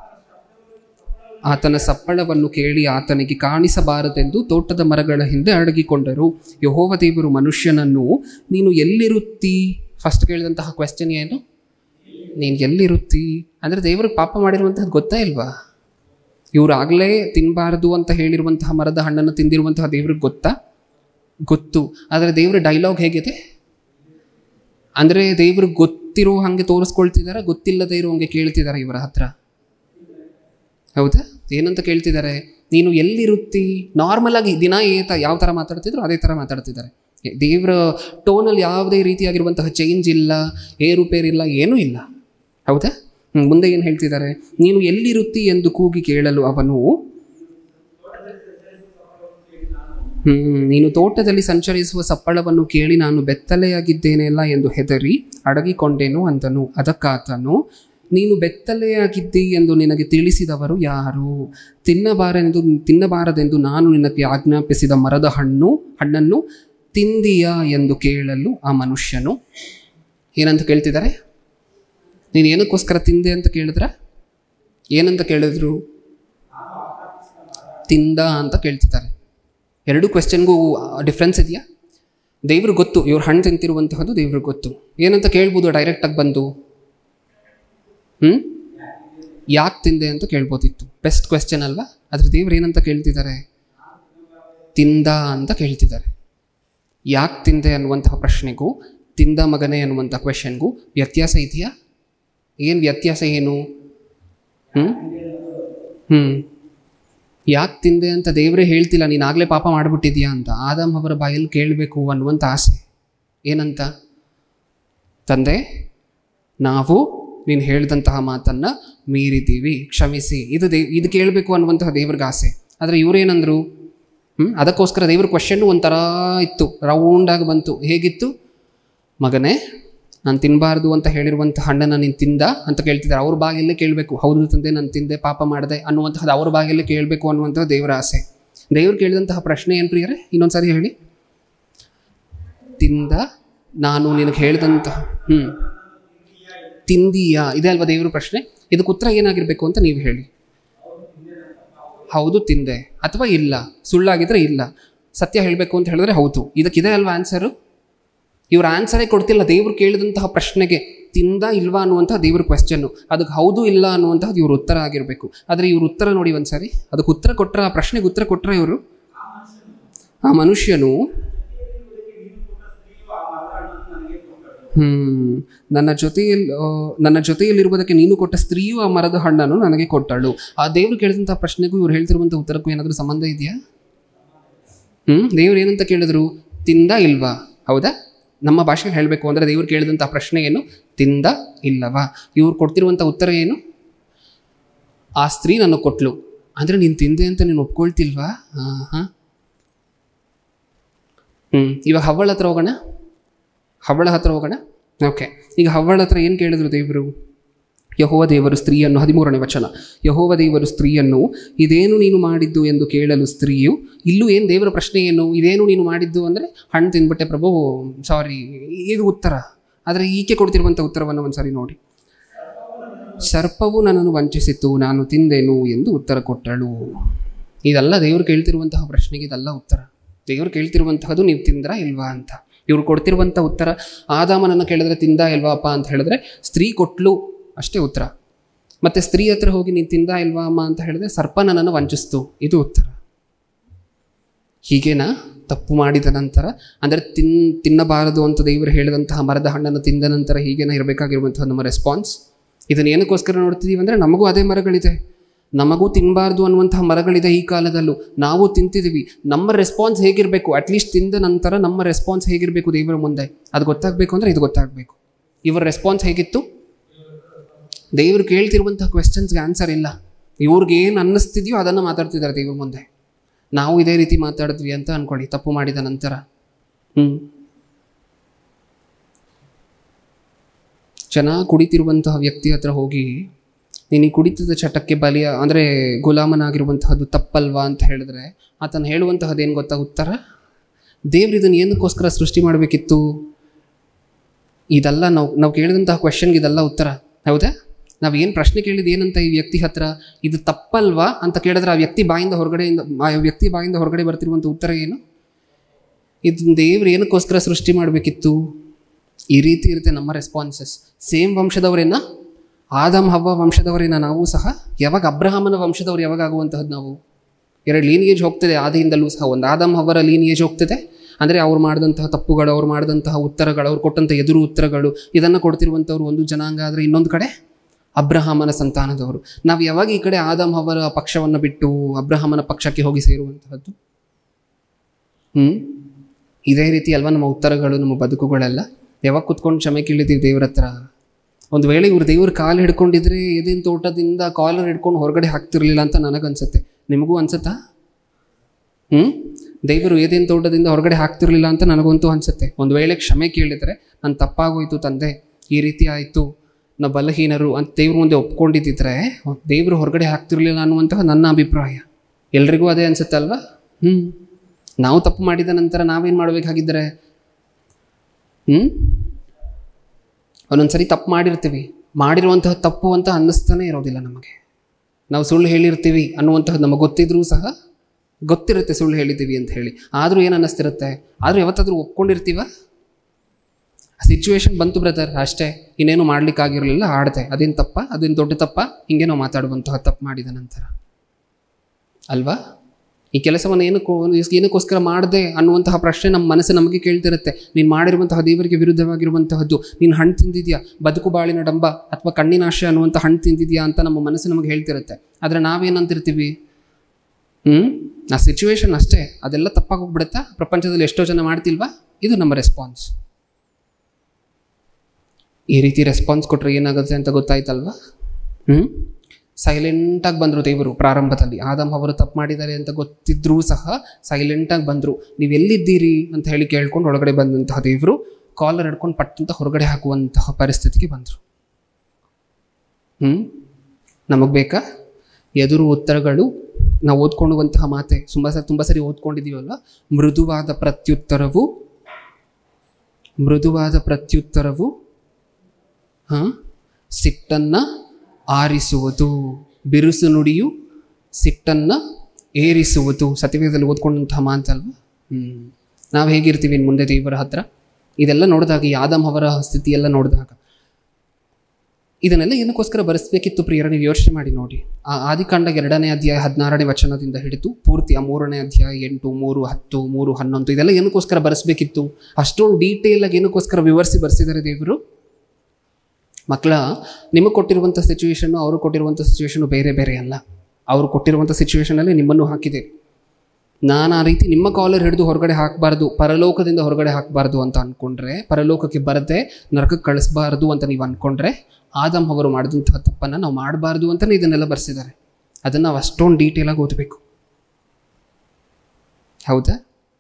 ಆತನ ಸಪ್ಪಳವನ್ನು ಕೇಳಿ ಆತನಿಗೆ ಕಾಣಿಸಬಾರದೆಂದು ತೋಟದ ಮರಗಳ ಹಿಂದೆ ಅಡಗಿಕೊಂಡರು ಯಹೋವ ದೇವರು ಮನುಷ್ಯನನ್ನು ನೀನು ಎಲ್ಲಿರುತ್ತಿ ಫಸ್ಟ್ ಕೇಳಿದಂತಹ ಕ್ವೆಶ್ಚನ್ ಏನು ನೀನು ಎಲ್ಲಿರುತ್ತಿ ಅಂದರೆ ದೇವ್ರಿಗೆ ಪಾಪ ಮಾಡಿರುವಂತಹದ್ದು ಗೊತ್ತಾ ಇಲ್ವಾ ಇವ್ರು ಆಗಲೇ ತಿನ್ನಬಾರದು ಅಂತ ಹೇಳಿರುವಂತಹ ಮರದ ಹಣ್ಣನ್ನು ತಿಂದಿರುವಂತಹ ದೇವ್ರಿಗೆ ಗೊತ್ತಾ ಗೊತ್ತು ಆದರೆ ದೇವ್ರ ಡೈಲಾಗ್ ಹೇಗಿದೆ ಅಂದರೆ ದೇವ್ರಿಗೆ ಗೊತ್ತಿರೋ ಹಾಗೆ ತೋರಿಸ್ಕೊಳ್ತಿದ್ದಾರೆ ಗೊತ್ತಿಲ್ಲದೆ ಇರೋ ಹಂಗೆ ಕೇಳ್ತಿದ್ದಾರೆ ಇವರ ಹತ್ರ ಹೌದಾ ಏನಂತ ಕೇಳ್ತಿದ್ದಾರೆ ನೀನು ಎಲ್ಲಿರುತ್ತಿ ನಾರ್ಮಲ್ ಆಗಿ ದಿನ ಏತ ಯಾವ ಥರ ಮಾತಾಡ್ತಿದ್ರು ಅದೇ ಥರ ಮಾತಾಡ್ತಿದ್ದಾರೆ ದೇವರ ಟೋನಲ್ಲಿ ಯಾವುದೇ ರೀತಿಯಾಗಿರುವಂತಹ ಚೇಂಜ್ ಇಲ್ಲ ಏರುಪೇರಿಲ್ಲ ಏನೂ ಇಲ್ಲ ಹೌದಾ ಹ್ಮ್, ಮುಂದೆ ಏನು ಹೇಳ್ತಿದ್ದಾರೆ ನೀನು ಎಲ್ಲಿರುತ್ತಿ ಎಂದು ಕೂಗಿ ಕೇಳಲು ಅವನು ಹ್ಮ್, ನೀನು ತೋಟದಲ್ಲಿ ಸಂಚರಿಸುವ ಸಪ್ಪಳವನ್ನು ಕೇಳಿ ನಾನು ಬೆತ್ತಲೆಯಾಗಿದ್ದೇನೆಲ್ಲ ಎಂದು ಹೆದರಿ ಅಡಗಿಕೊಂಡೇನು ಅಂತನು ಅದಕ್ಕಾತನು ನೀನು ಬೆತ್ತಲೆಯಾಗಿದ್ದಿ ಎಂದು ನಿನಗೆ ತಿಳಿಸಿದವರು ಯಾರು ತಿನ್ನಬಾರೆಂದು ತಿನ್ನಬಾರದೆಂದು ನಾನು ನಿನಗೆ ಆಜ್ಞಾಪಿಸಿದ ಮರದ ಹಣ್ಣು ಹಣ್ಣನ್ನು ತಿಂದೀಯಾ ಎಂದು ಕೇಳಲು ಆ ಮನುಷ್ಯನು ಏನಂತ ಕೇಳ್ತಿದ್ದಾರೆ ನೀನು ಏನಕ್ಕೋಸ್ಕರ ತಿಂದೆ ಅಂತ ಕೇಳಿದ್ರ ಏನಂತ ಕೇಳಿದ್ರು ತಿಂದ ಅಂತ ಕೇಳ್ತಿದ್ದಾರೆ ಎರಡು ಕ್ವೆಶ್ಚನ್ಗೂ ಡಿಫ್ರೆನ್ಸ್ ಇದೆಯಾ ದೇವ್ರಿಗೆ ಗೊತ್ತು ಇವ್ರು ಹಣ್ಣು ತಿಂತಿರುವಂತಹದ್ದು ದೇವ್ರಿಗೆ ಗೊತ್ತು ಏನಂತ ಕೇಳ್ಬೋದು ಡೈರೆಕ್ಟಾಗಿ ಬಂದು ಹ್ಞೂ ಯಾಕೆ ತಿಂದೆ ಅಂತ ಕೇಳ್ಬೋದಿತ್ತು ಬೆಸ್ಟ್ ಕ್ವೆಶ್ಚನ್ ಅಲ್ವಾ ಆದರೆ ದೇವ್ರು ಏನಂತ ಕೇಳ್ತಿದ್ದಾರೆ ತಿಂದ ಅಂತ ಕೇಳ್ತಿದ್ದಾರೆ ಯಾಕೆ ತಿಂದೆ ಅನ್ನುವಂತಹ ಪ್ರಶ್ನೆಗೂ ತಿಂದ ಮಗನೇ ಅನ್ನುವಂಥ ಕ್ವೆಶನ್ಗೂ ವ್ಯತ್ಯಾಸ ಇದೆಯಾ ಏನು ವ್ಯತ್ಯಾಸ ಏನು ಹ್ಞೂ ಹ್ಞೂ ಯಾಕೆ ತಿಂದೆ ಅಂತ ದೇವರೇ ಹೇಳ್ತಿಲ್ಲ ನೀನು ಆಗಲೇ ಪಾಪ ಮಾಡಿಬಿಟ್ಟಿದ್ಯಾ ಅಂತ ಆದಮ್ ಅವರ ಬಾಯಲ್ಲಿ ಕೇಳಬೇಕು ಅನ್ನುವಂಥ ಆಸೆ ಏನಂತ ತಂದೆ ನಾವು ನೀನು ಹೇಳಿದಂತಹ ಮಾತನ್ನು ಮೀರಿದ್ದೀವಿ ಕ್ಷಮಿಸಿ ಇದು ದೇ ಇದು ಕೇಳಬೇಕು ಅನ್ನುವಂತಹ ದೇವ್ರಿಗೆ ಆಸೆ ಆದರೆ ಇವರೇನಂದ್ರು ಹ್ಞೂ ಅದಕ್ಕೋಸ್ಕರ ದೇವ್ರ ಕ್ವಶನ್ನು ಒಂಥರ ಇತ್ತು ರೌಂಡಾಗಿ ಬಂತು ಹೇಗಿತ್ತು ಮಗನೇ ನಾನು ತಿನ್ನಬಾರ್ದು ಅಂತ ಹೇಳಿರುವಂಥ ಹಣ್ಣನ್ನು ನೀನು ತಿಂದ ಅಂತ ಕೇಳ್ತಿದ್ದಾರೆ ಅವ್ರ ಬಾಗಿಲೇ ಕೇಳಬೇಕು ಹೌದು ತಂದೆ ನಾನು ತಿಂದೆ ಪಾಪ ಮಾಡಿದೆ ಅನ್ನುವಂಥದ್ದು ಅವ್ರ ಬಾಗಿಲೇ ಕೇಳಬೇಕು ಅನ್ನುವಂಥದ್ದು ದೇವರ ಆಸೆ ದೇವ್ರು ಕೇಳಿದಂತಹ ಪ್ರಶ್ನೆ ಏನು ಪ್ರಿಯರೇ ಇನ್ನೊಂದು ಸಾರಿ ಹೇಳಿ ತಿಂದ ನಾನು ನಿನಗೆ ಹೇಳಿದಂತಹ ಹ್ಞೂ ತಿಂದೀಯಾ ಇದೆ ಅಲ್ವಾ ದೇವ್ರ ಪ್ರಶ್ನೆ ಇದಕ್ಕೆ ಉತ್ತರ ಏನಾಗಿರಬೇಕು ಅಂತ ನೀವು ಹೇಳಿ ಹೌದು ತಿಂದೆ ಅಥವಾ ಇಲ್ಲ ಸುಳ್ಳಾಗಿದ್ರೆ ಇಲ್ಲ ಸತ್ಯ ಹೇಳಬೇಕು ಅಂತ ಹೇಳಿದ್ರೆ ಹೌದು ಇದಕ್ಕಿದೆ ಅಲ್ವಾ ಆನ್ಸರು ಇವ್ರ ಆನ್ಸರೇ ಕೊಡ್ತಿಲ್ಲ ದೇವ್ರು ಕೇಳಿದಂತಹ ಪ್ರಶ್ನೆಗೆ ತಿಂದ ಇಲ್ವಾ ಅನ್ನುವಂತಹ ದೇವ್ರ ಕ್ವೆಶ್ಚನ್ನು ಅದಕ್ಕೆ ಹೌದು ಇಲ್ಲ ಅನ್ನುವಂಥದ್ದು ಇವ್ರ ಉತ್ತರ ಆಗಿರಬೇಕು ಆದರೆ ಇವ್ರ ಉತ್ತರ ನೋಡಿ ಒಂದ್ಸರಿ ಅದಕ್ಕೆ ಉತ್ತರ ಕೊಟ್ಟರೆ ಆ ಪ್ರಶ್ನೆಗೆ ಉತ್ತರ ಕೊಟ್ಟರೆ ಇವರು ಆ ಮನುಷ್ಯನು ಹ್ಮ್ ನನ್ನ ಜೊತೆಯಲ್ಲಿ ಆ, ನನ್ನ ಜೊತೆಯಲ್ಲಿರುವುದಕ್ಕೆ ನೀನು ಕೊಟ್ಟ ಸ್ತ್ರೀಯು ಆ ಮರದ ಹಣ್ಣನ್ನು ನನಗೆ ಕೊಟ್ಟಳು ಆ ದೇವ್ರು ಕೇಳಿದಂಥ ಪ್ರಶ್ನೆಗೂ ಇವ್ರು ಹೇಳ್ತಿರುವಂಥ ಉತ್ತರಕ್ಕೂ ಏನಾದರೂ ಸಂಬಂಧ ಇದೆಯಾ ಹ್ಮ್ ದೇವ್ರು ಏನಂತ ಕೇಳಿದ್ರು ತಿಂದ ಇಲ್ವಾ ಹೌದಾ ನಮ್ಮ ಭಾಷೆಯಲ್ಲಿ ಹೇಳಬೇಕು ಅಂದರೆ ದೇವ್ರು ಕೇಳಿದಂಥ ಪ್ರಶ್ನೆ ಏನು ತಿಂದ ಇಲ್ಲವಾ ಇವ್ರು ಕೊಡ್ತಿರುವಂಥ ಉತ್ತರ ಏನು ಆ ಸ್ತ್ರೀ ನನಗೆ ಕೊಟ್ಲು ಅಂದರೆ ನೀನು ತಿಂದೆ ಅಂತ ನೀನು ಒಪ್ಕೊಳ್ತಿಲ್ವಾ ಹಾಂ ಹಾಂ ಹ್ಞೂ ಇವಾಗ ಹವ್ವಳ ಹತ್ರ ಹೋಗೋಣ ಹವ್ವಳ ಹತ್ರ ಹೋಗೋಣ ಓಕೆ ಈಗ ಹವ್ವಳ ಹತ್ರ ಏನು ಕೇಳಿದ್ರು ದೇವರು ಯಹೋವ ದೇವರು ಸ್ತ್ರೀಯನ್ನು ಹದಿಮೂರನೇ ವಚನ ಯಹೋವ ದೇವರು ಸ್ತ್ರೀಯನ್ನು ಇದೇನು ನೀನು ಮಾಡಿದ್ದು ಎಂದು ಕೇಳಲು ಸ್ತ್ರೀಯು ಇಲ್ಲೂ ಏನು ದೇವರ ಪ್ರಶ್ನೆ ಏನು ಇದೇನು ನೀನು ಮಾಡಿದ್ದು ಅಂದರೆ ಹಣ್ಣು ತಿಂದ್ಬಿಟ್ಟೆ ಪ್ರಭು ಸಾರಿ ಇದು ಉತ್ತರ ಆದರೆ ಈಕೆ ಕೊಡ್ತಿರುವಂಥ ಉತ್ತರವನ್ನು ಒಂದ್ಸರಿ ನೋಡಿ ಸರ್ಪವು ನನ್ನನ್ನು ವಂಚಿಸಿತು ನಾನು ತಿಂದೆನು ಎಂದು ಉತ್ತರ ಕೊಟ್ಟಳು ಇದೆಲ್ಲ ದೇವರು ಕೇಳ್ತಿರುವಂತಹ ಪ್ರಶ್ನೆಗೆ ಇದೆಲ್ಲ ಉತ್ತರ ದೇವರು ಕೇಳ್ತಿರುವಂತಹದ್ದು ನೀವು ತಿಂದ್ರಾ ಇಲ್ವಾ ಅಂತ ಇವ್ರು ಕೊಡ್ತಿರುವಂಥ ಉತ್ತರ ಆದಾಮನನ್ನು ಕೇಳಿದ್ರೆ ತಿಂದ ಇಲ್ವಾ ಅಪ್ಪ ಅಂತ ಹೇಳಿದ್ರೆ ಸ್ತ್ರೀ ಕೊಟ್ಲು ಅಷ್ಟೇ ಉತ್ತರ ಮತ್ತೆ ಸ್ತ್ರೀ ಹತ್ರ ಹೋಗಿ ನೀನು ತಿಂದ ಇಲ್ವಾ ಅಮ್ಮ ಅಂತ ಹೇಳಿದ್ರೆ ಸರ್ಪ ನನ್ನನ್ನು ವಂಚಿಸ್ತು ಇದು ಉತ್ತರ ಹೀಗೇನಾ ತಪ್ಪು ಮಾಡಿದ ನಂತರ ಅಂದರೆ ತಿನ್ ತಿನ್ನಬಾರದು ಅಂತ ದೇವರು ಹೇಳಿದಂತಹ ಮರದ ಹಣ್ಣನ್ನು ತಿಂದ ನಂತರ ಹೀಗೇನ ಇರಬೇಕಾಗಿರುವಂತಹ ನಮ್ಮ ರೆಸ್ಪಾನ್ಸ್ ಇದನ್ನು ಏನಕ್ಕೋಸ್ಕರ ನೋಡ್ತಿದ್ದೀವಿ ಅಂದರೆ ನಮಗೂ ಅದೇ ಮರಗಳಿದೆ ನಮಗೂ ತಿನ್ನಬಾರ್ದು ಅನ್ನುವಂತಹ ಮರಗಳಿದೆ ಈ ಕಾಲದಲ್ಲೂ ನಾವು ತಿಂತಿದ್ದೀವಿ ನಮ್ಮ ರೆಸ್ಪಾನ್ಸ್ ಹೇಗಿರಬೇಕು ಅಟ್ಲೀಸ್ಟ್ ತಿಂದ ನಂತರ ನಮ್ಮ ರೆಸ್ಪಾನ್ಸ್ ಹೇಗಿರಬೇಕು ದೇವರ ಮುಂದೆ ಅದು ಗೊತ್ತಾಗಬೇಕು ಅಂದರೆ ಇದು ಗೊತ್ತಾಗಬೇಕು ಇವರ ರೆಸ್ಪಾನ್ಸ್ ಹೇಗಿತ್ತು ದೇವರು ಕೇಳ್ತಿರುವಂತಹ ಕ್ವೆಶನ್ಸ್ಗೆ ಆನ್ಸರ್ ಇಲ್ಲ ಇವ್ರಿಗೆ ಏನು ಅನ್ನಿಸ್ತಿದೆಯೋ ಅದನ್ನು ಮಾತಾಡ್ತಿದ್ದಾರೆ ದೇವ್ರ ಮುಂದೆ ನಾವು ಇದೇ ರೀತಿ ಮಾತಾಡಿದ್ವಿ ಅಂತ ಅನ್ಕೊಳ್ಳಿ ತಪ್ಪು ಮಾಡಿದ ನಂತರ ಹ್ಞೂ ಚೆನ್ನಾಗಿ ಕುಡಿತಿರುವಂತಹ ವ್ಯಕ್ತಿ ಹತ್ರ ಹೋಗಿ ನೀನು ಈ ಕುಡಿತದ ಚಟಕ್ಕೆ ಬಲಿಯ ಅಂದರೆ ಗುಲಾಮನಾಗಿರುವಂತಹದ್ದು ತಪ್ಪಲ್ವಾ ಅಂತ ಹೇಳಿದ್ರೆ ಆತನು ಹೇಳುವಂತಹದ್ದು ಏನು ಗೊತ್ತಾ ಉತ್ತರ ದೇವ್ರು ಇದನ್ನು ಏನಕ್ಕೋಸ್ಕರ ಸೃಷ್ಟಿ ಮಾಡಬೇಕಿತ್ತು ಇದೆಲ್ಲ ನಾವು ನಾವು ಕೇಳಿದಂತಹ ಕ್ವೆಶನ್ಗೆ ಇದೆಲ್ಲ ಉತ್ತರ ಹೌದಾ ನಾವು ಏನು ಪ್ರಶ್ನೆ ಕೇಳಿದ್ದು ಏನಂತ ಈ ವ್ಯಕ್ತಿ ಹತ್ರ ಇದು ತಪ್ಪಲ್ವಾ ಅಂತ ಕೇಳಿದ್ರೆ ಆ ವ್ಯಕ್ತಿ ಬಾಯಿಂದ ಹೊರಗಡೆಯಿಂದ ಆ ವ್ಯಕ್ತಿ ಬಾಯಿಂದ ಹೊರಗಡೆ ಬರ್ತಿರುವಂಥ ಉತ್ತರ ಏನು ಇದು ದೇವ್ರು ಏನಕ್ಕೋಸ್ಕರ ಸೃಷ್ಟಿ ಮಾಡಬೇಕಿತ್ತು ಈ ರೀತಿ ಇರುತ್ತೆ ನಮ್ಮ ರೆಸ್ಪಾನ್ಸಸ್ ಸೇಮ್ ವಂಶದವರೇನ ಆದಮ್ ಹವ್ವ ವಂಶದವರೇನ ನಾವು ಸಹ ಯಾವಾಗ ಅಬ್ರಹಾಮನ ವಂಶದವ್ರು ಯಾವಾಗ ಆಗುವಂತಹದ್ದು ನಾವು ಎರಡು ಲೀನಿಯೇಜ್ ಹೋಗ್ತದೆ ಆದಿಯಿಂದಲೂ ಸಹ ಒಂದು ಆದಮ್ ಹವ್ವರ ಲೀನಿಯೇಜ್ ಹೋಗ್ತದೆ ಅಂದರೆ ಅವ್ರು ಮಾಡಿದಂತಹ ತಪ್ಪುಗಳು ಅವ್ರು ಮಾಡಿದಂತಹ ಉತ್ತರಗಳು ಅವ್ರು ಕೊಟ್ಟಂಥ ಎದುರು ಉತ್ತರಗಳು ಇದನ್ನು ಕೊಡ್ತಿರುವಂಥವ್ರು ಒಂದು ಜನಾಂಗ ಆದರೆ ಇನ್ನೊಂದು ಕಡೆ ಅಬ್ರಹಾಮನ ಸಂತಾನದವರು ನಾವು ಯಾವಾಗ ಈ ಕಡೆ ಆದಮ್ ಅವರ ಪಕ್ಷವನ್ನು ಬಿಟ್ಟು ಅಬ್ರಹಾಮನ ಪಕ್ಷಕ್ಕೆ ಹೋಗಿ ಸೇರುವಂತಹದ್ದು ಹ್ಞೂ ಇದೇ ರೀತಿ ಅಲ್ವಾ ನಮ್ಮ ಉತ್ತರಗಳು ನಮ್ಮ ಬದುಕುಗಳೆಲ್ಲ ಯಾವಾಗ ಕುತ್ಕೊಂಡು ಕ್ಷಮೆ ಕೇಳಿದ್ದೀವಿ ದೇವ್ರ ಹತ್ರ ಒಂದು ವೇಳೆ ಇವ್ರು ದೇವ್ರ ಕಾಲು ಹಿಡ್ಕೊಂಡಿದ್ರೆ ಏದೇನು ತೋಟದಿಂದ ಕಾಲರ್ ಹಿಡ್ಕೊಂಡು ಹೊರಗಡೆ ಹಾಕ್ತಿರ್ಲಿಲ್ಲ ಅಂತ ನನಗನ್ಸುತ್ತೆ ನಿಮಗೂ ಅನ್ಸುತ್ತಾ ಹ್ಞೂ ದೇವರು ಏದೇನು ತೋಟದಿಂದ ಹೊರಗಡೆ ಹಾಕ್ತಿರ್ಲಿಲ್ಲ ಅಂತ ನನಗಂತೂ ಅನ್ಸುತ್ತೆ ಒಂದು ವೇಳೆ ಕ್ಷಮೆ ಕೇಳಿದರೆ ನಾನು ತಪ್ಪಾಗೋಯ್ತು ತಂದೆ ಈ ರೀತಿ ಆಯಿತು ನಾವು ಬಲಹೀನರು ಅಂತ ದೇವ್ರ ಮುಂದೆ ಒಪ್ಕೊಂಡಿದ್ದಿದ್ರೆ ದೇವರು ಹೊರಗಡೆ ಹಾಕ್ತಿರ್ಲಿಲ್ಲ ಅನ್ನುವಂತಹ ನನ್ನ ಅಭಿಪ್ರಾಯ ಎಲ್ರಿಗೂ ಅದೇ ಅನ್ಸುತ್ತೆ ಅಲ್ವಾ ಹ್ಞೂ ನಾವು ತಪ್ಪು ಮಾಡಿದ ನಂತರ ನಾವೇನು ಮಾಡಬೇಕಾಗಿದ್ದರೆ ಹ್ಞೂ ಒಂದೊಂದು ಸರಿ ತಪ್ಪು ಮಾಡಿರ್ತೀವಿ ಮಾಡಿರುವಂತಹ ತಪ್ಪು ಅಂತ ಅನ್ನಿಸ್ತಾನೆ ಇರೋದಿಲ್ಲ ನಮಗೆ ನಾವು ಸುಳ್ಳು ಹೇಳಿರ್ತೀವಿ ಅನ್ನುವಂತಹದ್ದು ನಮಗೆ ಗೊತ್ತಿದ್ರೂ ಸಹ ಗೊತ್ತಿರುತ್ತೆ ಸುಳ್ಳು ಹೇಳಿದ್ದೀವಿ ಅಂತ ಹೇಳಿ ಆದರೂ ಏನು ಅನ್ನಿಸ್ತಿರುತ್ತೆ ಆದರೂ ಯಾವತ್ತಾದರೂ ಒಪ್ಕೊಂಡಿರ್ತೀವ ಸಿಚುವೇಶನ್ ಬಂತು ಬ್ರದರ್ ಅಷ್ಟೇ ಇನ್ನೇನು ಮಾಡ್ಲಿಕ್ಕಾಗಿರಲಿಲ್ಲ ಆಡ್ದೆ ಅದೇನು ತಪ್ಪ ಅದೇನು ದೊಡ್ಡ ತಪ್ಪ ಹಿಂಗೆ ನಾವು ಮಾತಾಡುವಂತಹ ತಪ್ಪು ಮಾಡಿದ ನಂತರ ಅಲ್ವಾ ಈ ಕೆಲಸವನ್ನು ಏನಕ್ಕೋ ಏನಕ್ಕೋಸ್ಕರ ಮಾಡಿದೆ ಅನ್ನುವಂತಹ ಪ್ರಶ್ನೆ ನಮ್ಮ ಮನಸ್ಸು ನಮಗೆ ಕೇಳ್ತಿರುತ್ತೆ ನೀನು ಮಾಡಿರುವಂತಹ ದೇವರಿಗೆ ವಿರುದ್ಧವಾಗಿರುವಂತಹದ್ದು ನೀನು ಹಣ್ಣು ತಿಂದಿದ್ಯಾ ಬದುಕು ಬಾಳಿನ ಡಂಬ ಅಥವಾ ಕಣ್ಣಿನ ಆಶೆ ಅನ್ನುವಂಥ ಹಣ್ಣು ತಿಂದಿದ್ಯಾ ಅಂತ ನಮ್ಮ ಮನಸ್ಸು ನಮಗೆ ಹೇಳ್ತಿರುತ್ತೆ ಆದರೆ ನಾವೇನಂತಿರ್ತೀವಿ ಹ್ಞೂ ಆ ಸಿಚುವೇಶನ್ ಅಷ್ಟೇ ಅದೆಲ್ಲ ತಪ್ಪಾಗಿ ಹೋಗ್ಬಿಡುತ್ತಾ ಪ್ರಪಂಚದಲ್ಲಿ ಎಷ್ಟೋ ಜನ ಮಾಡ್ತಿಲ್ವಾ ಇದು ನಮ್ಮ ರೆಸ್ಪಾನ್ಸ್ ಈ ರೀತಿ ರೆಸ್ಪಾನ್ಸ್ ಕೊಟ್ಟರೆ ಏನಾಗುತ್ತೆ ಅಂತ ಗೊತ್ತಾಯ್ತಲ್ವಾ ಹ್ಞೂ ಸೈಲೆಂಟಾಗಿ ಬಂದರು ದೇವರು ಪ್ರಾರಂಭದಲ್ಲಿ ಆದಮ್ ಅವರು ತಪ್ಪು ಮಾಡಿದ್ದಾರೆ ಅಂತ ಗೊತ್ತಿದ್ರೂ ಸಹ ಸೈಲೆಂಟಾಗಿ ಬಂದರು ನೀವು ಎಲ್ಲಿದ್ದೀರಿ ಅಂತ ಹೇಳಿ ಕೇಳ್ಕೊಂಡು ಒಳಗಡೆ ಬಂದಂತಹ ದೇವರು ಕಾಲರ್ ಹಿಡ್ಕೊಂಡು ಪಟ್ಟಂತ ಹೊರಗಡೆ ಹಾಕುವಂತಹ ಪರಿಸ್ಥಿತಿಗೆ ಬಂದರು ಹ್ಞೂ ನಮಗೆ ಬೇಕಾ ಎದುರು ಉತ್ತರಗಳು ನಾವು ಓದ್ಕೊಂಡುವಂತಹ ಮಾತೆ ತುಂಬ ಸರಿ ತುಂಬ ಸರಿ ಓದ್ಕೊಂಡಿದ್ದೀವಲ್ಲ ಮೃದುವಾದ ಪ್ರತ್ಯುತ್ತರವು ಮೃದುವಾದ ಪ್ರತ್ಯುತ್ತರವು ಹಾಂ ಸಿಟ್ಟನ್ನು ಆರಿಸುವುದು ಬಿರುಸು ನುಡಿಯು ಸಿಟ್ಟನ್ನು ಏರಿಸುವುದು ಸತ್ಯವೇದದಲ್ಲಿ ಓದ್ಕೊಂಡಂತಹ ಮಾತಲ್ವ ಹ್ಞೂ ನಾವು ಹೇಗಿರ್ತೀವಿ ಇನ್ನು ಮುಂದೆ ದೇವರ ಹತ್ರ ಇದೆಲ್ಲ ನೋಡಿದಾಗ ಈ ಆದಮ್ ಅವರ ಸ್ಥಿತಿ ಎಲ್ಲ ನೋಡಿದಾಗ ಇದನ್ನೆಲ್ಲ ಏನಕ್ಕೋಸ್ಕರ ಬರೆಸ್ಬೇಕಿತ್ತು ಪ್ರಿಯರ ನೀವು ಯೋಚನೆ ಮಾಡಿ ನೋಡಿ ಆ ಆದಿಕಾಂಡ ಎರಡನೇ ಅಧ್ಯಾಯ ಹದಿನಾರನೇ ವಚನದಿಂದ ಹಿಡಿದು ಪೂರ್ತಿ ಆ ಮೂರನೇ ಅಧ್ಯಾಯ ಎಂಟು ಮೂರು ಹತ್ತು ಮೂರು ಹನ್ನೊಂದು ಇದೆಲ್ಲ ಏನಕ್ಕೋಸ್ಕರ ಬರೆಸ್ಬೇಕಿತ್ತು ಅಷ್ಟೊಂದು ಡೀಟೇಲಾಗಿ ಏನಕ್ಕೋಸ್ಕರ ವಿವರಿಸಿ ಬರೆಸಿದ್ದಾರೆ ದೇವರು ಮಕ್ಕಳ ನಿಮಗೆ ಕೊಟ್ಟಿರುವಂಥ ಸಿಚುವೇಶನ್ನು ಅವರು ಕೊಟ್ಟಿರುವಂಥ ಸಿಚುವೇಶನ್ನು ಬೇರೆ ಬೇರೆ ಅಲ್ಲ ಅವರು ಕೊಟ್ಟಿರುವಂಥ ಸಿಚುವೇಶನಲ್ಲಿ ನಿಮ್ಮನ್ನು ಹಾಕಿದೆ ನಾನು ಆ ರೀತಿ ನಿಮ್ಮ ಕಾಲರ್ ಹಿಡಿದು ಹೊರಗಡೆ ಹಾಕಬಾರ್ದು ಪರಲೋಕದಿಂದ ಹೊರಗಡೆ ಹಾಕಬಾರ್ದು ಅಂತ ಅಂದ್ಕೊಂಡ್ರೆ ಪರಲೋಕಕ್ಕೆ ಬರದೆ ನರಕಕ್ಕೆ ಕಳಿಸ್ಬಾರ್ದು ಅಂತ ನೀವು ಅಂದ್ಕೊಂಡ್ರೆ ಆದಮ್ ಅವರು ಮಾಡಿದಂತಹ ತಪ್ಪನ್ನು ನಾವು ಮಾಡಬಾರ್ದು ಅಂತಲೇ ಇದನ್ನೆಲ್ಲ ಬರ್ಸಿದ್ದಾರೆ ಅದನ್ನು ನಾವು ಅಷ್ಟೊಂದು ಡೀಟೇಲಾಗಿ ಓದಬೇಕು ಹೌದಾ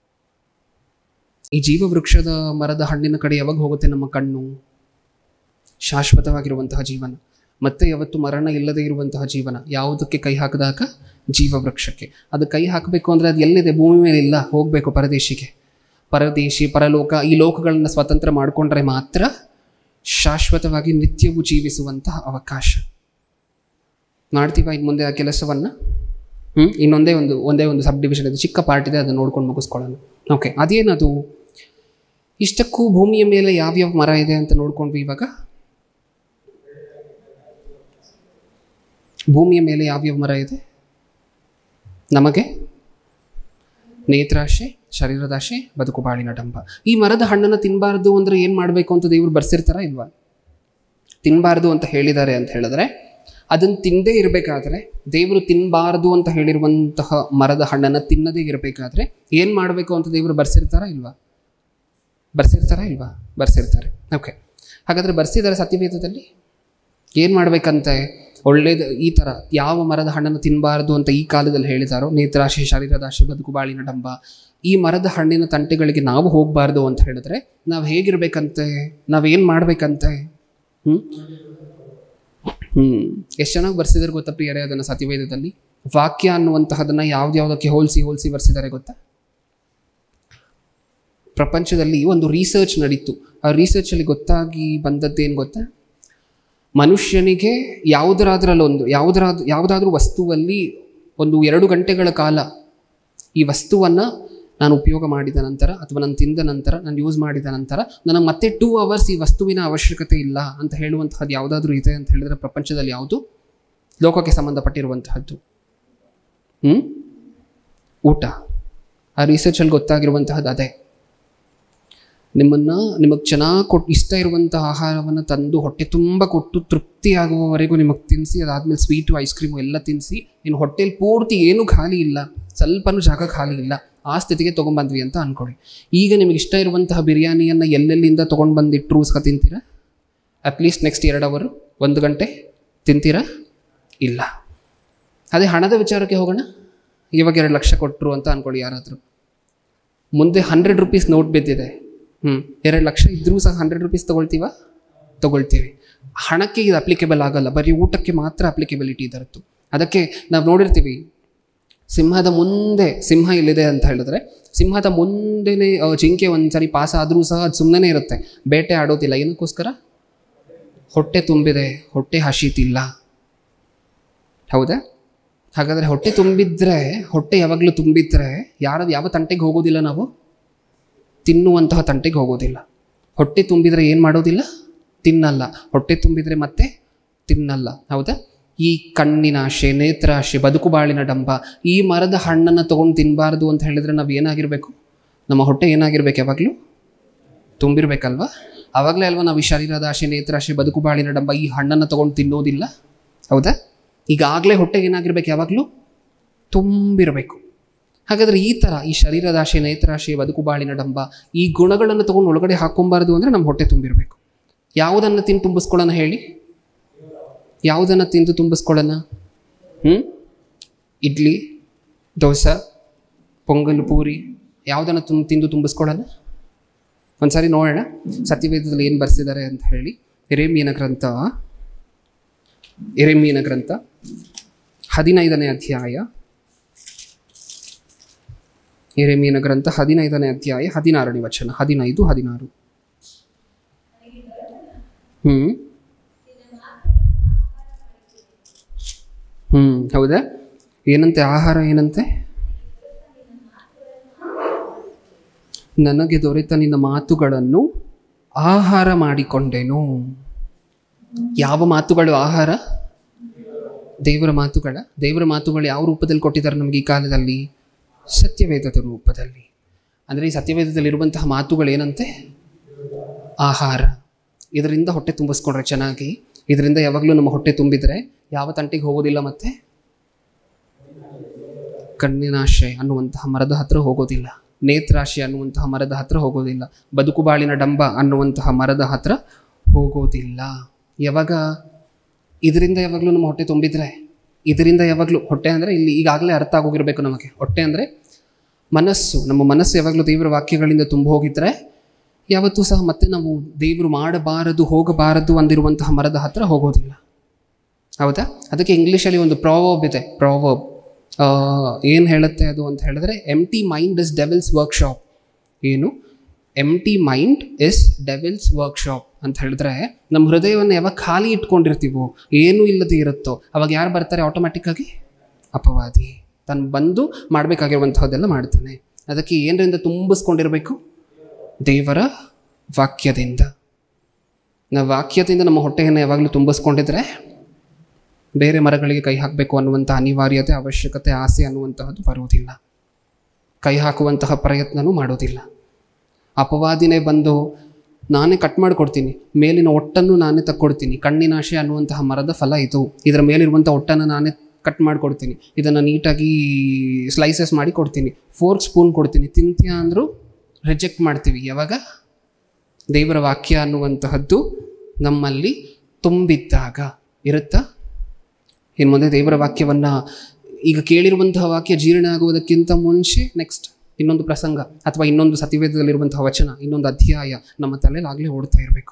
ಈ ಜೀವವೃಕ್ಷದ ಮರದ ಹಣ್ಣಿನ ಕಡೆ ಯಾವಾಗ ಹೋಗುತ್ತೆ ನಮ್ಮ ಕಣ್ಣು ಶಾಶ್ವತವಾಗಿರುವಂತಹ ಜೀವನ ಮತ್ತೆ ಯಾವತ್ತು ಮರಣ ಇಲ್ಲದೆ ಇರುವಂತಹ ಜೀವನ ಯಾವುದಕ್ಕೆ ಕೈ ಹಾಕಿದಾಗ ಜೀವವೃಕ್ಷಕ್ಕೆ ಅದು ಕೈ ಹಾಕಬೇಕು ಅಂದರೆ ಅದು ಎಲ್ಲಿದೆ ಭೂಮಿ ಮೇಲೆ ಇಲ್ಲ ಹೋಗಬೇಕು ಪರದೇಶಿಗೆ ಪರದೇಶಿ ಪರಲೋಕ ಈ ಲೋಕಗಳನ್ನು ಸ್ವತಂತ್ರ ಮಾಡಿಕೊಂಡ್ರೆ ಮಾತ್ರ ಶಾಶ್ವತವಾಗಿ ನಿತ್ಯವೂ ಜೀವಿಸುವಂತಹ ಅವಕಾಶ ಮಾಡ್ತೀವ ಇನ್ನು ಮುಂದೆ ಆ ಕೆಲಸವನ್ನು ಹ್ಞೂ ಇನ್ನೊಂದೇ ಒಂದು ಒಂದೇ ಒಂದು ಸಬ್ ಡಿವಿಷನ್ ಇದೆ ಚಿಕ್ಕ ಪಾರ್ಟ್ ಇದೆ ಅದನ್ನು ನೋಡ್ಕೊಂಡು ಮುಗಿಸ್ಕೊಳ್ಳೋಣ ಓಕೆ ಅದೇನದು ಇಷ್ಟಕ್ಕೂ ಭೂಮಿಯ ಮೇಲೆ ಯಾವ್ಯಾವ ಮರ ಇದೆ ಅಂತ ನೋಡ್ಕೊಂಡ್ವಿ ಇವಾಗ ಭೂಮಿಯ ಮೇಲೆ ಯಾವ್ಯಾವ ಮರ ಇದೆ ನಮಗೆ ನೇತ್ರಾಶೆ ಶರೀರದಾಶೆ ಬದುಕು ಬಾಳಿನ ಡಂಬ ಈ ಮರದ ಹಣ್ಣನ್ನು ತಿನ್ನಬಾರ್ದು ಅಂದರೆ ಏನು ಮಾಡಬೇಕು ಅಂತ ದೇವರು ಬರ್ಸಿರ್ತಾರ ಇಲ್ವಾ ತಿನ್ನಬಾರ್ದು ಅಂತ ಹೇಳಿದ್ದಾರೆ ಅಂತ ಹೇಳಿದ್ರೆ ಅದನ್ನು ತಿನ್ನದೇ ಇರಬೇಕಾದ್ರೆ ದೇವರು ತಿನ್ನಬಾರ್ದು ಅಂತ ಹೇಳಿರುವಂತಹ ಮರದ ಹಣ್ಣನ್ನು ತಿನ್ನದೇ ಇರಬೇಕಾದ್ರೆ ಏನು ಮಾಡಬೇಕು ಅಂತ ದೇವರು ಬರ್ಸಿರ್ತಾರ ಇಲ್ವಾ ಬರ್ಸಿರ್ತಾರಾ ಇಲ್ವಾ ಬರ್ಸಿರ್ತಾರೆ ಓಕೆ ಹಾಗಾದರೆ ಬರ್ಸಿದ್ದಾರೆ ಸತ್ಯವೇದದಲ್ಲಿ ಏನು ಮಾಡಬೇಕಂತೆ ಒಳ್ಳೇದು ಈ ಥರ ಯಾವ ಮರದ ಹಣ್ಣನ್ನು ತಿನ್ನಬಾರ್ದು ಅಂತ ಈ ಕಾಲದಲ್ಲಿ ಹೇಳಿದಾರೋ ನೇತ್ರಾಶೆ ಶರೀರದಾಶೆ ಬದುಕು ಬಾಳಿನ ಡಂಬ ಈ ಮರದ ಹಣ್ಣಿನ ತಂಟೆಗಳಿಗೆ ನಾವು ಹೋಗಬಾರ್ದು ಅಂತ ಹೇಳಿದ್ರೆ ನಾವು ಹೇಗಿರ್ಬೇಕಂತೆ ನಾವೇನು ಮಾಡಬೇಕಂತೆ ಹ್ಞೂ ಹ್ಞೂ ಎಷ್ಟು ಚೆನ್ನಾಗಿ ಬರ್ಸಿದ್ದಾರೆ ಗೊತ್ತಾ ಪ್ರಿಯರೇ ಅದನ್ನು ಸತ್ಯವೇದದಲ್ಲಿ ವಾಕ್ಯ ಅನ್ನುವಂತಹದನ್ನು ಯಾವ್ದ್ಯಾವುದಕ್ಕೆ ಹೋಲಿಸಿ ಹೋಲಿಸಿ ಬರ್ಸಿದ್ದಾರೆ ಗೊತ್ತಾ ಪ್ರಪಂಚದಲ್ಲಿ ಒಂದು ರಿಸರ್ಚ್ ನಡೀತು ಆ ರಿಸರ್ಚಲ್ಲಿ ಗೊತ್ತಾಗಿ ಬಂದದ್ದೇನು ಗೊತ್ತಾ ಮನುಷ್ಯನಿಗೆ ಯಾವುದರಾದ್ರಲ್ಲೊಂದು ಯಾವುದರಾದ ಯಾವುದಾದ್ರೂ ವಸ್ತುವಲ್ಲಿ ಒಂದು ಎರಡು ಗಂಟೆಗಳ ಕಾಲ ಈ ವಸ್ತುವನ್ನು ನಾನು ಉಪಯೋಗ ಮಾಡಿದ ನಂತರ ಅಥವಾ ನಾನು ತಿಂದ ನಂತರ ನಾನು ಯೂಸ್ ಮಾಡಿದ ನಂತರ ನನಗೆ ಮತ್ತೆ ಟೂ ಅವರ್ಸ್ ಈ ವಸ್ತುವಿನ ಅವಶ್ಯಕತೆ ಇಲ್ಲ ಅಂತ ಹೇಳುವಂತಹದ್ದು ಯಾವುದಾದ್ರೂ ಇದೆ ಅಂತ ಹೇಳಿದ್ರೆ ಪ್ರಪಂಚದಲ್ಲಿ ಯಾವುದು ಲೋಕಕ್ಕೆ ಸಂಬಂಧಪಟ್ಟಿರುವಂತಹದ್ದು ಹ್ಞೂ ಊಟ ಆ ರಿಸರ್ಚಲ್ಲಿ ಗೊತ್ತಾಗಿರುವಂತಹದ್ದು ಅದೇ ನಿಮ್ಮನ್ನು ನಿಮಗೆ ಚೆನ್ನಾಗಿ ಕೊಟ್ಟು ಇಷ್ಟ ಇರುವಂಥ ಆಹಾರವನ್ನು ತಂದು ಹೊಟ್ಟೆ ತುಂಬ ಕೊಟ್ಟು ತೃಪ್ತಿಯಾಗುವವರೆಗೂ ನಿಮಗೆ ತಿನ್ನಿಸಿ ಅದಾದಮೇಲೆ ಸ್ವೀಟು ಐಸ್ ಕ್ರೀಮು ಎಲ್ಲ ತಿನ್ನಿಸಿ ಇನ್ನು ಹೊಟ್ಟೆಲಿ ಪೂರ್ತಿ ಏನೂ ಖಾಲಿ ಇಲ್ಲ ಸ್ವಲ್ಪನೂ ಜಾಗ ಖಾಲಿ ಇಲ್ಲ ಆ ಸ್ಥಿತಿಗೆ ತೊಗೊಂಬಂದ್ವಿ ಅಂತ ಅಂದ್ಕೊಳ್ಳಿ ಈಗ ನಿಮಗೆ ಇಷ್ಟ ಇರುವಂತಹ ಬಿರಿಯಾನಿಯನ್ನು ಎಲ್ಲೆಲ್ಲಿಂದ ತೊಗೊಂಡು ಬಂದಿಟ್ಟರು ಸಹ ತಿಂತೀರಾ ಅಟ್ಲೀಸ್ಟ್ ನೆಕ್ಸ್ಟ್ ಎರಡು ಅವರು ಒಂದು ಗಂಟೆ ತಿಂತೀರಾ ಇಲ್ಲ ಅದೇ ಹಣದ ವಿಚಾರಕ್ಕೆ ಹೋಗೋಣ ಇವಾಗ ಎರಡು ಲಕ್ಷ ಕೊಟ್ಟರು ಅಂತ ಅಂದ್ಕೊಳ್ಳಿ ಯಾರಾದರೂ ಮುಂದೆ ಹಂಡ್ರೆಡ್ ರುಪೀಸ್ ನೋಟ್ ಬಿದ್ದಿದೆ ಹ್ಞೂ ಎರಡು ಲಕ್ಷ ಇದ್ದರೂ ಸಹ ಹಂಡ್ರೆಡ್ ರುಪೀಸ್ ತೊಗೊಳ್ತೀವ ತೊಗೊಳ್ತೀವಿ ಹಣಕ್ಕೆ ಇದು ಅಪ್ಲಿಕೇಬಲ್ ಆಗಲ್ಲ ಬರೀ ಊಟಕ್ಕೆ ಮಾತ್ರ ಅಪ್ಲಿಕೇಬಿಲಿಟಿ ಇದರದ್ದು ಅದಕ್ಕೆ ನಾವು ನೋಡಿರ್ತೀವಿ ಸಿಂಹದ ಮುಂದೆ ಸಿಂಹ ಇಲ್ಲಿದೆ ಅಂತ ಹೇಳಿದ್ರೆ ಸಿಂಹದ ಮುಂದೆನೇ ಆ, ಜಿಂಕೆ ಒಂದು ಸರಿ ಪಾಸ್ ಆದರೂ ಸಹ ಅದು ಸುಮ್ಮನೆ ಇರುತ್ತೆ ಬೇಟೆ ಆಡೋದಿಲ್ಲ ಏನಕ್ಕೋಸ್ಕರ ಹೊಟ್ಟೆ ತುಂಬಿದೆ ಹೊಟ್ಟೆ ಹಸಿತಿಲ್ಲ ಹೌದಾ ಹಾಗಾದರೆ ಹೊಟ್ಟೆ ತುಂಬಿದ್ರೆ ಹೊಟ್ಟೆ ಯಾವಾಗಲೂ ತುಂಬಿದ್ರೆ ಯಾರ ಯಾವ ತಂಟೆಗೆ ಹೋಗೋದಿಲ್ಲ ನಾವು ತಿನ್ನುವಂತಹ ತಂಟೆಗೆ ಹೋಗೋದಿಲ್ಲ ಹೊಟ್ಟೆ ತುಂಬಿದರೆ ಏನು ಮಾಡೋದಿಲ್ಲ ತಿನ್ನಲ್ಲ ಹೊಟ್ಟೆ ತುಂಬಿದರೆ ಮತ್ತೆ ತಿನ್ನಲ್ಲ ಹೌದಾ ಈ ಕಣ್ಣಿನ ಆಶೆ ನೇತ್ರಾಶೆ ಬದುಕು ಬಾಳಿನ ಡಂಬ ಈ ಮರದ ಹಣ್ಣನ್ನು ತೊಗೊಂಡು ತಿನ್ನಬಾರ್ದು ಅಂತ ಹೇಳಿದ್ರೆ ನಾವು ಏನಾಗಿರಬೇಕು ನಮ್ಮ ಹೊಟ್ಟೆ ಏನಾಗಿರ್ಬೇಕು ಯಾವಾಗಲೂ ತುಂಬಿರ್ಬೇಕಲ್ವಾ ಆವಾಗಲೇ ಅಲ್ವಾ ನಾವು ಈ ಶರೀರದ ಆಶೆ ನೇತ್ರಾಶೆ ಬದುಕು ಬಾಳಿನ ಡಂಬ ಈ ಹಣ್ಣನ್ನು ತೊಗೊಂಡು ತಿನ್ನೋದಿಲ್ಲ ಹೌದಾ ಈಗಾಗಲೇ ಹೊಟ್ಟೆ ಏನಾಗಿರ್ಬೇಕು ಯಾವಾಗಲೂ ತುಂಬಿರಬೇಕು ಹಾಗಾದರೆ ಈ ಥರ ಈ ಶರೀರದ ಆಶೆ ನೇತ್ರಾಶೆ ಬದುಕು ಬಾಳಿನ ಡಂಬ ಈ ಗುಣಗಳನ್ನು ತೊಗೊಂಡು ಒಳಗಡೆ ಹಾಕ್ಕೊಬಾರ್ದು ಅಂದರೆ ನಮ್ಮ ಹೊಟ್ಟೆ ತುಂಬಿರಬೇಕು ಯಾವುದನ್ನು ತಿಂದು ತುಂಬಿಸ್ಕೊಳ್ಳೋಣ ಹೇಳಿ ಯಾವುದನ್ನು ತಿಂದು ತುಂಬಿಸ್ಕೊಳ್ಳೋಣ ಹ್ಞೂ ಇಡ್ಲಿ ದೋಸೆ ಪೊಂಗಲ್ ಪೂರಿ ಯಾವುದನ್ನು ತುಂಬ ತಿಂದು ತುಂಬಿಸ್ಕೊಳ್ಳೋಣ ಒಂದು ಸಾರಿ ನೋಡೋಣ ಸತ್ಯವೇದದಲ್ಲಿ ಏನು ಬರ್ಸಿದ್ದಾರೆ ಅಂತ ಹೇಳಿ ಎರೆಮೀನ ಗ್ರಂಥ ಎರೆಮೀನ ಗ್ರಂಥ ಹದಿನೈದನೇ ಅಧ್ಯಾಯ ಎರೆಮೀನ ಗ್ರಂಥ ಹದಿನೈದನೇ ಅಧ್ಯಾಯ ಹದಿನಾರನೇ ವಚನ ಹದಿನೈದು ಹದಿನಾರು ಹ್ಞೂ ಹ್ಞೂ ಹೌದಾ ಏನಂತೆ ಆಹಾರ ಏನಂತೆ ನನಗೆ ದೊರೆತ ನಿನ್ನ ಮಾತುಗಳನ್ನು ಆಹಾರ ಮಾಡಿಕೊಂಡೆನು ಯಾವ ಮಾತುಗಳು ಆಹಾರ ದೇವರ ಮಾತುಗಳ ದೇವರ ಮಾತುಗಳು ಯಾವ ರೂಪದಲ್ಲಿ ಕೊಟ್ಟಿದ್ದಾರೆ ನಮಗೆ ಈ ಕಾಲದಲ್ಲಿ ಸತ್ಯವೇದದ ರೂಪದಲ್ಲಿ ಅಂದರೆ ಈ ಸತ್ಯವೇದದಲ್ಲಿ ಇರುವಂತಹ ಮಾತುಗಳು ಏನಂತೆ ಆಹಾರ ಇದರಿಂದ ಹೊಟ್ಟೆ ತುಂಬಿಸ್ಕೊಂಡ್ರೆ ಚೆನ್ನಾಗಿ ಇದರಿಂದ ಯಾವಾಗಲೂ ನಮ್ಮ ಹೊಟ್ಟೆ ತುಂಬಿದರೆ ಯಾವ ತಂಟೆಗೆ ಹೋಗೋದಿಲ್ಲ ಮತ್ತೆ ಕಣ್ಣಿನಾಶೆ ಅನ್ನುವಂತಹ ಮರದ ಹತ್ರ ಹೋಗೋದಿಲ್ಲ ನೇತ್ರಾಶೆ ಅನ್ನುವಂತಹ ಮರದ ಹತ್ರ ಹೋಗೋದಿಲ್ಲ ಬದುಕು ಬಾಳಿನ ಡಂಬ ಅನ್ನುವಂತಹ ಮರದ ಹತ್ರ ಹೋಗೋದಿಲ್ಲ ಯಾವಾಗ ಇದರಿಂದ ಯಾವಾಗಲೂ ನಮ್ಮ ಹೊಟ್ಟೆ ತುಂಬಿದ್ರೆ ಇದರಿಂದ ಯಾವಾಗಲೂ ಹೊಟ್ಟೆ ಅಂದರೆ ಇಲ್ಲಿ ಈಗಾಗಲೇ ಅರ್ಥ ಆಗೋಗಿರಬೇಕು ನಮಗೆ ಹೊಟ್ಟೆ ಅಂದರೆ ಮನಸ್ಸು ನಮ್ಮ ಮನಸ್ಸು ಯಾವಾಗಲೂ ದೇವರ ವಾಕ್ಯಗಳಿಂದ ತುಂಬ ಹೋಗಿದ್ರೆ ಯಾವತ್ತೂ ಸಹ ಮತ್ತೆ ನಾವು ದೇವರು ಮಾಡಬಾರದು ಹೋಗಬಾರದು ಅಂದಿರುವಂತಹ ಮರದ ಹತ್ರ ಹೋಗೋದಿಲ್ಲ ಹೌದಾ ಅದಕ್ಕೆ ಇಂಗ್ಲೀಷಲ್ಲಿ ಒಂದು ಪ್ರಾವರ್ಬ್ ಇದೆ ಪ್ರಾವರ್ಬ್ ಏನು ಹೇಳುತ್ತೆ ಅದು ಅಂತ ಹೇಳಿದ್ರೆ empty mind is devil's workshop ಏನು empty mind is devil's workshop ಅಂತ ಹೇಳಿದ್ರೆ ನಮ್ಮ ಹೃದಯವನ್ನು ಯಾವಾಗ ಖಾಲಿ ಇಟ್ಕೊಂಡಿರ್ತೀವೋ ಏನೂ ಇಲ್ಲದೆ ಇರುತ್ತೋ ಅವಾಗ ಯಾರು ಬರ್ತಾರೆ ಆಟೋಮ್ಯಾಟಿಕ್ಕಾಗಿ ಅಪವಾದಿ ತಾನು ಬಂದು ಮಾಡಬೇಕಾಗಿರುವಂತಹದ್ದೆಲ್ಲ ಮಾಡ್ತಾನೆ ಅದಕ್ಕೆ ಏನರಿಂದ ತುಂಬಿಸ್ಕೊಂಡಿರಬೇಕು ದೇವರ ವಾಕ್ಯದಿಂದ ನಾವು ವಾಕ್ಯದಿಂದ ನಮ್ಮ ಹೊಟ್ಟೆಯನ್ನು ಯಾವಾಗಲೂ ತುಂಬಿಸ್ಕೊಂಡಿದ್ರೆ ಬೇರೆ ಮರಗಳಿಗೆ ಕೈ ಹಾಕಬೇಕು ಅನ್ನುವಂಥ ಅನಿವಾರ್ಯತೆ ಅವಶ್ಯಕತೆ ಆಸೆ ಅನ್ನುವಂತಹದ್ದು ಬರುವುದಿಲ್ಲ ಕೈ ಹಾಕುವಂತಹ ಪ್ರಯತ್ನವೂ ಮಾಡೋದಿಲ್ಲ ಅಪವಾದಿನೇ ಬಂದು ನಾನೇ ಕಟ್ ಮಾಡಿಕೊಡ್ತೀನಿ ಮೇಲಿನ ಒಟ್ಟನ್ನು ನಾನೇ ತಕ್ಕೊಡ್ತೀನಿ ಕಣ್ಣಿನಾಶೆ ಅನ್ನುವಂತಹ ಮರದ ಫಲ ಇದು ಇದರ ಮೇಲಿರುವಂಥ ಒಟ್ಟನ್ನು ನಾನೇ ಕಟ್ ಮಾಡಿಕೊಡ್ತೀನಿ ಇದನ್ನು ನೀಟಾಗಿ ಸ್ಲೈಸಸ್ ಮಾಡಿ ಕೊಡ್ತೀನಿ ಫೋರ್ಕ್ ಸ್ಪೂನ್ ಕೊಡ್ತೀನಿ ತಿಂತೀಯ ಅಂದರೂ ರಿಜೆಕ್ಟ್ ಮಾಡ್ತೀವಿ ಯಾವಾಗ ದೇವರ ವಾಕ್ಯ ಅನ್ನುವಂತಹದ್ದು ನಮ್ಮಲ್ಲಿ ತುಂಬಿದ್ದಾಗ ಇರುತ್ತಾ ಇನ್ನು ಮುಂದೆ ದೇವರ ವಾಕ್ಯವನ್ನು ಈಗ ಕೇಳಿರುವಂತಹ ವಾಕ್ಯ ಜೀರ್ಣ ಆಗುವುದಕ್ಕಿಂತ ಮುಂಚೆ ನೆಕ್ಸ್ಟ್ ಇನ್ನೊಂದು ಪ್ರಸಂಗ ಅಥವಾ ಇನ್ನೊಂದು ಸತಿವೇದದಲ್ಲಿರುವಂತಹ ವಚನ ಇನ್ನೊಂದು ಅಧ್ಯಾಯ ನಮ್ಮ ತಲೆಯಲ್ಲಿ ಆಗಲೇ ಓಡ್ತಾ ಇರಬೇಕು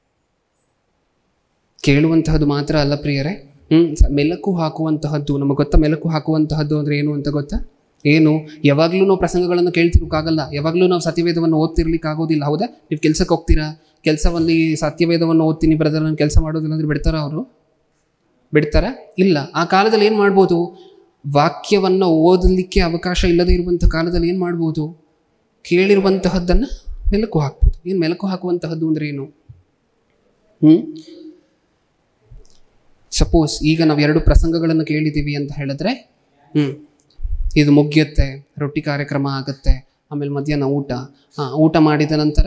ಕೇಳುವಂತಹದ್ದು ಮಾತ್ರ ಅಲ್ಲ ಪ್ರಿಯರೇ ಹ್ಞೂ ಮೆಲಕು ಹಾಕುವಂತಹದ್ದು ನಮಗೆ ಗೊತ್ತಾ ಮೆಲಕು ಹಾಕುವಂತಹದ್ದು ಅಂದರೆ ಏನು ಅಂತ ಗೊತ್ತಾ ಏನು ಯಾವಾಗಲೂ ನಾವು ಪ್ರಸಂಗಗಳನ್ನು ಕೇಳ್ತಿರೋಕ್ಕಾಗಲ್ಲ ಯಾವಾಗಲೂ ನಾವು ಸತ್ಯವೇದವನ್ನು ಓದ್ತಿರ್ಲಿಕ್ಕಾಗೋದಿಲ್ಲ ಹೌದಾ ನೀವು ಕೆಲಸಕ್ಕೆ ಹೋಗ್ತೀರಾ ಕೆಲಸದಲ್ಲಿ ಸತ್ಯವೇದವನ್ನು ಓದ್ತೀನಿ ಬ್ರದರ್ ನಾನು ಕೆಲಸ ಮಾಡೋದಿಲ್ಲ ಅಂದರೆ ಬಿಡ್ತಾರ ಅವರು ಬಿಡ್ತಾರ ಇಲ್ಲ ಆ ಕಾಲದಲ್ಲಿ ಏನು ಮಾಡ್ಬೋದು ವಾಕ್ಯವನ್ನು ಓದಲಿಕ್ಕೆ ಅವಕಾಶ ಇಲ್ಲದೇ ಇರುವಂಥ ಕಾಲದಲ್ಲಿ ಏನು ಮಾಡ್ಬೋದು ಕೇಳಿರುವಂತಹದ್ದನ್ನು ಮೆಲಕು ಹಾಕ್ಬೋದು ಏನು ಮೆಲಕು ಹಾಕುವಂತಹದ್ದು ಅಂದರೆ ಏನು ಹ್ಞೂ ಸಪೋಸ್ ಈಗ ನಾವು ಎರಡು ಪ್ರಸಂಗಗಳನ್ನು ಕೇಳಿದ್ದೀವಿ ಅಂತ ಹೇಳಿದ್ರೆ ಹ್ಞೂ ಇದು ಮುಗಿಯುತ್ತೆ ರೊಟ್ಟಿ ಕಾರ್ಯಕ್ರಮ ಆಗುತ್ತೆ ಆಮೇಲೆ ಮಧ್ಯಾಹ್ನ ಊಟ ಹಾಂ ಊಟ ಮಾಡಿದ ನಂತರ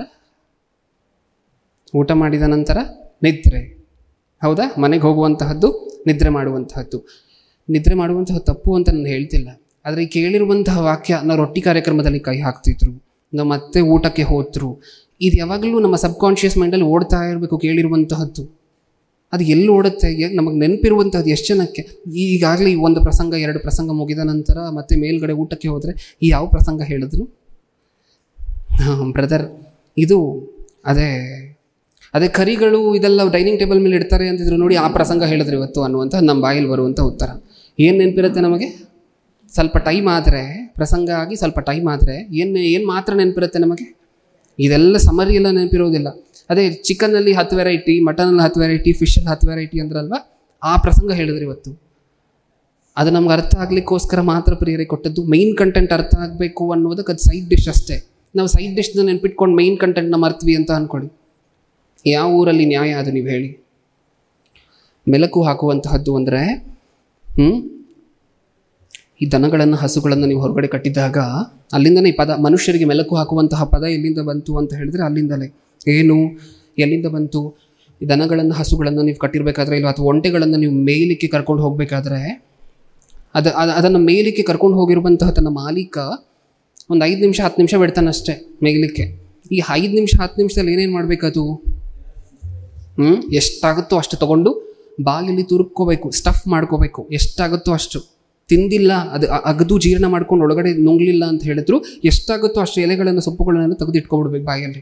ಊಟ ಮಾಡಿದ ನಂತರ ನಿದ್ರೆ ಹೌದಾ ಮನೆಗೆ ಹೋಗುವಂತಹದ್ದು ನಿದ್ರೆ ಮಾಡುವಂತಹದ್ದು ನಿದ್ರೆ ಮಾಡುವಂತಹ ತಪ್ಪು ಅಂತ ನಾನು ಹೇಳ್ತಿಲ್ಲ ಆದರೆ ಈ ಕೇಳಿರುವಂತಹ ವಾಕ್ಯ ನಾವು ರೊಟ್ಟಿ ಕಾರ್ಯಕ್ರಮದಲ್ಲಿ ಕೈ ಹಾಕ್ತಿದ್ರು ನಾವು ಮತ್ತೆ ಊಟಕ್ಕೆ ಹೋದ್ರು ಇದು ಯಾವಾಗಲೂ ನಮ್ಮ ಸಬ್ ಕಾನ್ಷಿಯಸ್ ಮೈಂಡಲ್ಲಿ ಓಡ್ತಾ ಇರಬೇಕು ಕೇಳಿರುವಂತಹದ್ದು ಅದು ಎಲ್ಲಿ ಓಡುತ್ತೆ ನಮಗೆ ನೆನಪಿರುವಂಥದ್ದು ಎಷ್ಟು ಜನಕ್ಕೆ ಈಗಾಗಲೇ ಈ ಒಂದು ಪ್ರಸಂಗ ಎರಡು ಪ್ರಸಂಗ ಮುಗಿದ ನಂತರ ಮತ್ತೆ ಮೇಲ್ಗಡೆ ಊಟಕ್ಕೆ ಹೋದರೆ ಈ ಯಾವ ಪ್ರಸಂಗ ಹೇಳಿದ್ರು ಹಾಂ ಬ್ರದರ್ ಇದು ಅದೇ ಅದೇ ಕರಿಗಳು ಇದೆಲ್ಲ ಡೈನಿಂಗ್ ಟೇಬಲ್ ಮೇಲೆ ಇಡ್ತಾರೆ ಅಂತಿದ್ರು ನೋಡಿ ಆ ಪ್ರಸಂಗ ಹೇಳಿದ್ರು ಇವತ್ತು ಅನ್ನುವಂಥ ನಮ್ಮ ಬಾಯಲ್ಲಿ ಬರುವಂಥ ಉತ್ತರ ಏನು ನೆನಪಿರುತ್ತೆ ನಮಗೆ ಸ್ವಲ್ಪ ಟೈಮ್ ಆದರೆ ಪ್ರಸಂಗ ಆಗಿ ಸ್ವಲ್ಪ ಟೈಮ್ ಆದರೆ ಏನು ಏನು ಮಾತ್ರ ನೆನಪಿರುತ್ತೆ ನಮಗೆ ಇದೆಲ್ಲ ಸಮರಿ ಎಲ್ಲ ನೆನಪಿರೋದಿಲ್ಲ ಅದೇ ಚಿಕನ್ನಲ್ಲಿ ಹತ್ತು ವೆರೈಟಿ ಮಟನಲ್ಲಿ ಹತ್ತು ವೆರೈಟಿ ಫಿಶಲ್ಲಿ ಹತ್ತು ವೆರೈಟಿ ಅಂದ್ರಲ್ವ ಆ ಪ್ರಸಂಗ ಹೇಳಿದ್ರು ಇವತ್ತು ಅದು ನಮ್ಗೆ ಅರ್ಥ ಆಗ್ಲಿಕ್ಕೋಸ್ಕರ ಮಾತ್ರ ಪ್ರಿಯರೇ ಕೊಟ್ಟದ್ದು ಮೈನ್ ಕಂಟೆಂಟ್ ಅರ್ಥ ಆಗಬೇಕು ಅನ್ನೋದಕ್ಕೆ ಅದು ಸೈಡ್ ಡಿಶ್ ಅಷ್ಟೇ ನಾವು ಸೈಡ್ ಡಿಶ್ನ ನೆನ್ಪಿಟ್ಕೊಂಡು ಮೈನ್ ಕಂಟೆಂಟ್ನ ಮರ್ತ್ವಿ ಅಂತ ಅಂದ್ಕೊಳ್ಳಿ ಯಾವ ಊರಲ್ಲಿ ನ್ಯಾಯ ಅದು ನೀವು ಹೇಳಿ ಮೆಲಕು ಹಾಕುವಂತಹದ್ದು ಅಂದರೆ ಹ್ಞೂ ಈ ದನಗಳನ್ನು ಹಸುಗಳನ್ನು ನೀವು ಹೊರಗಡೆ ಕಟ್ಟಿದಾಗ ಅಲ್ಲಿಂದನೇ ಈ ಪದ ಮನುಷ್ಯರಿಗೆ ಮೆಲಕು ಹಾಕುವಂತಹ ಪದ ಎಲ್ಲಿಂದ ಬಂತು ಅಂತ ಹೇಳಿದ್ರೆ ಅಲ್ಲಿಂದಲೇ ಏನು ಎಲ್ಲಿಂದ ಬಂತು ಈ ದನಗಳನ್ನು ಹಸುಗಳನ್ನು ನೀವು ಕಟ್ಟಿರಬೇಕಾದ್ರೆ ಇಲ್ಲ ಅಥವಾ ಒಂಟೆಗಳನ್ನು ನೀವು ಮೇಲಿಕ್ಕೆ ಕರ್ಕೊಂಡು ಹೋಗಬೇಕಾದ್ರೆ ಅದು ಅದನ್ನು ಮೇಲಿಕ್ಕೆ ಕರ್ಕೊಂಡು ಹೋಗಿರುವಂತಹ ತನ್ನ ಮಾಲೀಕ ಒಂದು ಐದು ನಿಮಿಷ ಹತ್ತು ನಿಮಿಷ ಬಿಡ್ತಾನಷ್ಟೇ ಮೇಗಲಿಕ್ಕೆ ಈ ಐದು ನಿಮಿಷ ಹತ್ತು ನಿಮಿಷದಲ್ಲಿ ಏನೇನು ಮಾಡಬೇಕದು ಹ್ಞೂ ಎಷ್ಟಾಗುತ್ತೋ ಅಷ್ಟು ತೊಗೊಂಡು ಬಾಗಿಲಿ ತುರುಕ್ಕೋಬೇಕು ಸ್ಟಫ್ ಮಾಡ್ಕೋಬೇಕು ಎಷ್ಟಾಗುತ್ತೋ ಅಷ್ಟು ತಿಂದಿಲ್ಲ ಅದು ಅಗದು ಜೀರ್ಣ ಮಾಡ್ಕೊಂಡು ಒಳಗಡೆ ನುಂಗ್ಲಿಲ್ಲ ಅಂತ ಹೇಳಿದ್ರು ಎಷ್ಟಾಗುತ್ತೋ ಅಷ್ಟು ಎಲೆಗಳನ್ನು ಸೊಪ್ಪುಗಳನ್ನು ತೆಗೆದು ಇಟ್ಕೊಬಿಡ್ಬೇಕು ಬಾಯಲ್ಲಿ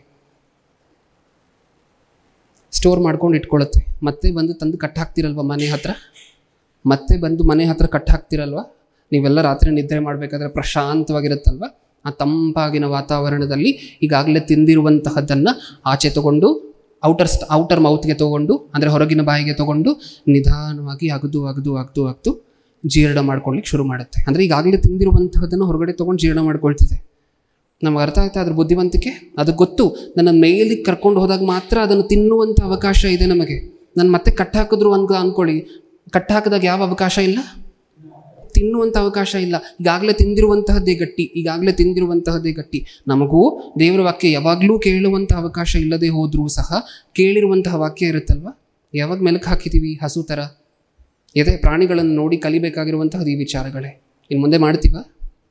ಸ್ಟೋರ್ ಮಾಡ್ಕೊಂಡು ಇಟ್ಕೊಳ್ಳುತ್ತೆ ಮತ್ತೆ ಬಂದು ತಂದು ಕಟ್ ಹಾಕ್ತಿರಲ್ವ ಮನೆ ಹತ್ರ ಮತ್ತೆ ಬಂದು ಮನೆ ಹತ್ರ ಕಟ್ ಹಾಕ್ತಿರಲ್ವ ನೀವೆಲ್ಲ ರಾತ್ರಿ ನಿದ್ರೆ ಮಾಡಬೇಕಾದ್ರೆ ಪ್ರಶಾಂತವಾಗಿರುತ್ತಲ್ವ ಆ ತಂಪಾಗಿನ ವಾತಾವರಣದಲ್ಲಿ ಈಗಾಗಲೇ ತಿಂದಿರುವಂತಹದ್ದನ್ನು ಆಚೆ ತಗೊಂಡು ಔಟರ್ ಸ್ಟ್ ಔಟರ್ ಮೌತ್ಗೆ ತೊಗೊಂಡು ಅಂದರೆ ಹೊರಗಿನ ಬಾಯಿಗೆ ತೊಗೊಂಡು ನಿಧಾನವಾಗಿ ಅಗದು ಅಗದು ಅಗದು ಅಗದು ಜೀರ್ಣ ಮಾಡ್ಕೊಳ್ಳಿಕ್ಕೆ ಶುರು ಮಾಡುತ್ತೆ ಅಂದರೆ ಈಗಾಗಲೇ ತಿಂದಿರುವಂತಹದ್ದನ್ನು ಹೊರಗಡೆ ತೊಗೊಂಡು ಜೀರ್ಣ ಮಾಡ್ಕೊಳ್ತಿದೆ ನಮ್ಗೆ ಅರ್ಥ ಆಯ್ತಾ ಅದ್ರ ಬುದ್ಧಿವಂತಿಕೆ ಅದು ಗೊತ್ತು ನನ್ನ ಮೇಲಿಗೆ ಕರ್ಕೊಂಡು ಹೋದಾಗ ಮಾತ್ರ ಅದನ್ನು ತಿನ್ನುವಂಥ ಅವಕಾಶ ಇದೆ ನಮಗೆ ನಾನು ಮತ್ತೆ ಕಟ್ ಹಾಕಿದ್ರು ಅನ್ಕೊ ಅಂದ್ಕೊಳ್ಳಿ ಕಟ್ ಹಾಕಿದಾಗ ಯಾವ ಅವಕಾಶ ಇಲ್ಲ ತಿನ್ನುವಂಥ ಅವಕಾಶ ಇಲ್ಲ ಈಗಾಗಲೇ ತಿಂದಿರುವಂತಹದ್ದೇ ಗಟ್ಟಿ ಈಗಾಗಲೇ ತಿಂದಿರುವಂತಹದ್ದೇ ಗಟ್ಟಿ ನಮಗೂ ದೇವರ ವಾಕ್ಯ ಯಾವಾಗಲೂ ಕೇಳುವಂಥ ಅವಕಾಶ ಇಲ್ಲದೆ ಹೋದರೂ ಸಹ ಕೇಳಿರುವಂತಹ ವಾಕ್ಯ ಇರುತ್ತಲ್ವ ಯಾವಾಗ ಮೆಲುಕು ಹಾಕಿದ್ದೀವಿ ಹಸು ಥರ ಎದೆ ಪ್ರಾಣಿಗಳನ್ನು ನೋಡಿ ಕಲಿಬೇಕಾಗಿರುವಂತಹದ್ದು ಈ ವಿಚಾರಗಳೇ ಇನ್ನು ಮುಂದೆ ಮಾಡ್ತೀವ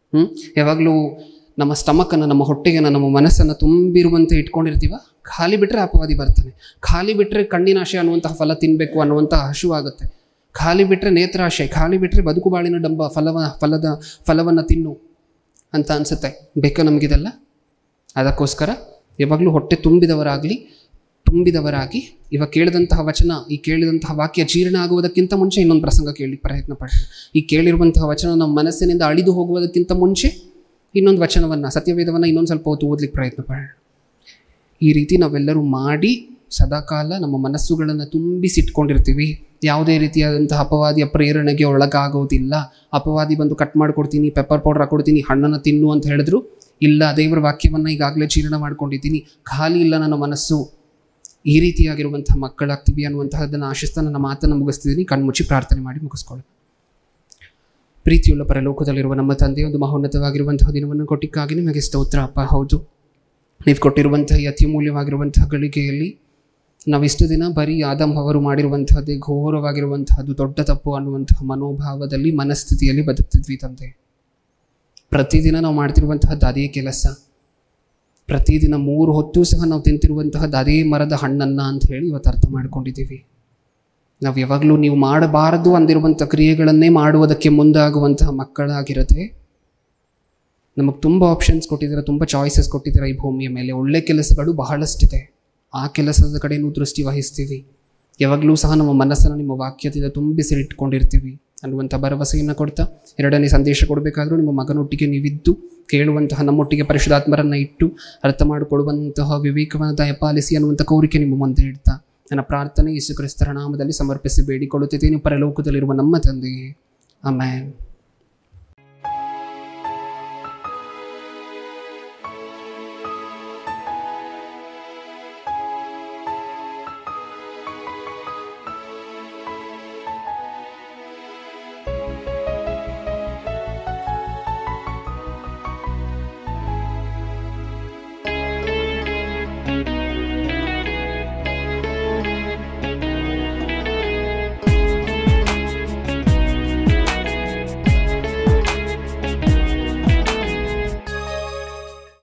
ಹ್ಞೂ ಯಾವಾಗಲೂ ನಮ್ಮ ಸ್ಟಮಕನ್ನು ನಮ್ಮ ಹೊಟ್ಟೆಗೆ ನಮ್ಮ ಮನಸ್ಸನ್ನು ತುಂಬಿರುವಂತೆ ಇಟ್ಕೊಂಡಿರ್ತೀವ ಖಾಲಿ ಬಿಟ್ಟರೆ ಅಪವಾದಿ ಬರ್ತಾನೆ ಖಾಲಿ ಬಿಟ್ಟರೆ ಕಣ್ಣಿನಾಶೆ ಅನ್ನುವಂತಹ ಫಲ ತಿನ್ನಬೇಕು ಅನ್ನುವಂತಹ ಹಶುವಾಗುತ್ತೆ ಖಾಲಿ ಬಿಟ್ಟರೆ ನೇತ್ರಾಶೆ ಖಾಲಿ ಬಿಟ್ಟರೆ ಬದುಕು ಬಾಳಿನ ಡಂಬ ಫಲವ ಫಲದ ಫಲವನ್ನು ತಿನ್ನು ಅಂತ ಅನಿಸುತ್ತೆ ಬೇಕಾ ನಮಗಿದೆಲ್ಲ ಅದಕ್ಕೋಸ್ಕರ ಯಾವಾಗಲೂ ಹೊಟ್ಟೆ ತುಂಬಿದವರಾಗಲಿ ತುಂಬಿದವರಾಗಿ ಇವಾಗ ಕೇಳಿದಂತಹ ವಚನ ಈ ಕೇಳಿದಂತಹ ವಾಕ್ಯ ಜೀರ್ಣ ಆಗುವುದಕ್ಕಿಂತ ಮುಂಚೆ ಇನ್ನೊಂದು ಪ್ರಸಂಗ ಕೇಳಿ ಪ್ರಯತ್ನ ಪಡಿ ಈ ಕೇಳಿರುವಂತಹ ವಚನ ನಮ್ಮ ಮನಸ್ಸಿನಿಂದ ಅಳಿದು ಹೋಗುವುದಕ್ಕಿಂತ ಮುಂಚೆ ಇನ್ನೊಂದು ವಚನವನ್ನು ಸತ್ಯವೇದವನ್ನು ಇನ್ನೊಂದು ಸ್ವಲ್ಪ ಹೊತ್ತು ಓದಲಿಕ್ಕೆ ಪ್ರಯತ್ನ ಪಡೋಣ ಈ ರೀತಿ ನಾವೆಲ್ಲರೂ ಮಾಡಿ ಸದಾಕಾಲ ನಮ್ಮ ಮನಸ್ಸುಗಳನ್ನು ತುಂಬಿಸಿಟ್ಕೊಂಡಿರ್ತೀವಿ ಯಾವುದೇ ರೀತಿಯಾದಂತಹ ಅಪವಾದಿಯ ಪ್ರೇರಣೆಗೆ ಒಳಗಾಗೋದಿಲ್ಲ ಅಪವಾದಿ ಬಂದು ಕಟ್ ಮಾಡಿಕೊಡ್ತೀನಿ ಪೆಪ್ಪರ್ ಪೌಡರ್ ಹಾಕೊಡ್ತೀನಿ ಹಣ್ಣನ್ನು ತಿನ್ನು ಅಂತ ಹೇಳಿದ್ರು ಇಲ್ಲ ದೇವರ ವಾಕ್ಯವನ್ನು ಈಗಾಗಲೇ ಜೀರ್ಣ ಮಾಡ್ಕೊಂಡಿದ್ದೀನಿ ಖಾಲಿ ಇಲ್ಲ ನನ್ನ ಮನಸ್ಸು ಈ ರೀತಿಯಾಗಿರುವಂತಹ ಮಕ್ಕಳಾಗ್ತೀವಿ ಅನ್ನುವಂತಹದ್ದನ್ನು ಆಶಿಸ್ತಾ ನನ್ನ ಮಾತನ್ನು ಮುಗಿಸ್ತಿದ್ದೀನಿ ಕಣ್ಮುಚ್ಚಿ ಪ್ರಾರ್ಥನೆ ಮಾಡಿ ಮುಗಿಸ್ಕೊಳ್ಳಿ ಪ್ರೀತಿಯುಳ್ಳ ಪರಲೋಕದಲ್ಲಿರುವ ನಮ್ಮ ತಂದೆ ಒಂದು ಮಹೋನ್ನತವಾಗಿರುವಂತಹ ದಿನವನ್ನು ಕೊಟ್ಟಿಕ್ಕಾಗಿ ನಿಮಗೆ ಸ್ತೋತ್ರ ಅಪ್ಪ ಹೌದು ನೀವು ಕೊಟ್ಟಿರುವಂತಹ ಈ ಅತ್ಯಮೂಲ್ಯವಾಗಿರುವಂತಹ ಗಳಿಗೆಯಲ್ಲಿ ನಾವಿಷ್ಟು ದಿನ ಬರೀ ಆದಮ್ ಅವರು ಮಾಡಿರುವಂತಹದ್ದೇ ಘೋರವಾಗಿರುವಂತಹದ್ದು ದೊಡ್ಡ ತಪ್ಪು ಅನ್ನುವಂತಹ ಮನೋಭಾವದಲ್ಲಿ ಮನಸ್ಥಿತಿಯಲ್ಲಿ ಬದುಕ್ತಿದ್ವಿ ತಂದೆ ಪ್ರತಿದಿನ ನಾವು ಮಾಡ್ತಿರುವಂತಹದ್ದು ಅದೇ ಕೆಲಸ ಪ್ರತಿದಿನ ಮೂರು ಹೊತ್ತು ಸಹ ನಾವು ತಿಂತಿರುವಂತಹದ್ದು ಅದೇ ಮರದ ಹಣ್ಣನ್ನು ಅಂತ ಹೇಳಿ ಇವತ್ತು ಅರ್ಥ ಮಾಡ್ಕೊಂಡಿದ್ದೀವಿ ನಾವು ಯಾವಾಗಲೂ ನೀವು ಮಾಡಬಾರದು ಅಂದಿರುವಂಥ ಕ್ರಿಯೆಗಳನ್ನೇ ಮಾಡುವುದಕ್ಕೆ ಮುಂದಾಗುವಂತಹ ಮಕ್ಕಳಾಗಿರದೆ ನಮಗೆ ತುಂಬ ಆಪ್ಷನ್ಸ್ ಕೊಟ್ಟಿದ್ದೀರಾ ತುಂಬ ಚಾಯ್ಸಸ್ ಕೊಟ್ಟಿದ್ದೀರಾ ಈ ಭೂಮಿಯ ಮೇಲೆ ಒಳ್ಳೆ ಕೆಲಸಗಳು ಬಹಳಷ್ಟಿದೆ ಆ ಕೆಲಸದ ಕಡೆನೂ ದೃಷ್ಟಿ ವಹಿಸ್ತೀವಿ ಯಾವಾಗಲೂ ಸಹ ನಮ್ಮ ಮನಸ್ಸನ್ನು ನಿಮ್ಮ ವಾಕ್ಯದಿಂದ ತುಂಬಿಸಿಟ್ಕೊಂಡಿರ್ತೀವಿ ಅನ್ನುವಂಥ ಭರವಸೆಯನ್ನು ಕೊಡ್ತಾ ಎರಡನೇ ಸಂದೇಶ ಕೊಡಬೇಕಾದ್ರೂ ನಿಮ್ಮ ಮಗನೊಟ್ಟಿಗೆ ನೀವಿದ್ದು ಕೇಳುವಂತಹ ನಮ್ಮೊಟ್ಟಿಗೆ ಪರಿಶುದ್ಧಾತ್ಮರನ್ನು ಇಟ್ಟು ಅರ್ಥ ಮಾಡಿಕೊಡುವಂತಹ ವಿವೇಕವನ್ನು ದಯಪಾಲಿಸಿ ಅನ್ನುವಂಥ ಕೋರಿಕೆ ನಿಮ್ಮ ಮುಂದೆ ಇಡ್ತಾ ನನ್ನ ಪ್ರಾರ್ಥನೆ ಯೇಸು ಕ್ರಿಸ್ತರ ನಾಮದಲ್ಲಿ ಸಮರ್ಪಿಸಿ ಬೇಡಿಕೊಳ್ಳುತ್ತಿದ್ದೇನೆ ಪರಲೋಕದಲ್ಲಿರುವ ನಮ್ಮ ತಂದೆಯೇ ಆಮೇನ್